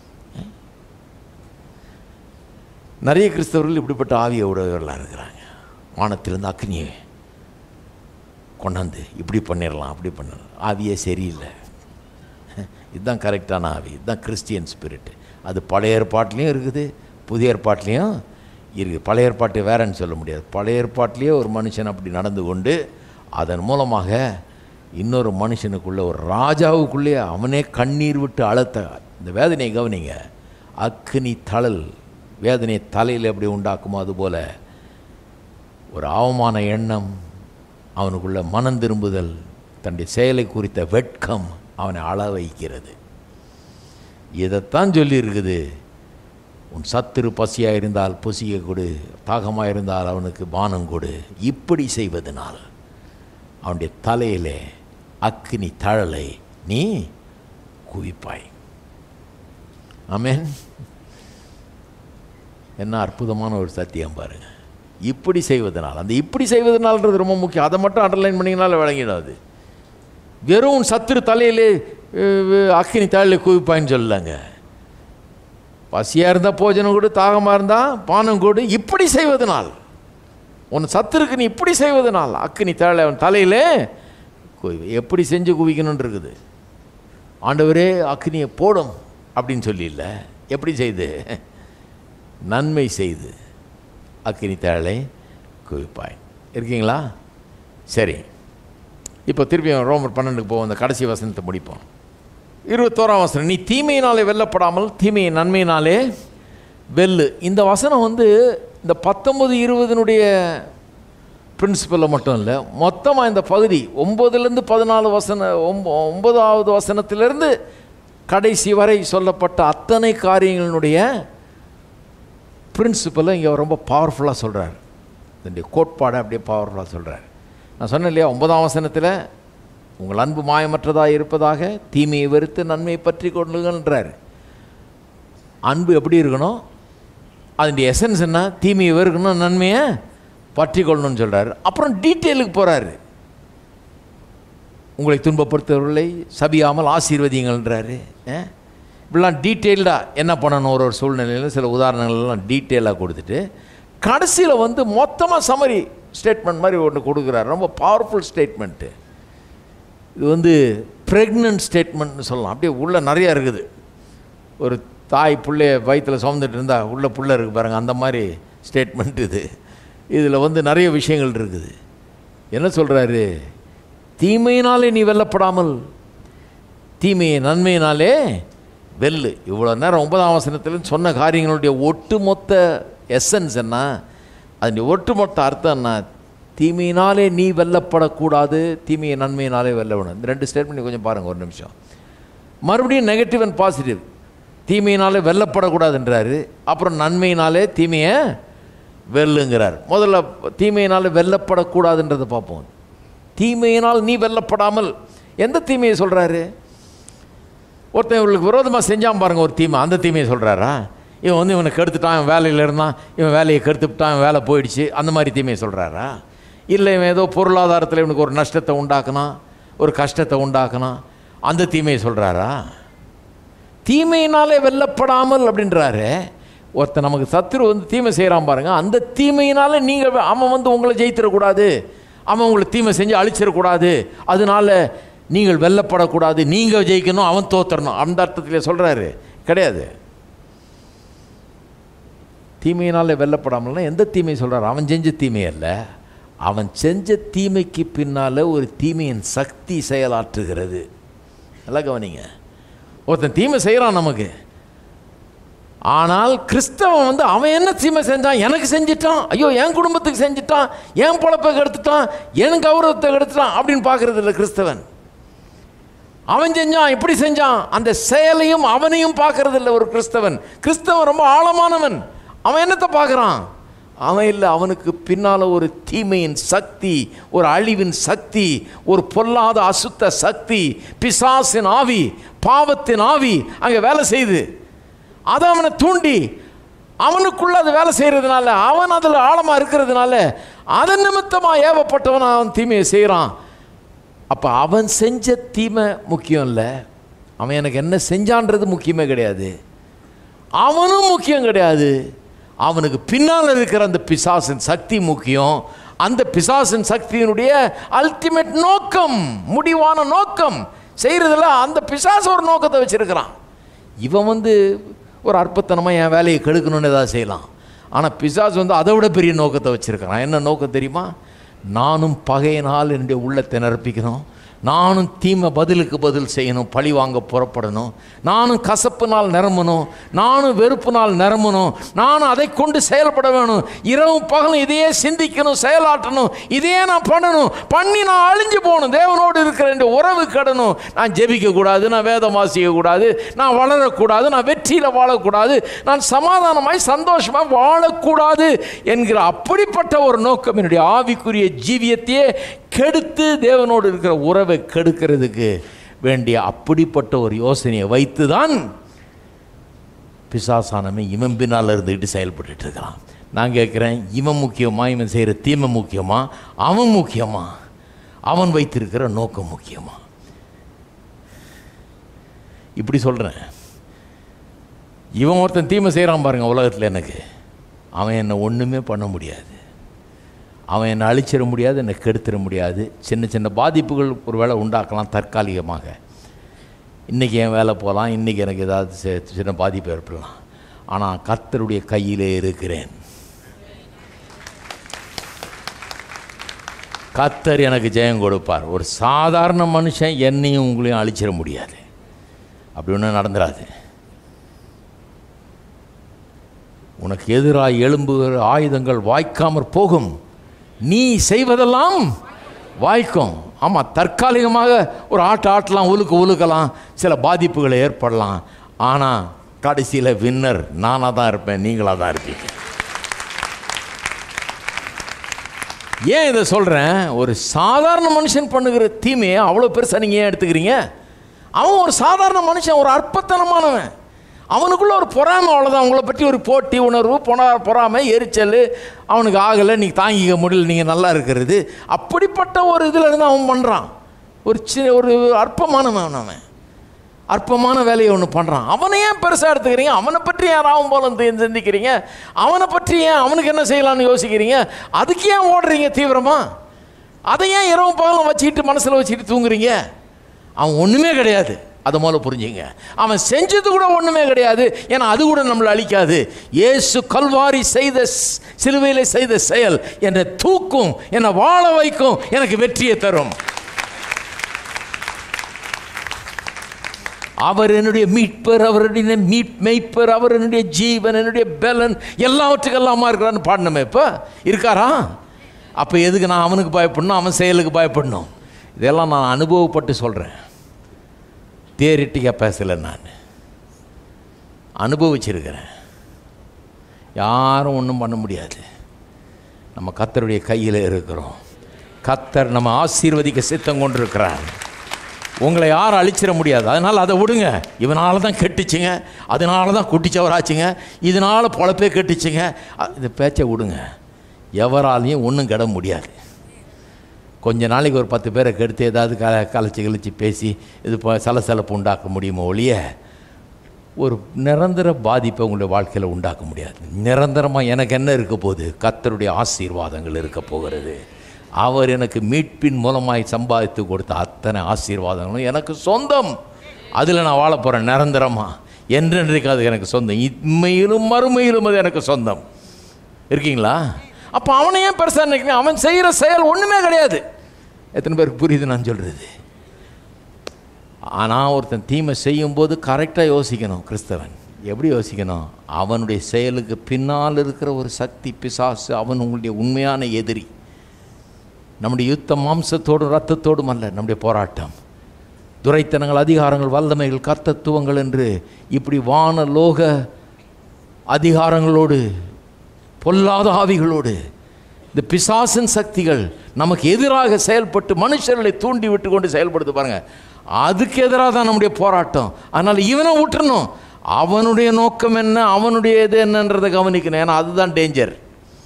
நிறைய கிறிஸ்தவர்கள் இப்படிப்பட்ட ஆவியை உடையவர்களாக இருக்கிறாங்க வானத்திலிருந்து அக்னியை கொண்டாந்து இப்படி பண்ணிடலாம் அப்படி பண்ணிடலாம் ஆவியே சரியில்லை இதுதான் கரெக்டான ஆவி இதுதான் கிறிஸ்டியன் ஸ்பிரிட் அது பழைய ஏற்பாட்டிலையும் இருக்குது புதிய ஏற்பாட்டிலையும் இருக்குது பழைய ஏற்பாட்டு வேறன்னு சொல்ல முடியாது பழைய ஏற்பாட்டிலேயே ஒரு மனுஷன் அப்படி நடந்து கொண்டு அதன் மூலமாக இன்னொரு மனுஷனுக்குள்ள ஒரு ராஜாவுக்குள்ளே அவனே கண்ணீர் விட்டு அழுத்த இந்த வேதனையை கவனிங்க அக்னி தழல் வேதனை தலையில் எப்படி உண்டாக்குமோ அதுபோல ஒரு அவமான எண்ணம் அவனுக்குள்ள மனம் திரும்புதல் தன்னுடைய செயலை குறித்த வெட்கம் அவனை அழ வைக்கிறது இதைத்தான் சொல்லியிருக்குது உன் சத்துரு பசியாக இருந்தால் புசிய கொடு தாகமாக இருந்தால் அவனுக்கு பானம் கொடு இப்படி செய்வதனால் அவனுடைய தலையிலே அக்கினி தழலை நீ குவிப்பாய் ஆமென் என்ன அற்புதமான ஒரு சத்தியம் பாருங்க இப்படி செய்வதனால் அந்த இப்படி செய்வதனால்ன்றது ரொம்ப முக்கியம் அதை மட்டும் அண்டர்லைன் பண்ணிங்கனால விளங்கிடாது வெறும் சத்துரு தலையிலே அஹ், அக்கினி தலையில் குவிப்பாயின்னு சொல்லலைங்க பசியாக இருந்தால் போஜனம் கொடு தாகமாக இருந்தால் பானம் கொடு இப்படி செய்வதனால் உன் சத்துருக்கு நீ இப்படி செய்வதனால் அக்கினி தலை அவன் தலையிலே குவி எப்படி செஞ்சு குவிக்கணும்னு இருக்குது ஆண்டவரே அக்னியை போடும் அப்படின்னு சொல்லி இல்லை எப்படி செய்து நன்மை செய்து அக்கினி தழலை குவிப்பாய் இருக்கீங்களா சரி இப்போ திருப்பி ரோமர் பன்னெண்டுக்கு போவோம் அந்த கடைசி வசனத்தை முடிப்போம் இருபத்தோராம் வசனம் நீ தீமையினாலே வெல்லப்படாமல் தீமையை நன்மையினாலே வெல்லு இந்த வசனம் வந்து இந்த பத்தொன்பது இருபதுனுடைய பிரின்சிபலில் மட்டும் இல்லை மொத்தமாக இந்த பகுதி ஒம்பதுலேருந்து பதினாலு வசன ஒம்ப ஒன்பதாவது வசனத்திலிருந்து கடைசி வரை சொல்லப்பட்ட அத்தனை காரியங்களினுடைய பிரின்சிபலை இங்கே ரொம்ப பவர்ஃபுல்லாக சொல்கிறார் இதனுடைய கோட்பாடை அப்படியே பவர்ஃபுல்லாக சொல்கிறார் நான் சொன்னேன் இல்லையா ஒன்பதாம் வசனத்தில் உங்கள் அன்பு மாயமற்றதாக இருப்பதாக தீமையை வெறுத்து நன்மையை பற்றி கொள்ளுங்கன்றார் அன்பு எப்படி இருக்கணும் அதனுடைய எசன்ஸ் என்ன தீமையை வெறுக்கணும் நன்மையை பற்றி கொள்ளணும்னு சொல்கிறார் அப்புறம் டீட்டெயிலுக்கு போகிறாரு உங்களை துன்பப்படுத்துவர்களை சபியாமல் ஆசீர்வதிங்கள்ன்றாரு ஆ? இப்படிலாம் டீட்டெயில்டாக என்ன பண்ணணும் ஒரு ஒரு சூழ்நிலையில் சில உதாரணங்கள்லாம் டீட்டெயிலாக கொடுத்துட்டு கடைசியில் வந்து மொத்தமாக சம்மரி ஸ்டேட்மெண்ட் மாதிரி ஒன்று கொடுக்குறாரு ரொம்ப பவர்ஃபுல் ஸ்டேட்மெண்ட்டு இது வந்து ப்ரெக்னென்ட் ஸ்டேட்மெண்ட்னு சொல்லலாம் அப்படியே உள்ள நிறையா இருக்குது ஒரு தாய் பிள்ளைய வயிற்றில் சுமந்துட்டு இருந்தா உள்ள புள்ள இருக்கு பாருங்க அந்த மாதிரி ஸ்டேட்மெண்ட் இது இதில் வந்து நிறைய விஷயங்கள் இருக்குது என்ன சொல்கிறாரு தீமையினாலே நீ வெல்லப்படாமல் தீமையை நன்மையினாலே வெல்லு இவ்வளோ நேரம் ஒன்பதாம் வசனத்தில் சொன்ன காரியங்களுடைய ஒட்டுமொத்த எசன்ஸ் என்ன அதனுடைய ஒட்டுமொத்த அர்த்தம் என்ன தீமையினாலே நீ வெல்லப்படக்கூடாது தீமையை நன்மையினாலே வெல்ல வேணும் இந்த ரெண்டு ஸ்டேட்மெண்ட் கொஞ்சம் பாருங்கள் ஒரு நிமிஷம் மறுபடியும் நெகட்டிவ் அண்ட் பாசிட்டிவ் தீமையினாலே வெல்லப்படக்கூடாதுன்றாரு அப்புறம் நன்மையினாலே தீமையை வெல்லுங்கிறார் முதல்ல தீமையினாலே வெல்லப்படக்கூடாதுன்றதை பார்ப்போம் தீமையினால் நீ வெல்லப்படாமல் எந்த தீமையை சொல்கிறாரு ஒருத்தன் இவங்களுக்கு விரோதமாக செஞ்சான் பாருங்க ஒரு தீமை அந்த தீமையை சொல்கிறாரா இவன் வந்து இவனை கெடுத்துட்டான் இவன் வேலையில் இருந்தான் இவன் வேலையை கெடுத்துவிட்டான் இவன் வேலை போயிடுச்சு அந்த மாதிரி தீமையை சொல்கிறாரா இல்லை இவன் ஏதோ பொருளாதாரத்தில் இவனுக்கு ஒரு நஷ்டத்தை உண்டாக்குனான் ஒரு கஷ்டத்தை உண்டாக்குனான் அந்த தீமையை சொல்கிறாரா தீமையினாலே வெல்லப்படாமல் அப்படின்றாரு ஒருத்தன் நமக்கு சத்துரு வந்து தீமை செய்கிறான் பாருங்க அந்த தீமையினால நீங்கள் அவன் வந்து உங்களை ஜெயித்திடக்கூடாது அவன் உங்களை தீமை செஞ்சு அழிச்சிடக்கூடாது அதனால நீங்கள் வெல்லப்படக்கூடாது நீங்கள் ஜெயிக்கணும் அவன் தோத்துறணும் அந்த அர்த்தத்தில் சொல்கிறாரு கிடையாது தீமையினாலே வெல்லப்படாமல்னா எந்த தீமையை சொல்கிறார் அவன் செஞ்ச தீமை அல்ல அவன் செஞ்ச தீமைக்கு பின்னால் ஒரு தீமையின் சக்தி செயலாற்றுகிறது நல்லா கவனிங்க ஒருத்தன் தீமை செய்கிறான் நமக்கு ஆனால் கிறிஸ்தவன் வந்து அவன் என்ன தீமை செஞ்சான் எனக்கு செஞ்சிட்டான் ஐயோ என் குடும்பத்துக்கு செஞ்சிட்டான் என் பொழப்பை கெடுத்துட்டான் என் கௌரவத்தை கெடுத்துட்டான் அப்படின்னு பார்க்கறது இல்லை கிறிஸ்தவன் அவன் செஞ்சான் இப்படி செஞ்சான் அந்த செயலையும் அவனையும் பார்க்கறது இல்லை ஒரு கிறிஸ்தவன் கிறிஸ்தவன் ரொம்ப ஆழமானவன் அவன் என்னத்தை பார்க்குறான் அவன் இல்லை அவனுக்கு பின்னால் ஒரு தீமையின் சக்தி ஒரு அழிவின் சக்தி ஒரு பொல்லாத அசுத்த சக்தி பிசாசின் ஆவி பாவத்தின் ஆவி அங்கே வேலை செய்யுது அதை அவனை தூண்டி அவனுக்குள்ள அது வேலை செய்கிறதுனால அவன் அதில் ஆழமாக இருக்கிறதுனால அதன் நிமித்தமாக ஏவப்பட்டவன் அவன் தீமையை செய்கிறான் அப்போ அவன் செஞ்ச தீமை முக்கியம் இல்லை அவன் எனக்கு என்ன செஞ்சான்றது முக்கியமே கிடையாது அவனும் முக்கியம் கிடையாது அவனுக்கு பின்னால் இருக்கிற அந்த பிசாசின் சக்தி முக்கியம் அந்த பிசாசின் சக்தியினுடைய அல்டிமேட் நோக்கம் முடிவான நோக்கம் செய்கிறதுல அந்த பிசாசு ஒரு நோக்கத்தை வச்சிருக்கிறான் இவன் வந்து ஒரு அற்பத்தனமாக என் வேலையை கெடுக்கணும்னு ஏதாவது செய்யலாம் ஆனால் பிசாசு வந்து அதை விட பெரிய நோக்கத்தை வச்சிருக்கிறான் என்ன நோக்கம் தெரியுமா நானும் பகையினால் என்னுடைய உள்ளத்தை நிரப்பிக்கணும் நானும் தீமை பதிலுக்கு பதில் செய்யணும் பழி வாங்க புறப்படணும் நானும் கசப்புனால் நிரம்பணும் நானும் வெறுப்புனால் நிரம்பணும் நானும் அதை கொண்டு செயல்பட வேணும் இரவும் பகலும் இதையே சிந்திக்கணும் செயலாற்றணும் இதையே நான் பண்ணணும் பண்ணி நான் அழிஞ்சு போகணும் தேவனோடு இருக்கிற இந்த உறவு கடணும் நான் ஜெபிக்க கூடாது நான் வேதம் வாசிக்க கூடாது நான் வளரக்கூடாது நான் வெற்றியில் வாழக்கூடாது நான் சமாதானமாய் சந்தோஷமாக வாழக்கூடாது என்கிற அப்படிப்பட்ட ஒரு நோக்கம் என்னுடைய ஆவிக்குரிய ஜீவியத்தையே கெடுத்து தேவனோடு இருக்கிற உறவை கெடுக்கிறதுக்கு வேண்டிய அப்படிப்பட்ட ஒரு யோசனையை வைத்து தான் பிசாசானமே இவன் பின்னால் இருந்துக்கிட்டு செயல்பட்டுட்டு இருக்கிறான் நான் கேட்குறேன் இவன் முக்கியமா இவன் செய்கிற தீமை முக்கியமா அவன் முக்கியமா அவன் வைத்திருக்கிற நோக்கம் முக்கியமா இப்படி சொல்கிறேன் இவன் ஒருத்தன் தீமை செய்கிறான் பாருங்க உலகத்தில் எனக்கு அவன் என்னை ஒன்றுமே பண்ண முடியாது அவன் என்னை அழிச்சிட முடியாது என்னை கெடுத்துட முடியாது சின்ன சின்ன பாதிப்புகள் ஒரு வேளை உண்டாக்கலாம் தற்காலிகமாக இன்றைக்கி என் வேலை போகலாம் இன்றைக்கி எனக்கு ஏதாவது சி- சின்ன பாதிப்பு ஏற்படலாம் ஆனால் கர்த்தருடைய கையிலே இருக்கிறேன் கர்த்தர் எனக்கு ஜெயம் கொடுப்பார் ஒரு சாதாரண மனுஷன் என்னையும் உங்களையும் அழிச்சிட முடியாது அப்படி ஒன்றும் நடந்துடாது உனக்கு எதிராக எழும்புகிற ஆயுதங்கள் வாய்க்காமற் போகும் நீ செய்வதெல்லாம் வாய்க்கும் ஆமாம் தற்காலிகமாக ஒரு ஆட்டு ஆட்டலாம் உலுக்கு உலுக்கலாம் சில பாதிப்புகள் ஏற்படலாம் ஆனால் கடைசியில் வின்னர் நானாக தான் இருப்பேன் நீங்களாக தான் இருப்பீங்க ஏன் இதை சொல்கிறேன் ஒரு சாதாரண மனுஷன் பண்ணுகிற தீமையை அவ்வளோ பெருசாக நீங்கள் ஏன் எடுத்துக்கிறீங்க அவன் ஒரு சாதாரண மனுஷன் ஒரு அற்பத்தனமானவன் அவனுக்குள்ள ஒரு பொறாமை அவ்வளோதான் உங்களை பற்றி ஒரு போட்டி உணர்வு பொணா பொறாமை எரிச்சல் அவனுக்கு ஆகலை நீங்கள் தாங்கிக்க முடியல நீங்கள் நல்லா இருக்கிறது அப்படிப்பட்ட ஒரு இதில் இருந்து அவன் பண்ணுறான் ஒரு சி ஒரு அற்பமானவன் அவன் அற்பமான வேலையை ஒன்று பண்ணுறான் அவனை ஏன் பெருசாக எடுத்துக்கிறீங்க அவனை பற்றி ஏன் ராவம் போல தி- சிந்திக்கிறீங்க அவனை பற்றி ஏன் அவனுக்கு என்ன செய்யலாம்னு யோசிக்கிறீங்க அதுக்கு ஏன் ஓடுறீங்க தீவிரமா அதை ஏன் இரவு பகலும் வச்சுக்கிட்டு மனசில் வச்சுக்கிட்டு தூங்குறீங்க அவன் ஒன்றுமே கிடையாது அதை முதல்ல புரிஞ்சுங்க அவன் செஞ்சது கூட ஒன்றுமே கிடையாது ஏன்னா அது கூட நம்மளை அழிக்காது இயேசு கல்வாரி செய்த ஸ்- சிலுவையிலே செய்த செயல் என்னை தூக்கும் என்னை வாழ வைக்கும் எனக்கு வெற்றியை தரும் அவர் என்னுடைய மீட்பர் அவருடைய மீட் மெய்ப்பர் அவர் என்னுடைய ஜீவன் என்னுடைய பலன் எல்லாவற்றுக்கெல்லாமா இருக்கிறான்னு பாடணுமே இப்போ இருக்காரா அப்போ எதுக்கு நான் அவனுக்கு பயப்படணும் அவன் செயலுக்கு பயப்படணும் இதெல்லாம் நான் அனுபவப்பட்டு சொல்கிறேன் தேரிட்டிக்காக பேசலை நான் அனுபவிச்சிருக்கிறேன் யாரும் ஒன்றும் பண்ண முடியாது நம்ம கத்தருடைய கையில் இருக்கிறோம் கத்தர் நம்ம ஆசீர்வதிக்க சித்தம் கொண்டிருக்கிறார் உங்களை யாரும் அழிச்சிட முடியாது அதனால் அதை விடுங்க இவனால தான் கெட்டுச்சுங்க அதனால தான் குட்டிச்சவராச்சுங்க இதனால் பொழப்பே கெட்டுச்சுங்க அ- இந்த பேச்சை விடுங்க எவராலையும் ஒன்றும் கெட முடியாது கொஞ்ச நாளைக்கு ஒரு பத்து பேரை கெடுத்து ஏதாவது க கலைச்சி கழிச்சு பேசி இது இப்போ சலசலப்பு உண்டாக்க முடியுமோ ஒழிய ஒரு நிரந்தர பாதிப்பை உங்களுடைய வாழ்க்கையில் உண்டாக்க முடியாது நிரந்தரமாக எனக்கு என்ன இருக்க போகுது கத்தருடைய ஆசீர்வாதங்கள் இருக்க போகிறது அவர் எனக்கு மீட்பின் மூலமாய் சம்பாதித்து கொடுத்த அத்தனை ஆசீர்வாதங்களும் எனக்கு சொந்தம் அதில் நான் வாழ போகிறேன் நிரந்தரமாக என்றென்றைக்கு அது எனக்கு சொந்தம் இம்மையிலும் மறுமையிலும் அது எனக்கு சொந்தம் இருக்கீங்களா அப்போ அவனை ஏன் பெருசாக நினைக்கிறேன் அவன் செய்கிற செயல் ஒன்றுமே கிடையாது எத்தனை பேருக்கு புரியுது நான் சொல்கிறது ஆனால் ஒருத்தன் தீமை செய்யும்போது கரெக்டாக யோசிக்கணும் கிறிஸ்தவன் எப்படி யோசிக்கணும் அவனுடைய செயலுக்கு பின்னால் இருக்கிற ஒரு சக்தி பிசாசு அவன் உங்களுடைய உண்மையான எதிரி நம்முடைய யுத்தம் மாம்சத்தோடும் ரத்தத்தோடும் அல்ல நம்முடைய போராட்டம் துரைத்தனங்கள் அதிகாரங்கள் வல்லமைகள் கர்த்தத்துவங்கள் என்று இப்படி வான லோக அதிகாரங்களோடு பொல்லாத ஆவிகளோடு இந்த பிசாசின் சக்திகள் நமக்கு எதிராக செயல்பட்டு மனுஷர்களை தூண்டி விட்டு கொண்டு செயல்படுது பாருங்க அதுக்கு எதிராக தான் நம்முடைய போராட்டம் அதனால் இவனை விட்டுறணும் அவனுடைய நோக்கம் என்ன அவனுடைய இது என்னன்றதை கவனிக்கணும் ஏன்னா அதுதான் டேஞ்சர்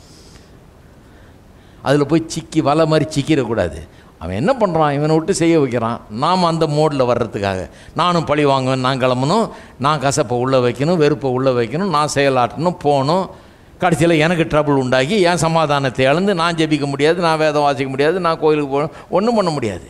அதில் போய் சிக்கி வலை மாதிரி சிக்கிடக்கூடாது அவன் என்ன பண்ணுறான் இவனை விட்டு செய்ய வைக்கிறான் நாம் அந்த மோடில் வர்றதுக்காக நானும் பழி வாங்குவேன் நான் கிளம்பணும் நான் கசப்பை உள்ளே வைக்கணும் வெறுப்பை உள்ளே வைக்கணும் நான் செயலாட்டணும் போகணும் கடைசியில் எனக்கு ட்ரபிள் உண்டாகி என் சமாதானத்தை இழந்து நான் ஜெபிக்க முடியாது நான் வேதம் வாசிக்க முடியாது நான் கோயிலுக்கு போகணும் ஒன்றும் பண்ண முடியாது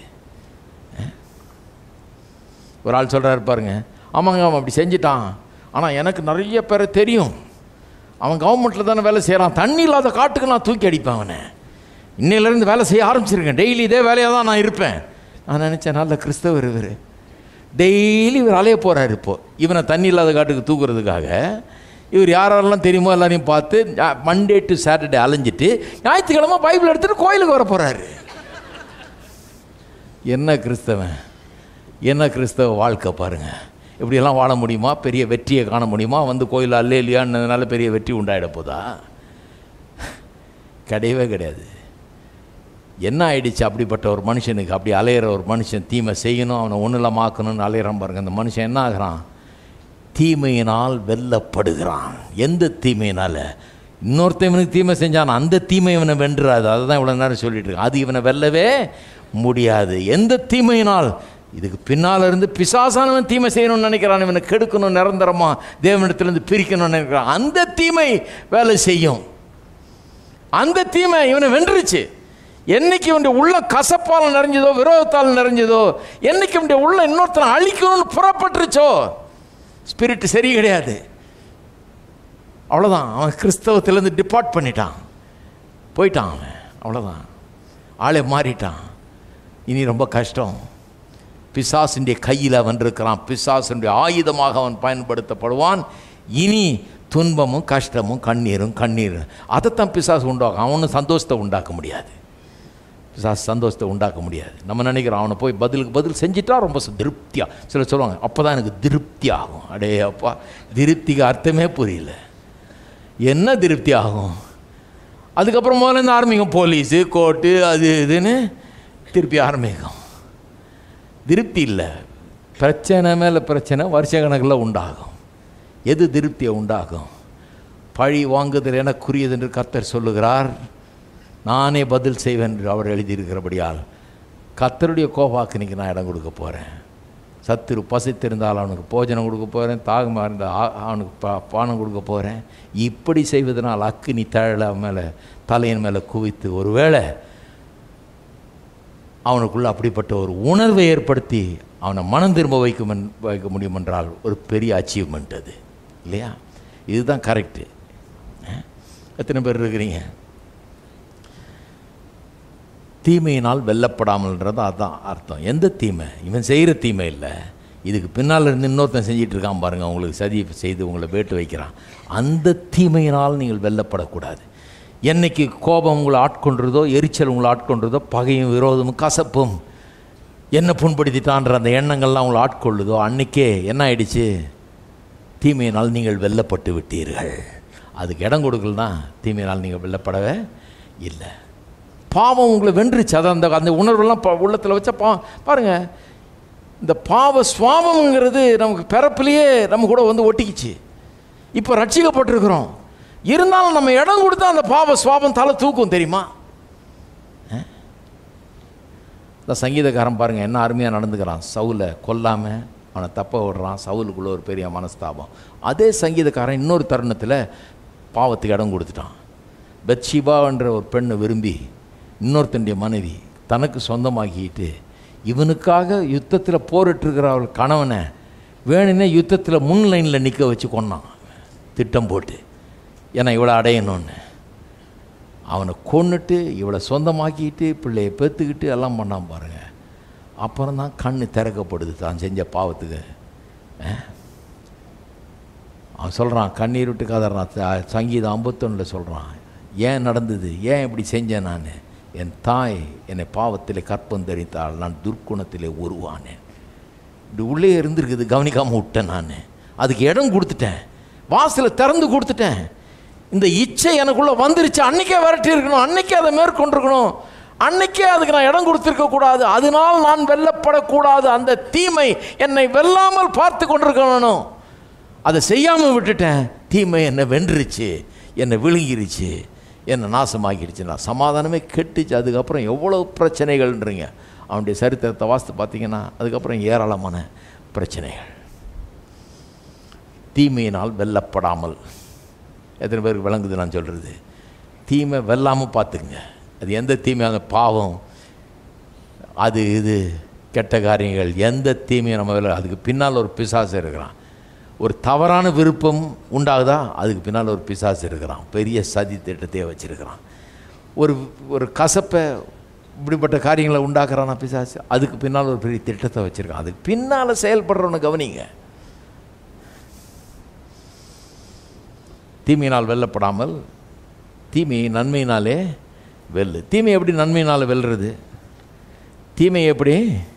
ஒரு ஆள் சொல்கிறாரு பாருங்க ஆமாங்க அவன் அப்படி செஞ்சிட்டான் ஆனால் எனக்கு நிறைய பேரை தெரியும் அவன் கவர்மெண்ட்டில் தானே வேலை செய்கிறான் தண்ணி இல்லாத காட்டுக்கு நான் தூக்கி அடிப்பேன் அவனை இன்னையிலேருந்து வேலை செய்ய ஆரம்பிச்சிருக்கேன் டெய்லி இதே வேலையாக தான் நான் இருப்பேன் நான் நினச்சேன் நல்ல கிறிஸ்தவர் இவர் டெய்லி இவர் அலைய போகிறார் இப்போ இவனை தண்ணி இல்லாத காட்டுக்கு தூக்குறதுக்காக இவர் யாரெல்லாம் தெரியுமோ எல்லாரையும் பார்த்து மண்டே டு சாட்டர்டே அலைஞ்சிட்டு ஞாயிற்றுக்கிழமை பைபிள் எடுத்துகிட்டு கோயிலுக்கு வர போகிறாரு என்ன கிறிஸ்தவன் என்ன கிறிஸ்தவ வாழ்க்கை பாருங்க இப்படியெல்லாம் வாழ முடியுமா பெரிய வெற்றியை காண முடியுமா வந்து கோயில் அல்லே இல்லையான்றதுனால பெரிய வெற்றி உண்டாயிட போதா கிடையவே கிடையாது என்ன ஆயிடுச்சு அப்படிப்பட்ட ஒரு மனுஷனுக்கு அப்படி அலையிற ஒரு மனுஷன் தீமை செய்யணும் அவனை ஒன்றும் ஆக்கணும்னு அலையிறான் பாருங்க அந்த மனுஷன் என்ன ஆகுறான் தீமையினால் வெல்லப்படுகிறான் எந்த தீமையினால் இன்னொருத்தன் இவனுக்கு தீமை செஞ்சான் அந்த தீமை இவனை வென்றாது அதுதான் இவ்வளோ நேரம் சொல்லிட்டு இருக்கேன் அது இவனை வெல்லவே முடியாது எந்த தீமையினால் இதுக்கு பின்னால் இருந்து பிசாசானவன் தீமை செய்யணும்னு நினைக்கிறான் இவனை கெடுக்கணும் நிரந்தரமாக தேவனிடத்திலிருந்து பிரிக்கணும்னு நினைக்கிறான் அந்த தீமை வேலை செய்யும் அந்த தீமை இவனை வென்றுச்சு என்னைக்கு இவனுடைய உள்ள கசப்பால் நிறைஞ்சதோ விரோதத்தால் நிறைஞ்சதோ என்னைக்கு இவனுடைய உள்ள இன்னொருத்தனை அழிக்கணும்னு புறப்பட்டுருச்சோ ஸ்பிரிட் சரி கிடையாது அவ்வளோதான் அவன் கிறிஸ்தவத்திலேருந்து டிபார்ட் பண்ணிட்டான் போயிட்டான் அவன் அவ்வளோதான் ஆளே மாறிட்டான் இனி ரொம்ப கஷ்டம் பிசாசிൻ്റെ கையில் அவன் இருக்கிறான் பிசாசினுடைய ஆயுதமாக அவன் பயன்படுத்தப்படுவான் இனி துன்பமும் கஷ்டமும் கண்ணீரும் கண்ணீர் அதைத்தான் பிசாசு உண்டாக்கும் அவனும் சந்தோஷத்தை உண்டாக்க முடியாது பிசாசு சந்தோஷத்தை உண்டாக்க முடியாது நம்ம நினைக்கிறோம் அவனை போய் பதிலுக்கு பதில் செஞ்சிட்டா ரொம்ப சு- திருப்தியா சிலர் சொல்லுவாங்க அப்போ தான் எனக்கு திருப்தி ஆகும் அடே அப்பா திருப்திக்கு அர்த்தமே புரியல என்ன திருப்தி ஆகும் அதுக்கப்புறம் முதல்ல இருந்து ஆரம்பிக்கும் போலீஸு கோர்ட்டு அது இதுன்னு திருப்பி ஆரம்பிக்கும் திருப்தி இல்லை பிரச்சனை மேலே பிரச்சனை வருஷ கணக்கில் உண்டாகும் எது திருப்தியை உண்டாகும் பழி வாங்குதல் எனக்குரியது என்று கர்த்தர் சொல்லுகிறார் நானே பதில் செய்வேன் என்று அவர் எழுதியிருக்கிறபடியால் கர்த்தருடைய கோபாக்கினிக்கு நான் இடம் கொடுக்க போகிறேன் சத்துரு பசித்திருந்தால் அவனுக்கு போஜனம் கொடுக்க போகிறேன் தாகமாக இருந்தால் ஆ- அவனுக்கு பா பானம் கொடுக்க போகிறேன் இப்படி செய்வதனால் அக்கினி தழல அவன் மேலே தலையின் மேலே குவித்து ஒருவேளை அவனுக்குள்ள அப்படிப்பட்ட ஒரு உணர்வை ஏற்படுத்தி அவனை மனம் திரும்ப வைக்கும் என்- வைக்க முடியும் என்றால் ஒரு பெரிய அச்சீவ்மெண்ட் அது இல்லையா இதுதான் கரெக்டு எத்தனை பேர் இருக்கிறீங்க தீமையினால் வெல்லப்படாமல்ன்றது அதான் அர்த்தம் எந்த தீமை இவன் செய்கிற தீமை இல்லை இதுக்கு பின்னால் இருந்து இன்னொருத்தன் செஞ்சிட்டு இருக்கான் பாருங்கள் உங்களுக்கு சதி செய்து உங்களை வேட்டு வைக்கிறான் அந்த தீமையினால் நீங்கள் வெல்லப்படக்கூடாது என்னைக்கு கோபம் உங்களை ஆட்கொன்றதோ எரிச்சல் உங்களை ஆட்கொன்றதோ பகையும் விரோதமும் கசப்பும் என்ன புண்படுத்திட்டான்ற அந்த எண்ணங்கள்லாம் உங்களை ஆட்கொள்ளுதோ அன்னைக்கே என்ன ஆயிடுச்சு தீமையினால் நீங்கள் வெல்லப்பட்டு விட்டீர்கள் அதுக்கு இடம் கொடுக்கலனா தீமையினால் நீங்கள் வெல்லப்படவே இல்லை பாவம் உங்களை வென்றுச்சு அதான் அந்த அந்த உணர்வெல்லாம் ப உள்ளத்தில் வச்சா பா பாருங்கள் இந்த பாவ சுவாபம்ங்கிறது நமக்கு பிறப்பிலேயே நம்ம கூட வந்து ஒட்டிக்கிச்சு இப்போ ரட்சிக்கப்பட்டிருக்கிறோம் இருந்தாலும் நம்ம இடம் கொடுத்தா அந்த பாவ சுவாபம் தலை தூக்கும் தெரியுமா அஹ்? இந்த சங்கீதக்காரன் பாருங்க என்ன அருமையாக நடந்துக்கிறான் சவுலை கொல்லாமல் அவனை தப்ப விடுறான் சவுலுக்குள்ள ஒரு பெரிய மனஸ்தாபம் அதே சங்கீதக்காரன் இன்னொரு தருணத்தில் பாவத்துக்கு இடம் கொடுத்துட்டான் பெத்ஷிபான்ற ஒரு பெண்ணை விரும்பி இன்னொருத்தனுடைய மனைவி தனக்கு சொந்தமாக்கிட்டு இவனுக்காக யுத்தத்தில் போரிட்டிருக்கிற அவள் கணவனை வேணும்னே யுத்தத்தில் முன் லைனில் நிற்க வச்சு கொன்னான் திட்டம் போட்டு ஏன்னா இவளை அடையணும்னு அவனை கொன்னுட்டு இவளை சொந்தமாக்கிட்டு பிள்ளையை பெற்றுக்கிட்டு எல்லாம் பண்ணான் பாருங்க அப்புறம் தான் கண்ணு திறக்கப்படுது தான் செஞ்ச பாவத்துக்கு அஹ்? அவன் சொல்கிறான் கண்ணீர் விட்டு கதறான் த- சங்கீதம் ஐம்பத்தொன்னில் சொல்கிறான் ஏன் நடந்தது ஏன் இப்படி செஞ்சேன் நான் என் தாய் என்னை பாவத்திலே கற்பம் தரித்தாள் நான் துர்க்குணத்திலே உருவானேன் இப்படி உள்ளே இருந்திருக்குது கவனிக்காமல் விட்டேன் நான் அதுக்கு இடம் கொடுத்துட்டேன் வாசலை திறந்து கொடுத்துட்டேன் இந்த இச்சை எனக்குள்ளே வந்துருச்சு அன்னைக்கே விரட்டி இருக்கணும் அன்னைக்கே அதை மேற்கொண்டிருக்கணும் அன்னைக்கே அதுக்கு நான் இடம் கொடுத்துருக்க கூடாது அதனால் நான் வெல்லப்படக்கூடாது அந்த தீமை என்னை வெல்லாமல் பார்த்து கொண்டிருக்கணும் அதை செய்யாமல் விட்டுட்டேன் தீமை என்னை வென்றுச்சு என்னை விழுங்கிருச்சு என்னை நாசமாக்கிடுச்சு நான் சமாதானமே கெட்டுச்சு அதுக்கப்புறம் எவ்வளோ பிரச்சனைகள்ன்றீங்க அவனுடைய சரித்திரத்தை வாசித்து பார்த்தீங்கன்னா அதுக்கப்புறம் ஏராளமான பிரச்சனைகள் தீமையினால் வெல்லப்படாமல் எத்தனை பேருக்கு விளங்குது நான் சொல்கிறது தீமை வெல்லாமல் பார்த்துக்குங்க அது எந்த தீமை அந்த பாவம் அது இது கெட்ட காரியங்கள் எந்த தீமையும் நம்ம வெல்ல அதுக்கு பின்னால் ஒரு பிசாசு இருக்கிறான் ஒரு தவறான விருப்பம் உண்டாகுதா அதுக்கு பின்னால் ஒரு பிசாசு இருக்கிறான் பெரிய சதி திட்டத்தையே வச்சிருக்கிறான் ஒரு ஒரு கசப்பை இப்படிப்பட்ட காரியங்களை உண்டாக்குறானா பிசாசு அதுக்கு பின்னால் ஒரு பெரிய திட்டத்தை வச்சுருக்கான் அதுக்கு பின்னால் செயல்படுறவனை கவனிங்க தீமையினால் வெல்லப்படாமல் தீமையை நன்மையினாலே வெல்லு தீமை எப்படி நன்மையினால் வெல்றது தீமை எப்படி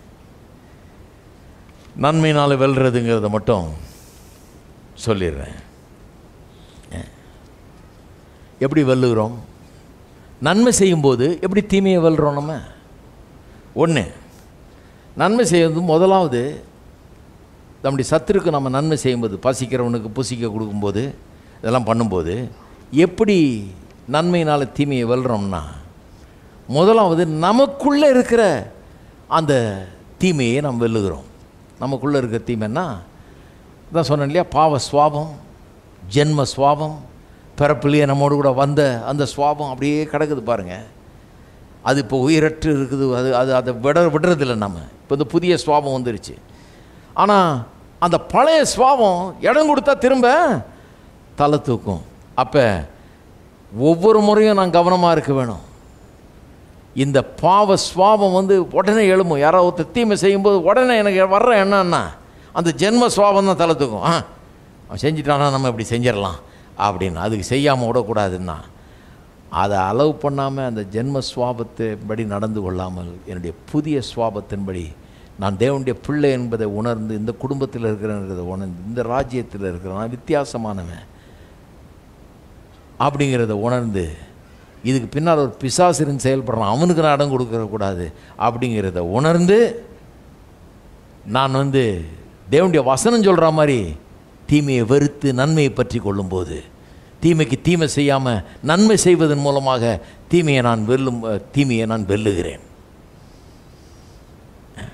நன்மையினால் வெல்றதுங்கிறத மட்டும் சொல்லிடுறேன் அஹ். எப்படி வெல்லுகிறோம் நன்மை செய்யும்போது எப்படி தீமையை வெல்றோம் நம்ம ஒன்று நன்மை செய்வது முதலாவது நம்முடைய சத்துருக்கு நம்ம நன்மை செய்யும்போது பசிக்கிறவனுக்கு புசிக்க கொடுக்கும்போது இதெல்லாம் பண்ணும்போது எப்படி நன்மையினால் தீமையை வெல்றோம்னா முதலாவது நமக்குள்ளே இருக்கிற அந்த தீமையை நாம் வெல்லுகிறோம் நமக்குள்ளே இருக்கிற தீமைன்னா தான் சொன்னேன் இல்லையா பாவ சுவாபம் ஜென்ம சுவாபம் பிறப்பிலேயே நம்மோடு கூட வந்த அந்த சுவாபம் அப்படியே கிடக்குது பாருங்கள் அது இப்போ உயிரற்று இருக்குது அது அது அதை விட விடுறதில்ல நம்ம இப்போ இந்த புதிய சுவாபம் வந்துருச்சு ஆனால் அந்த பழைய சுவாபம் இடம் கொடுத்தா திரும்ப தலை தூக்கும் அப்போ ஒவ்வொரு முறையும் நான் கவனமாக இருக்க வேணும் இந்த பாவ சுவாபம் வந்து உடனே எழும்பும் யாரோ ஒருத்தர் தீமை செய்யும்போது உடனே எனக்கு வர்ற என்னன்னா அந்த ஜென்ம சுவாபம் தான் தலை தூக்கும் ஆ அவன் செஞ்சிட்டானா நம்ம இப்படி செஞ்சிடலாம் அப்படின்னு அதுக்கு செய்யாமல் விடக்கூடாதுன்னா அதை அளவு பண்ணாமல் அந்த ஜென்ம சுவாபத்தின்படி நடந்து கொள்ளாமல் என்னுடைய புதிய சுவாபத்தின்படி நான் தேவனுடைய பிள்ளை என்பதை உணர்ந்து இந்த குடும்பத்தில் இருக்கிறேங்கிறத உணர்ந்து இந்த ராஜ்யத்தில் இருக்கிறேன் நான் வித்தியாசமானவன் அப்படிங்கிறத உணர்ந்து இதுக்கு பின்னால் ஒரு பிசாசிரின் செயல்படுறான் அவனுக்கு நான் இடம் கொடுக்க கூடாது அப்படிங்கிறத உணர்ந்து நான் வந்து தேவனுடைய வசனம் சொல்கிற மாதிரி தீமையை வெறுத்து நன்மையை பற்றி கொள்ளும்போது தீமைக்கு தீமை செய்யாமல் நன்மை செய்வதன் மூலமாக தீமையை நான் வெல்லும் தீமையை நான் வெல்லுகிறேன்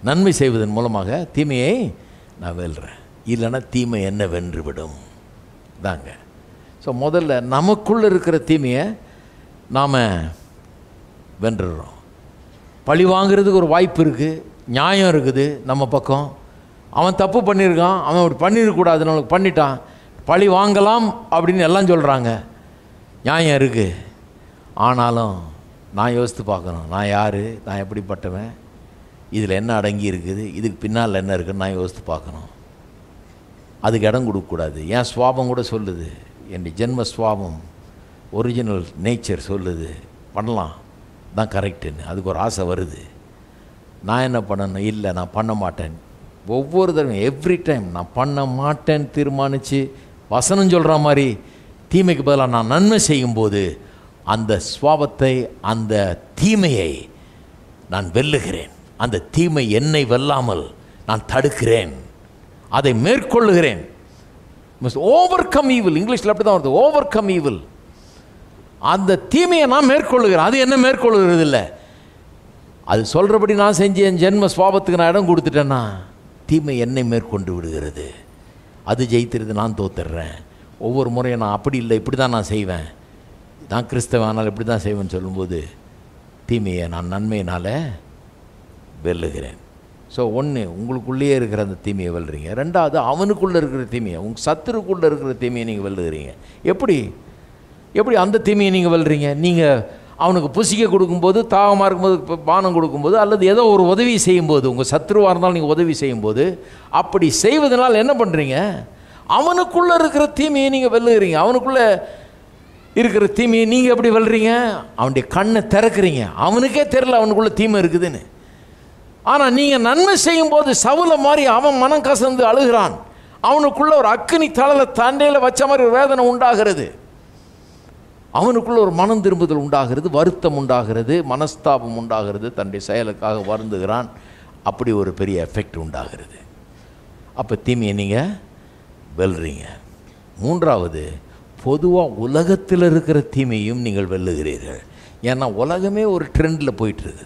நன்மை செய்வதன் மூலமாக தீமையை நான் வெல்றேன் இல்லைன்னா தீமை என்ன வென்றுவிடும் தாங்க ஸோ முதல்ல நமக்குள்ளே இருக்கிற தீமையை நாம் வென்றுடுறோம் பழி வாங்குறதுக்கு ஒரு வாய்ப்பு இருக்குது நியாயம் இருக்குது நம்ம பக்கம் அவன் தப்பு பண்ணியிருக்கான் அவன் அப்படி பண்ணிடக்கூடாது நம்மளுக்கு பண்ணிட்டான் பழி வாங்கலாம் அப்படின்னு எல்லாம் சொல்கிறாங்க நியாயம் இருக்குது ஆனாலும் நான் யோசித்து பார்க்கணும் நான் யார் நான் எப்படிப்பட்டவன் இதில் என்ன அடங்கி இருக்குது இதுக்கு பின்னால் என்ன இருக்குன்னு நான் யோசித்து பார்க்கணும் அதுக்கு இடம் கொடுக்கக்கூடாது என் சுவாபம் கூட சொல்லுது என் ஜென்ம சுவாபம் ஒரிஜினல் நேச்சர் சொல்லுது பண்ணலாம் தான் கரெக்டுன்னு அதுக்கு ஒரு ஆசை வருது நான் என்ன பண்ணணும் இல்லை நான் பண்ண மாட்டேன் ஒவ்வொரு தடவையும் எவ்ரி டைம் நான் பண்ண மாட்டேன்னு தீர்மானித்து வசனம் சொல்கிற மாதிரி தீமைக்கு பதிலாக நான் நன்மை செய்யும்போது அந்த சுவாபத்தை அந்த தீமையை நான் வெல்லுகிறேன் அந்த தீமை என்னை வெல்லாமல் நான் தடுக்கிறேன் அதை மேற்கொள்ளுகிறேன் ஓவர் கம் ஈவில் இங்கிலீஷில் அப்படி தான் வருது ஓவர் கம் ஈவில் அந்த தீமையை நான் மேற்கொள்ளுகிறேன் அது என்ன மேற்கொள்ளுகிறது இல்லை அது சொல்கிறபடி நான் செஞ்சு என் ஜென்ம சுவாபத்துக்கு நான் இடம் கொடுத்துட்டேன்னா தீமை என்னை மேற்கொண்டு விடுகிறது அது ஜெயித்துறது நான் தோத்துடுறேன் ஒவ்வொரு முறையும் நான் அப்படி இல்லை இப்படி தான் நான் செய்வேன் நான் கிறிஸ்தவன் ஆனால் இப்படி தான் செய்வேன்னு சொல்லும்போது தீமையை நான் நன்மையினால் வெல்லுகிறேன் ஸோ ஒன்று உங்களுக்குள்ளேயே இருக்கிற அந்த தீமையை வெல்றீங்க ரெண்டாவது அவனுக்குள்ளே இருக்கிற தீமையை உங்கள் சத்துருக்குள்ளே இருக்கிற தீமையை நீங்கள் வெல்லுகிறீங்க எப்படி எப்படி அந்த தீமையை நீங்கள் வெல்றீங்க நீங்கள் அவனுக்கு புசிக்க கொடுக்கும்போது தாகமாக இருக்கும்போது இப்போ பானம் கொடுக்கும்போது அல்லது ஏதோ ஒரு உதவி செய்யும்போது உங்கள் சத்ருவாக இருந்தாலும் நீங்கள் உதவி செய்யும்போது அப்படி செய்வதனால் என்ன பண்ணுறீங்க அவனுக்குள்ளே இருக்கிற தீமையை நீங்கள் வெல்லுகிறீங்க அவனுக்குள்ளே இருக்கிற தீமையை நீங்கள் எப்படி வெல்றீங்க அவனுடைய கண்ணை திறக்கிறீங்க அவனுக்கே தெரில அவனுக்குள்ளே தீமை இருக்குதுன்னு ஆனால் நீங்கள் நன்மை செய்யும்போது சவுல மாதிரி அவன் மனம் கசந்து அழுகிறான் அவனுக்குள்ள ஒரு அக்கினி தழலை தண்டையில் வச்ச மாதிரி ஒரு வேதனை உண்டாகிறது அவனுக்குள்ள ஒரு மனம் திரும்புதல் உண்டாகிறது வருத்தம் உண்டாகிறது மனஸ்தாபம் உண்டாகிறது தன்னுடைய செயலுக்காக வருந்துகிறான் அப்படி ஒரு பெரிய எஃபெக்ட் உண்டாகிறது அப்போ தீமையை நீங்கள் வெல்றீங்க மூன்றாவது பொதுவாக உலகத்தில் இருக்கிற தீமையும் நீங்கள் வெல்லுகிறீர்கள் ஏன்னா உலகமே ஒரு ட்ரெண்டில் போயிட்டுருக்குது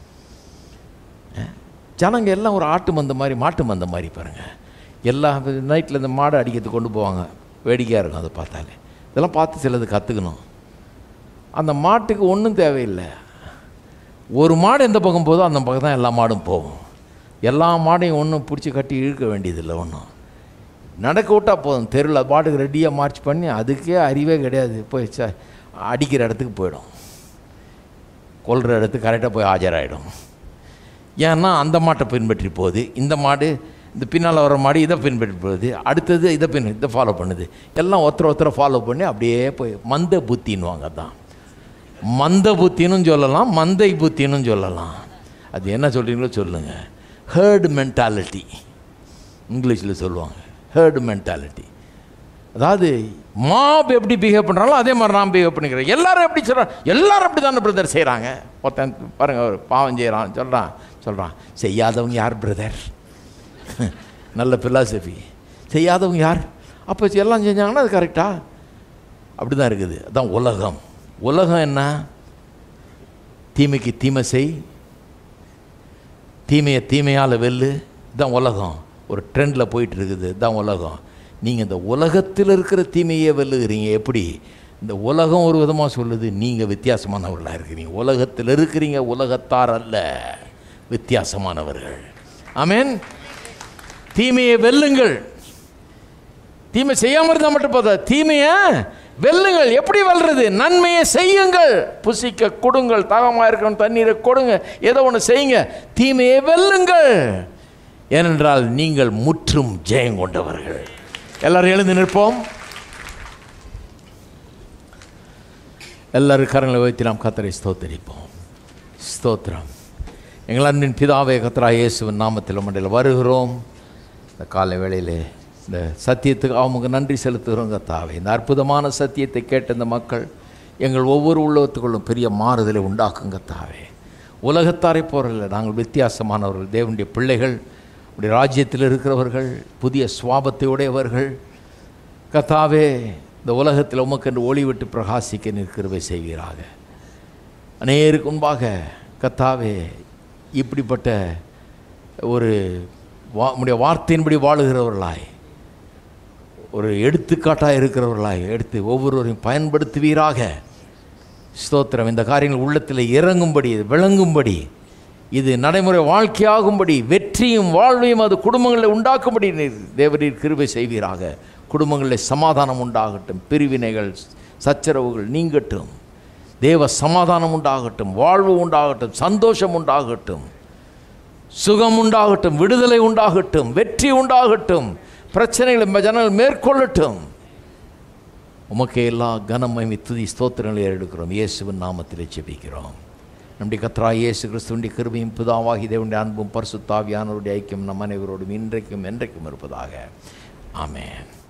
ஜனங்க எல்லாம் ஒரு ஆட்டு மந்த மாதிரி மாட்டு மந்த மாதிரி பாருங்கள் எல்லா நைட்டில் இந்த மாடை அடிக்கிறதுக்கு கொண்டு போவாங்க வேடிக்கையாக இருக்கும் அதை பார்த்தாலே இதெல்லாம் பார்த்து சிலது கற்றுக்கணும் அந்த மாட்டுக்கு ஒன்றும் தேவையில்லை ஒரு மாடு எந்த பக்கம் போதோ அந்த பக்கம் தான் எல்லா மாடும் போகும் எல்லா மாடையும் ஒன்றும் பிடிச்சி கட்டி இழுக்க வேண்டியதில்லை ஒன்றும் நடக்க விட்டால் போதும் தெருவில் அது பாட்டுக்கு ரெடியாக மார்ச் பண்ணி அதுக்கே அறிவே கிடையாது போய் ச அடிக்கிற இடத்துக்கு போயிடும் கொல்கிற இடத்துக்கு கரெக்டாக போய் ஆஜராகிடும் ஏன்னா அந்த மாட்டை பின்பற்றி போகுது இந்த மாடு இந்த பின்னால் வர மாடு இதை பின்பற்றி போகுது அடுத்தது இதை பின் இதை ஃபாலோ பண்ணுது எல்லாம் ஒருத்தர் ஒருத்தரை ஃபாலோ பண்ணி அப்படியே போய் மந்த புத்தின்னுவாங்க தான் மந்த புத்தினும் சொல்லலாம் மந்தை புத்தினும் சொல்லலாம் அது என்ன சொல்கிறீங்களோ சொல்லுங்கள் ஹேர்டு மென்டாலிட்டி இங்கிலீஷில் சொல்லுவாங்க ஹேர்டு மென்டாலிட்டி அதாவது மாப் எப்படி பிஹேவ் பண்ணுறாங்களோ அதே மாதிரி நான் பிஹேவ் பண்ணிக்கிறேன் எல்லாரும் எப்படி சொல்கிறான் எல்லாரும் அப்படி தானே பிரதர் செய்கிறாங்க ஒருத்தன் பாருங்க ஒரு பாவம் செய்கிறான் சொல்கிறான் சொல்கிறான் செய்யாதவங்க யார் பிரதர் நல்ல பிலாசபி செய்யாதவங்க யார் அப்போ எல்லாம் செஞ்சாங்கன்னா அது கரெக்டா அப்படி தான் இருக்குது அதான் உலகம் உலகம் என்ன தீமைக்கு தீமை செய் தீமையை தீமையால் வெல்லு இதுதான் உலகம் ஒரு ட்ரெண்டில் போயிட்டு இருக்குது இதுதான் உலகம் நீங்கள் இந்த உலகத்தில் இருக்கிற தீமையை வெல்லுகிறீங்க எப்படி இந்த உலகம் ஒரு விதமாக சொல்லுது நீங்கள் வித்தியாசமானவர்களாக இருக்கிறீங்க உலகத்தில் இருக்கிறீங்க உலகத்தார் அல்ல வித்தியாசமானவர்கள் ஆமென் தீமையை வெல்லுங்கள் தீமை செய்யாமல் இருந்தால் மட்டும் போதா தீமையை வெல்லுங்கள் எப்படி வெல்றது நன்மையை செய்யுங்கள் புசிக்க கொடுங்கள் தாகமாக இருக்கணும் தண்ணீரை கொடுங்க ஏதோ ஒன்று செய்யுங்க தீமையை வெல்லுங்கள் ஏனென்றால் நீங்கள் முற்றும் ஜெயம் கொண்டவர்கள் எல்லாரும் எழுந்து நிற்போம் எல்லாரும் கரங்களை வைத்து நாம் கத்தரை ஸ்தோத்தரிப்போம் ஸ்தோத்திரம் எங்கள் அன்பின் பிதாவே கத்தரா இயேசுவின் நாமத்தில் மண்டையில் வருகிறோம் இந்த காலை வேளையிலே இந்த சத்தியத்துக்கு அவங்க நன்றி செலுத்துகிறோம் கத்தாவே இந்த அற்புதமான சத்தியத்தை கேட்ட இந்த மக்கள் எங்கள் ஒவ்வொரு உள்ளத்துக்குள்ளும் பெரிய மாறுதலை உண்டாக்கும் கத்தாவே உலகத்தாரை போகிறதில்ல நாங்கள் வித்தியாசமானவர்கள் தேவனுடைய பிள்ளைகள் அப்படி ராஜ்யத்தில் இருக்கிறவர்கள் புதிய சுவாபத்தை உடையவர்கள் கத்தாவே இந்த உலகத்தில் உமக்கென்று ஒளி விட்டு பிரகாசிக்க நிற்கிறவை செய்வீராக அநேருக்கு முன்பாக கத்தாவே இப்படிப்பட்ட ஒரு வா உம்முடைய வார்த்தையின்படி வாழுகிறவர்களாய் ஒரு எடுத்துக்காட்டாக இருக்கிறவர்களாய் எடுத்து ஒவ்வொருவரையும் பயன்படுத்துவீராக ஸ்தோத்திரம் இந்த காரியங்கள் உள்ளத்தில் இறங்கும்படி விளங்கும்படி இது நடைமுறை வாழ்க்கையாகும்படி வெற்றியும் வாழ்வையும் அது குடும்பங்களில் உண்டாக்கும்படி நீர் தேவரீர் கிருபை செய்வீராக குடும்பங்களில் சமாதானம் உண்டாகட்டும் பிரிவினைகள் சச்சரவுகள் நீங்கட்டும் தேவ சமாதானம் உண்டாகட்டும் வாழ்வு உண்டாகட்டும் சந்தோஷம் உண்டாகட்டும் சுகம் உண்டாகட்டும் விடுதலை உண்டாகட்டும் வெற்றி உண்டாகட்டும் பிரச்சனைகளை ஜனங்கள் மேற்கொள்ளட்டும் உமக்கு எல்லா கனமகிமை துதி ஸ்தோத்திரங்களை எடுக்கிறோம் இயேசுவின் நாமத்திலே ஜெபிக்கிறோம் நம்முடைய கத்ரா இயேசு கிறிஸ்துவனுடைய கிருபையும் பிதாவாகி தேவனுடைய அன்பும் பரிசுத்தாவியானவருடைய ஐக்கியம் நம் அனைவரோடும் இன்றைக்கும் என்றைக்கும் இருப்பதாக ஆமென்